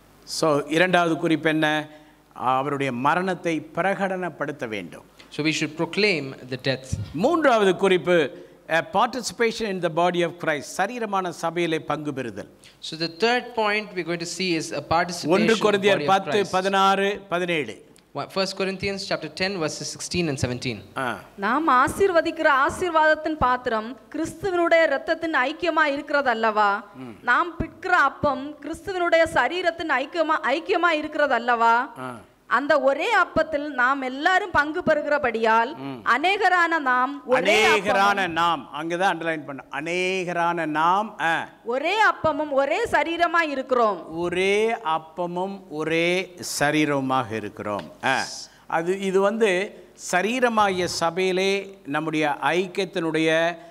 So இரண்டாவது குறிப்பு என்ன அவருடைய மரணத்தை பிரகடனப்படுத்த வேண்டும் So we should proclaim the death. மூன்றாவது குறிப்பு participation in the body of Christ சரீரமான சபையிலே பங்கு பெறுதல் So the third point we're going to see is a participation ஒன்று in the கொரிந்தியர் body of பத்து Christ. பதினாறு பதினேழு One- First Corinthians chapter 10 verses 16 and 17. ஆ நாம் ஆசீர்வதிக்கிற ஆசீர்வாதத்தின் பாத்திரம் கிறிஸ்துவனுடைய இரத்தத்தின் ஐக்கியமா இருக்கிறது அல்லவா நாம் பிற்கிற அப்பம் கிறிஸ்துவனுடைய சரீரத்தின் ஐக்கியமா ஐக்கியமா இருக்கிறது அல்லவா அந்த ஒரே அப்பத்தில் நாம் எல்லாரும் பங்கு பெறுகிறபடியால் அநேகரான நாம் ஒரே அநேகரான அப்பமும் நாம் அங்கதான் அண்டர்லைன் பண்ண அநேகரான நாம் ஆ, ஒரே அப்பமும் ஒரே சரீரமா இருக்கிறோம் ஒரே அப்பமும் ஒரே சரீரமாக இருக்கிறோம் ஆ, அது இது வந்து சரீரமாகிய சபையிலே நம்முடைய ஐக்கியத்தினுடைய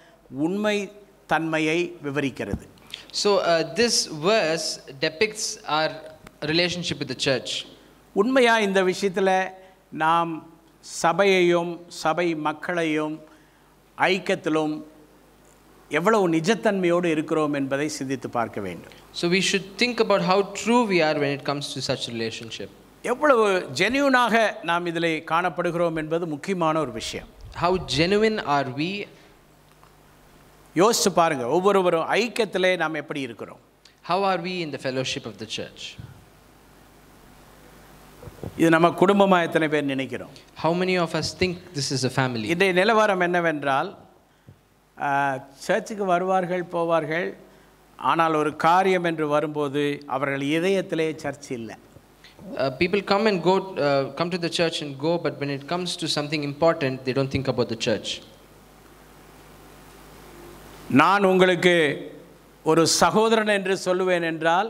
உண்மை தன்மையை விவரிக்கிறது So uh, this verse depicts our relationship with the church. உண்மையா இந்த விஷயத்தில் நாம் சபையையும் சபை மக்களையும் ஐக்கியத்திலும் எவ்வளவு நிஜத்தன்மையோடு இருக்கிறோம் என்பதை சிந்தித்து பார்க்க வேண்டும் So we should think about how true we are when it comes to such relationship. எவ்வளவு ஜென்யூனாக நாம் இதில் காணப்படுகிறோம் என்பது முக்கியமான ஒரு விஷயம் How genuine are we? யோசிச்சு பாருங்க ஒவ்வொருவரும் ஐக்கியத்திலே நாம் எப்படி இருக்கிறோம் How are we in the fellowship of the church? இது நம்ம குடும்பமாக எத்தனை பேர் நினைக்கிறோம் How many of us think this is a family? இன்றைய நிலவரம் என்னவென்றால் ஆஹ், சர்ச்சுக்கு வருவார்கள் போவார்கள் ஆனால் ஒரு காரியம் என்று வரும்போது அவர்கள் இதயத்திலே சர்ச் இல்லை Uh, people come and go, uh, come to the church and go, but when it comes to something important, they don't think about the church. நான் உங்களுக்கு ஒரு சகோதரன் என்று சொல்லுவேன் என்றால்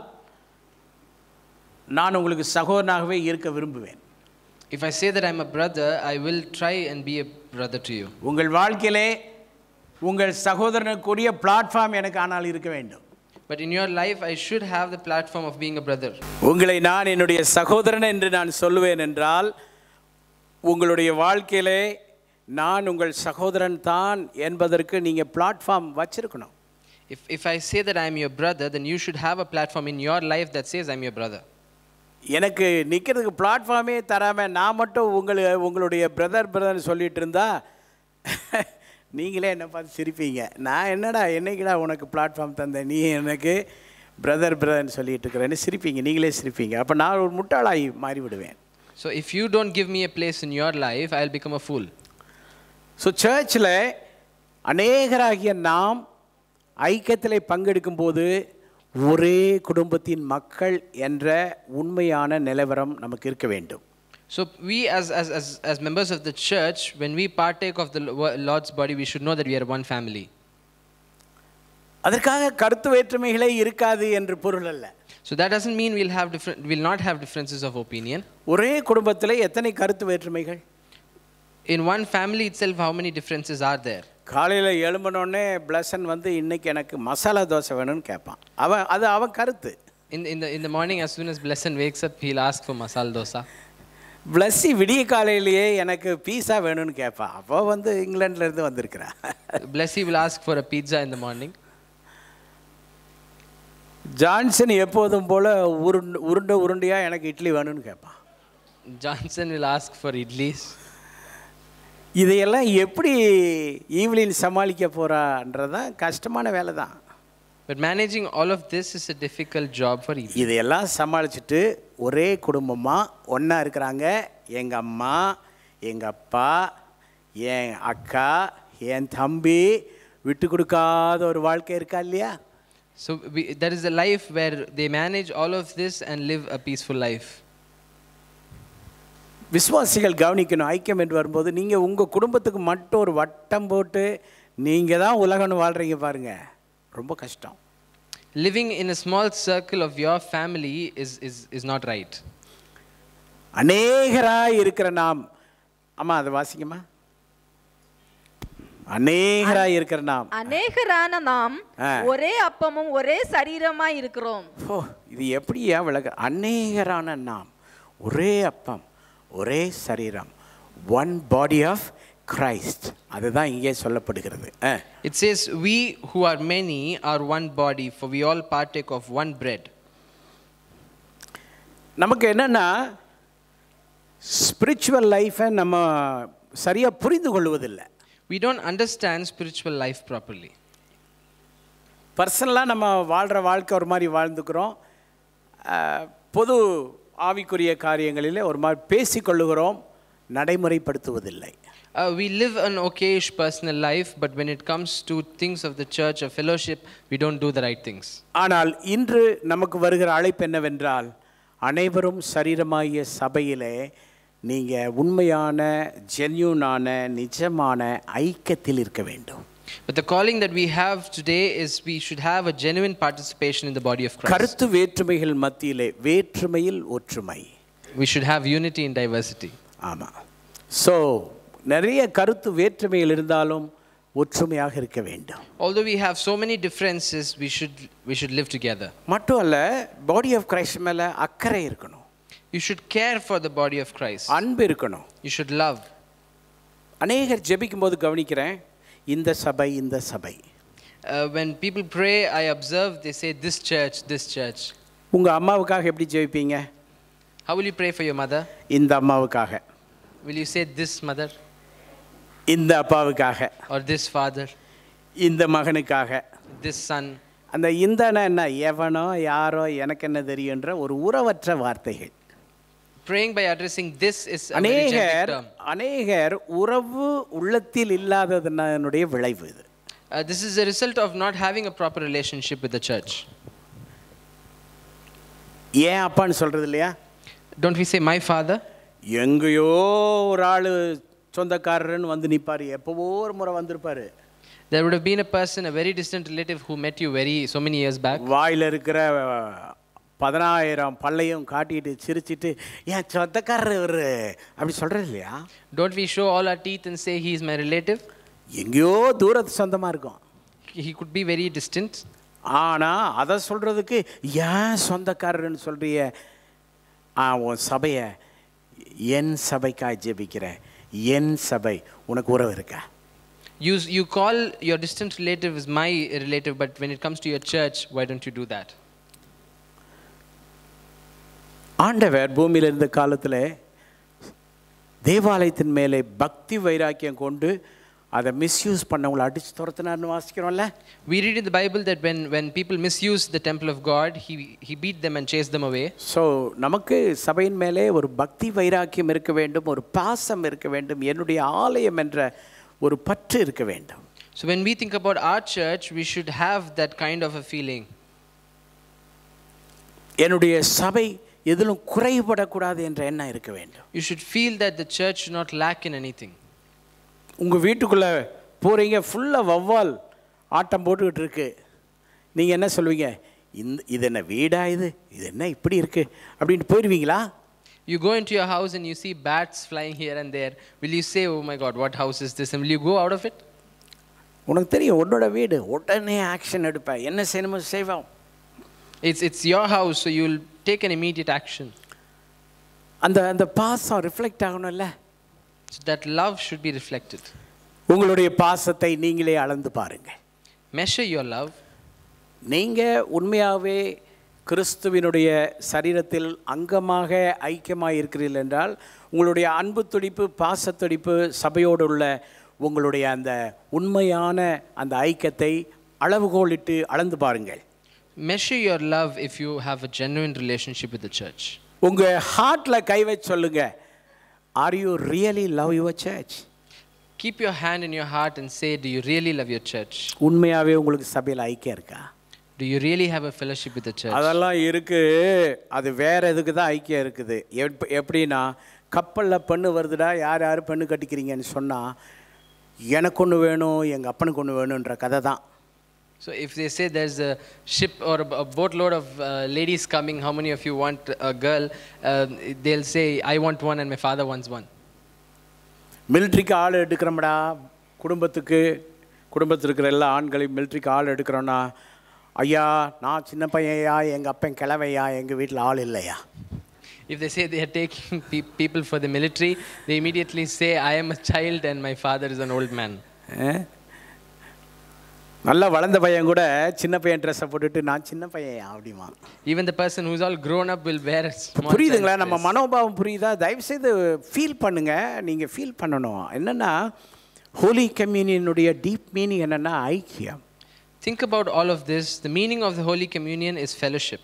நான் உங்களுக்கு சகோதரனாகவே இருக்க விரும்புவேன் If I say that I'm a brother, I will try and be a brother to you. உங்கள் வாழ்க்கையிலே உங்கள் சகோதரனுக்குரிய பிளாட்ஃபார்ம் எனக்கு ஆனால் இருக்க வேண்டும் But in your life, I should have the platform of being a brother. உங்களை நான் என்னுடைய சகோதரன் என்று நான் சொல்லுவேன் என்றால் உங்களுடைய வாழ்க்கையிலே நான் உங்கள் சகோதரன் தான் என்பதற்கு நீங்கள் பிளாட்ஃபார்ம் வச்சிருக்கணும் If, if I say that I'm your brother, then you should have a platform in your life that says I'm your brother. எனக்கு நிற்கிறதுக்கு பிளாட்ஃபார்மே தராமல் நான் மட்டும் உங்களை உங்களுடைய பிரதர் பிரதர்னு சொல்லிட்டு இருந்தா நீங்களே என்ன பார்த்து சிரிப்பீங்க நான் என்னடா என்னைக்குடா உனக்கு பிளாட்ஃபார்ம் தந்தேன் நீ எனக்கு பிரதர் பிரதர்னு சொல்லிட்டு இருக்கிறேன்னு சிரிப்பீங்க நீங்களே சிரிப்பீங்க அப்போ நான் ஒரு முட்டாளாகி மாறி விடுவேன் So if you don't give me a place in your life, I'll become a fool. So சர்ச்சில் அநேகராகிய நாம் ஐக்கியத்தில் பங்கெடுக்கும் போது ஒரே குடும்பத்தின் மக்கள் என்ற உண்மையான நிலவரம் நமக்கு இருக்க வேண்டும் So we as, as, as, as members of the church, when we partake of the Lo- Lord's body, we should know that we are one family. அதற்காக கருத்து வேற்றுமைகளே இருக்காது என்று பொருள் அல்ல So that doesn't mean we'll have different, we'll not have differences of opinion. ஒரே குடும்பத்தில் எத்தனை கருத்து வேற்றுமைகள் In one family itself, how many differences are there? காலையில் எழும்பினோடனே பிளஸன் வந்து இன்னைக்கு எனக்கு மசாலா தோசை வேணும்னு கேட்பான் அவன் அது அவன் கருத்து In, in, the, in the morning, as soon as Blessing wakes up, he'll ask for masala dosa. Blessy விடிய காலையிலேயே எனக்கு பீஸா வேணும்னு கேட்பான் அப்போ வந்து இங்கிலாந்துல இருந்து வந்திருக்கிறா Blessy will ask for a pizza in the morning. Johnson எப்போதும் போல உருண்டு உருண்டை உருண்டையாக எனக்கு இட்லி வேணும்னு கேட்பான் Johnson will ask for idlis. இதையெல்லாம் எப்படி ஈவ்லின் சமாளிக்க போறான்றதான் கஷ்டமான வேலை தான் But managing all of this is a difficult job for Evelyn. இதையெல்லாம் சமாளிச்சுட்டு ஒரே குடும்பமாக ஒன்றா இருக்கிறாங்க எங்கள் அம்மா எங்கள் அப்பா என் அக்கா என் தம்பி விட்டு கொடுக்காத ஒரு வாழ்க்கை இருக்கா இல்லையா So we, that is a life where they manage all of this and live a peaceful life. விசுவாசிகள் கவனிக்கணும் ஐக்கியம் என்று வரும்போது நீங்கள் உங்கள் குடும்பத்துக்கு மட்டும் ஒரு வட்டம் போட்டு நீங்கள் தான் உலகம்னு வாழ்கிறீங்க பாருங்க ரொம்ப கஷ்டம் Living in a small circle of your family is, is, is not right. அநேகராய் இருக்கிற நாம் அம்மா அதை வாசிங்கம்மா அநேகராய் இருக்கிற நாம் அநேகரான நாம் ஆ. ஒரே அப்பமும் ஒரே சரீரமா இருக்கிறோம் ஓ இது எப்படி ஏன் விளக்க அநேகரான நாம் ஒரே அப்பம் ஒரே சரீரம் ஒன் பாடி ஆஃப் கிரைஸ்ட் அதுதான் இங்கே சொல்லப்படுகிறது ஆ. It says, We who are many are one body, for we all partake of one bread. நமக்கு என்னன்னா ஸ்பிரிச்சுவல் லைஃப்பை நம்ம சரியாக புரிந்து கொள்வதில்லை We don't understand spiritual life properly. பர்சனலாக நம்ம வாழ்கிற வாழ்க்கை ஒரு மாதிரி வாழ்ந்துக்கிறோம் அஹ், பொது ஆவிக்குரிய காரியங்களிலே ஒரு மாதிரி பேசிக்கொள்ளுகிறோம் நடைமுறைப்படுத்துவதில்லை Uh, we live an okayish personal life, but when it comes to things of the church or fellowship, we don't do the right things. ஆனால் இன்று நமக்கு வருகிற அழைப்பு என்னவென்றால் அனைவரும் சரீரமாகிய சபையிலே நீங்கள் உண்மையான ஜென்யூனான நிஜமான ஐக்கியத்தில் இருக்க வேண்டும் But the calling that we have today is we should have a genuine participation in the body of Christ. கருத்து வேற்றுமைகள் மத்தியிலே வேற்றுமையில் ஒற்றுமை We should have unity in diversity. ஆமாம் ஸோ நிறைய கருத்து வேற்றுமைகள் இருந்தாலும் ஒற்றுமையாக இருக்க வேண்டும் Although we have so many differences, we should, we should live together. மட்டும் அல்ல பாடி ஆஃப் கிரைஸ்ட் மேலே அக்கறை இருக்கணும் You should care for the body of Christ. அன்பு இருக்கணும் You should love. அநேகர் ஜெபிக்கும் போது கவனிக்கிறேன் இந்த சபை இந்த சபை Uh, when people pray, I observe they say this church, this church. உங்கள் அம்மாவுக்காக எப்படி ஜெபிப்பீங்க How will you pray for your mother? இந்த அம்மாவுக்காக Will you say this mother இந்த அப்பாவுக்காக or this father, இந்த மகனுக்காக this son? அந்த இந்தனா என்ன எவனோ யாரோ எனக்கு என்ன தெரியுன்ற ஒரு உறவற்ற வார்த்தைகள் Praying by addressing this is a very generic அநேகர் term. அநேகர் உறவு உள்ளத்தில் இல்லாததனுடைய விளைவு இது Uh, this is a result of not having a proper relationship with the church. ஏன் அப்பான்னு சொல்றது இல்லையா Don't we say my father? எங்கேயோ ஒரு ஆள் சொந்தக்காரர்னு வந்து நிற்பார் எப்போவோ ஒரு முறை வந்திருப்பாரு There would have been a person, a very distant relative who met you very so many years back. வாயில் இருக்கிற பதினாயிரம் பல்லையும் காட்டிட்டு சிரிச்சிட்டு என் சொந்தக்காரர் இவரு அப்படி சொல்கிறது இல்லையா Don't we show all our teeth and say he is my relative? எங்கேயோ தூரத்து சொந்தமாக இருக்கும் He could be very distant, ஆனால் அதை சொல்கிறதுக்கு ஏன் சொந்தக்காரர்னு சொல்கிறிய ஆ உன் சபையை என் சபைக்காய் ஜெபிக்கிறேன் என் சபை உனக்கு உறவு இருக்கா You, you call your distant relative is my relative, but when it comes to your church, why don't you do that? ஆண்டவர் பூமியில் இருந்த காலத்தில் தேவாலயத்தின் மேலே பக்தி வைராக்கியம் கொண்டு அதை மிஸ்யூஸ் பண்ணவங்களை அடித்து துரத்தினார்னு வாசிக்கிறோம்ல We read in the Bible that when, when people misuse the temple of God, he, he beat them and chased them away. So நமக்கு சபையின் மேலே ஒரு பக்தி வைராக்கியம் இருக்க வேண்டும் ஒரு பாசம் இருக்க வேண்டும் என்னுடைய ஆலயம் என்ற ஒரு பற்று இருக்க வேண்டும் So when we think about our church, we should have that kind of a feeling. என்னுடைய சபை எதிலும் குறைபடக்கூடாது என்ற எண்ணம் இருக்க வேண்டும் You should feel that the church should not lack in anything. உங்கள் வீட்டுக்குள்ளே போகிறீங்க ஃபுல்லாக வவ்வால் ஆட்டம் போட்டுக்கிட்டு இருக்கு நீங்கள் என்ன சொல்லுவீங்க இந்த இது என்ன வீடா இது இது என்ன இப்படி இருக்கு அப்படின்னு போயிடுவீங்களா You go into your house and you see bats flying here and there. Will you say, Oh my God, what house is this? And will you go out of it? உனக்கு தெரியும் உன்னோட வீடு உடனே ஆக்ஷன் எடுப்பேன் என்ன செய்யணுமோ செய்வோம் It's, it's your house, so you'll take an immediate action. அந்த அந்த பாசம் ரிஃப்ளெக்ட் ஆகணும்ல So that love should be reflected. உங்களுடைய பாசத்தை நீங்களே அளந்து பாருங்க Measure your love. நீங்கள் உண்மையாகவே கிறிஸ்துவினுடைய சரீரத்தில் அங்கமாக ஐக்கியமாக இருக்கிறீர்கள் என்றால் உங்களுடைய அன்பு துடிப்பு பாசத்துடிப்பு சபையோடு உள்ள உங்களுடைய அந்த உண்மையான அந்த ஐக்கியத்தை அளவுகோலிட்டு அளந்து பாருங்கள் Measure your love if you have a genuine relationship with the church. உங்கள் ஹார்ட்டில் கை வச்சு சொல்லுங்க are you really love your church Keep your hand in your heart and say, Do you really love your church? உண்மையாகவே உங்களுக்கு சபையில் ஐக்கியம் இருக்கா Do you really have a fellowship with the church? அதெல்லாம் இருக்கு அது வேற எதுக்கு தான் ஐக்கியம் இருக்குது எப்ப- எப்படின்னா கப்பலில் பெண்ணு வருதுடா யார் யார் பெண்ணு கட்டிக்கிறீங்கன்னு சொன்னால் எனக்கு ஒன்று வேணும் எங்கள் அப்பனுக்கு ஒன்று வேணுன்ற கதை தான் So if they say there's a ship or a, a boatload of uh, ladies coming, how many of you want a girl? Uh, they'll say, I want one and my father wants one. மிலிட்ரிக்கு ஆள் எடுக்கிறோம்டா குடும்பத்துக்கு குடும்பத்தில் இருக்கிற எல்லா ஆண்களையும் மிலிட்ரிக்கு ஆள் எடுக்கிறோன்னா ஐயா நான் சின்ன பையன்யா எங்கள் அப்பன் கிழவையா எங்கள் வீட்டில் ஆள் இல்லையா If they say they are taking pe- people for the military, they immediately say, I am a child and my father is an old man. அஹ்? நல்லா வளர்ந்த பையன் கூட சின்ன பையன் ட்ரெஸ்ஸை போட்டுட்டு நான் சின்ன பையன் அப்படிமா Even the person who's all grown up will wear a small புரியுதுங்களா child's நம்ம dress. மனோபாவம் புரியுதா தயவுசெய்து ஃபீல் பண்ணுங்க நீங்கள் ஃபீல் பண்ணணும் என்னென்னா ஹோலி கம்யூனியனுடைய டீப் மீனிங் என்னென்னா ஐக்கியம் Think about all of this. The meaning of the Holy Communion is fellowship.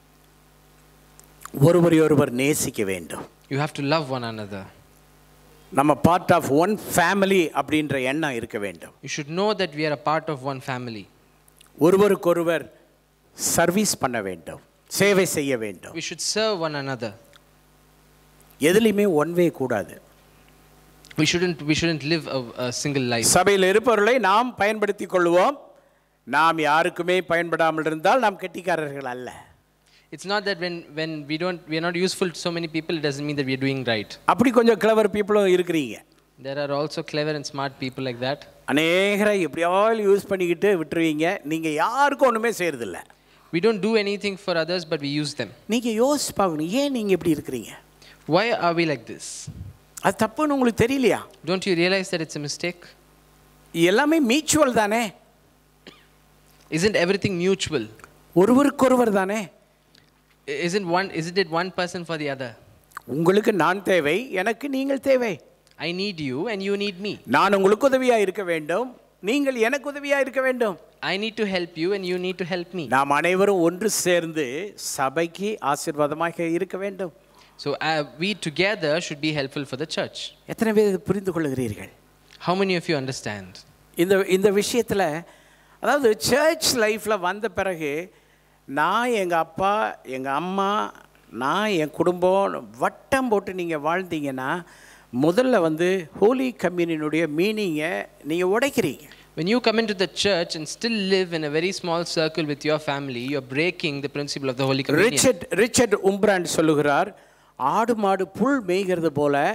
ஒருவரை ஒருவர் நேசிக்க வேண்டும் You have to love one another. நம்ம பார்ட் ஆஃப் ஒன் ஃபேமிலி அப்படின்ற எண்ணம் இருக்க வேண்டும் You should know that we are a part of one family. ஒருவருக்கொருவர் சர்வீஸ் பண்ண வேண்டும் சேவை செய்ய வேண்டும் We should serve one another. எதுலேயுமே ஒன் வே கூடாது We shouldn't, we shouldn't live a, a single life. சபையில் இருப்பவர்களை நாம் பயன்படுத்திக் கொள்வோம் நாம் யாருக்குமே பயன்படாமல் இருந்தால் நாம் கெட்டிக்காரர்கள் அல்ல It's not that when, when we don't, we are not useful to so many people, it doesn't mean that we are doing right. அப்படி கொஞ்சம் கிளவர் பீப்புளும் இருக்கிறீங்க There are also clever and smart people like that. அநேகரை எப்படியாவது use பண்ணிக்கிட்டு விட்டுருவீங்க நீங்கள் யாருக்கும் ஒன்றுமே செய்கிறதில்ல We don't do anything for others, but we use them. நீங்கள் யோசிச்சு பார்க்கணும் ஏன் நீங்கள் இப்படி இருக்கிறீங்க Why are we like this? அது தப்புன்னு உங்களுக்கு தெரியலையா Don't you realize that it's a mistake? எல்லாமே மியூச்சுவல் தானே Isn't everything mutual? ஒருவருக்கொருவர் தானே I- Isn't one isn't it one person for the other? உங்களுக்கு நான் தேவை எனக்கு நீங்கள் தேவை I need you and you need me. நான் உங்களுக்கு உதவியாக இருக்க வேண்டும் நீங்கள் எனக்கு உதவியாக இருக்க வேண்டும் I need to help you and you need to help me. நாம் அனைவரும் ஒன்று சேர்ந்து சபைக்கு ஆசீர்வாதமாக இருக்க வேண்டும் So uh, we together should be helpful for the church. எத்தனை பேர் இதை புரிந்து கொள்கிறீர்கள் How many of you understand? இந்த இந்த விஷயத்தில் அதாவது சர்ச் லைஃப்பில் வந்த பிறகு நான் எங்கள் அப்பா எங்கள் அம்மா நான் என் குடும்பம் வட்டம் போட்டு நீங்கள் வாழ்ந்தீங்கன்னா முதல்ல வந்து ஹோலி கம்யூனியனுடைய மீனிங்கை நீங்கள் உடைக்கிறீங்க When you come into the church and still live in a very small circle with your family, you're breaking the principle of the Holy Communion. Richard Richard Wurmbrand சொல்லுகிறார் ஆடு மாடு புல் மேய்கிறது போல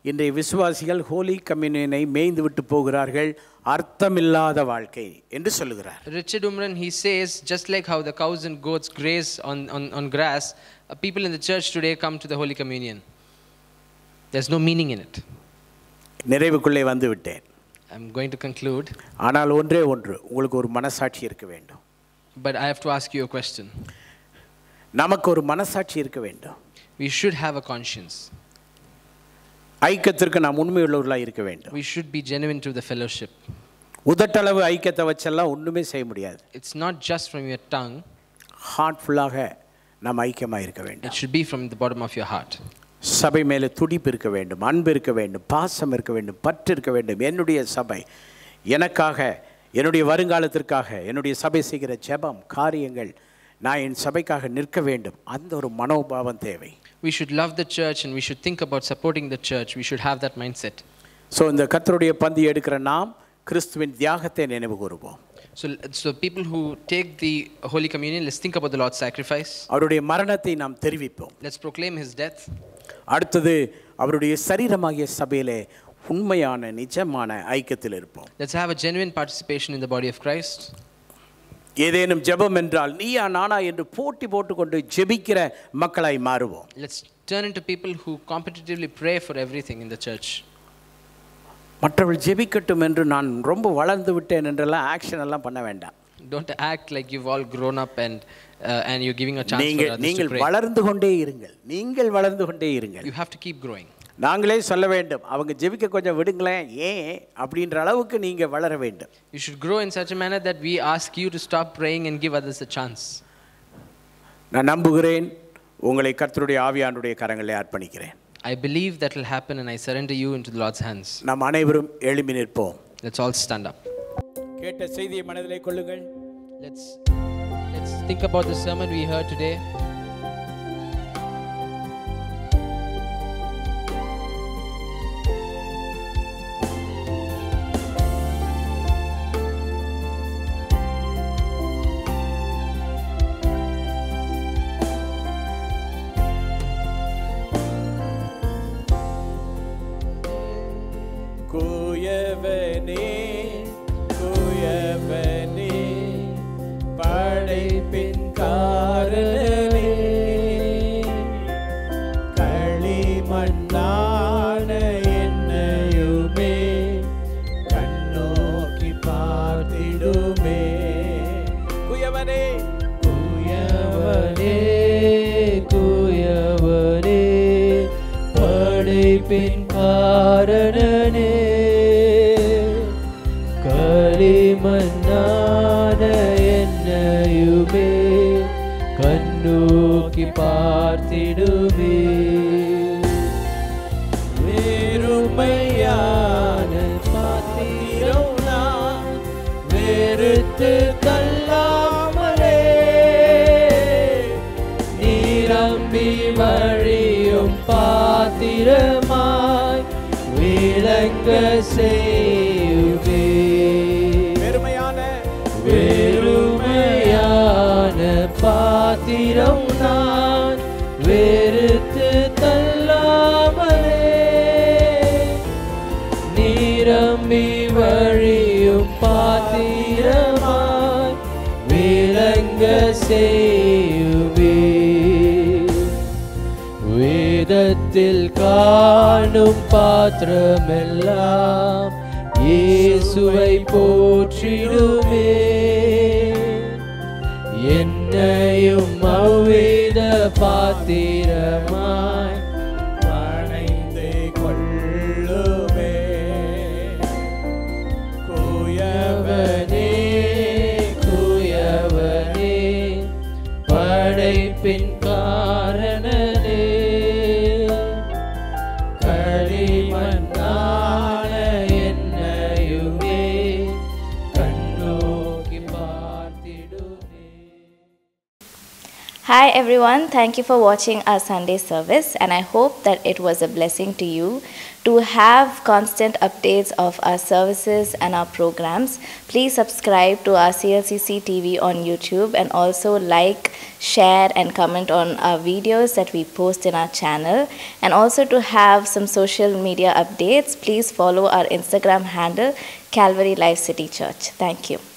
இன்றைய விசுவாசிகள் ஹோலி கம்யூனியனை மேய்ந்து விட்டு போகிறார்கள் அர்த்தமில்லாத வாழ்க்கை என்று சொல்லுகிறார் Richard Umran, he says, just like how the cows and goats graze on, on, on grass, uh, people in the church today come to the Holy Communion. There's no meaning in it. நிறைவுக்குள்ளே வந்து விட்டேன் I'm going to conclude, ஆனால் ஒன்றே ஒன்று உங்களுக்கு ஒரு மனசாட்சி இருக்க வேண்டும் but I have to ask you a question. நமக்கு ஒரு மனசாட்சி இருக்க வேண்டும் We should have a conscience. ஐக்கியத்திற்கு நாம் உண்மையுள்ளவர்களாக இருக்க வேண்டும் We should be genuine to the fellowship. உதட்டளவு ஐக்கியத்தை வச்செல்லாம் ஒன்றுமே செய்ய முடியாது It's not just from your tongue, ஹார்ட்ஃபுல்லாக நாம் ஐக்கியமாக இருக்க வேண்டும் it should be from the bottom of your heart. சபை மேலே துடிப்பு இருக்க வேண்டும் அன்பு இருக்க வேண்டும் பாசம் இருக்க வேண்டும் பற்று இருக்க வேண்டும் என்னுடைய சபை எனக்காக என்னுடைய வருங்காலத்திற்காக என்னுடைய சபை செய்கிற ஜெபம் காரியங்கள் நான் என் சபைக்காக நிற்க வேண்டும் அந்த ஒரு மனோபாவம் தேவை We should love the church and we should think about supporting the church. We should have that mindset. So இந்த கத்தருடைய பந்தி எடுக்கிற நாம் கிறிஸ்துவின் தியாகத்தை நினைவு கூறுவோம் So, so people who take the Holy Communion, let's think about the Lord's sacrifice. அவருடைய மரணத்தை நாம் தெரிவிப்போம் Let's proclaim His death. அடுத்தது அவருடைய சரீரமாகிய சபையிலே உண்மையான நிஜமான ஐக்கியத்தில் இருப்போம் Let's have a genuine participation in the body of Christ. ஏதேனும் ஜெபம் என்றால் நீயா நானா என்று போட்டி போட்டுக்கொண்டு ஜெபிக்கிற மக்களாய் மாறுவோம் Let's turn into people who competitively pray for everything in the church. மற்றவர்கள் ஜெபிக்கட்டும் என்று நான் ரொம்ப வளர்ந்து விட்டேன் என்றெல்லாம் ஆக்ஷன் எல்லாம் பண்ண வேண்டாம் Don't act like you've all grown up and, uh, and you're giving a chance for நீங்கள் others to நீங்கள் pray. வளர்ந்து கொண்டே இருங்கள் நீங்கள் வளர்ந்து கொண்டே இருங்கள் You have to keep growing. நாங்களே சொல்ல வேண்டும் அவங்க ஜெபிக்க கொஞ்சம் விடுங்களேன் ஏன் அப்படின்ற அளவுக்கு நீங்கள் வளர வேண்டும் You should grow in such a manner that we ask you to stop praying and give others a chance. நான் நம்புகிறேன் உங்களை கர்த்தருடைய ஆவியானுடைய கரங்களை அர்ப்பணிக்கிறேன் I believe that will happen and I surrender you into the Lord's hands. நாம் அனைவரும் எழும்பி நிற்போம் Let's all stand up. கேட்ட செய்தியை மனதிலே கொள்ளுங்கள் Let's, let's think about the sermon we heard today. குயவனே குயவனே படைப்பின் காரணனே களிமண்ணான என்னையுமே கண்ணோக்கி பார்த்திடுமே குயவனே குயவனே குயவனே படைப்பின் காரணனே களிமண்ணான என்னையுமே கண்ணோக்கி பார்த்திடுமே வேறுமையான பாத்திரம் நான் வெறுத்து தள்ளாமலே நிரம்பி வழியும் பாத்திரமாய் விளங்க செய்யுமே வெறுமையான வெறுமையான பாத்திரம் நான் வெறுத்து தள்ளாமலே நிரம்பி வழியும் பாத்திரமாய் விளங்க செய்யுமே வேதத்தில் காணும் பாத்திரமெல்லாம் இயேசுவை போற்றிடுமே என்னையும் அவ்வேத பாத்திரமாய் பணைந்து கொள்ளுமே குயவனே குயவனே படைப்பின் காரணனே களிமண்ணான என்னையுமே கண்ணோக்கி பார்த்திடுமே Hi everyone, thank you for watching our Sunday service and I hope that it was a blessing to you. To have constant updates of our services and our programs, please subscribe to our CLCC TV on YouTube and also like, share and comment on our videos that we post in our channel. And also to have some social media updates, please follow our Instagram handle Calvary Life City Church. Thank you.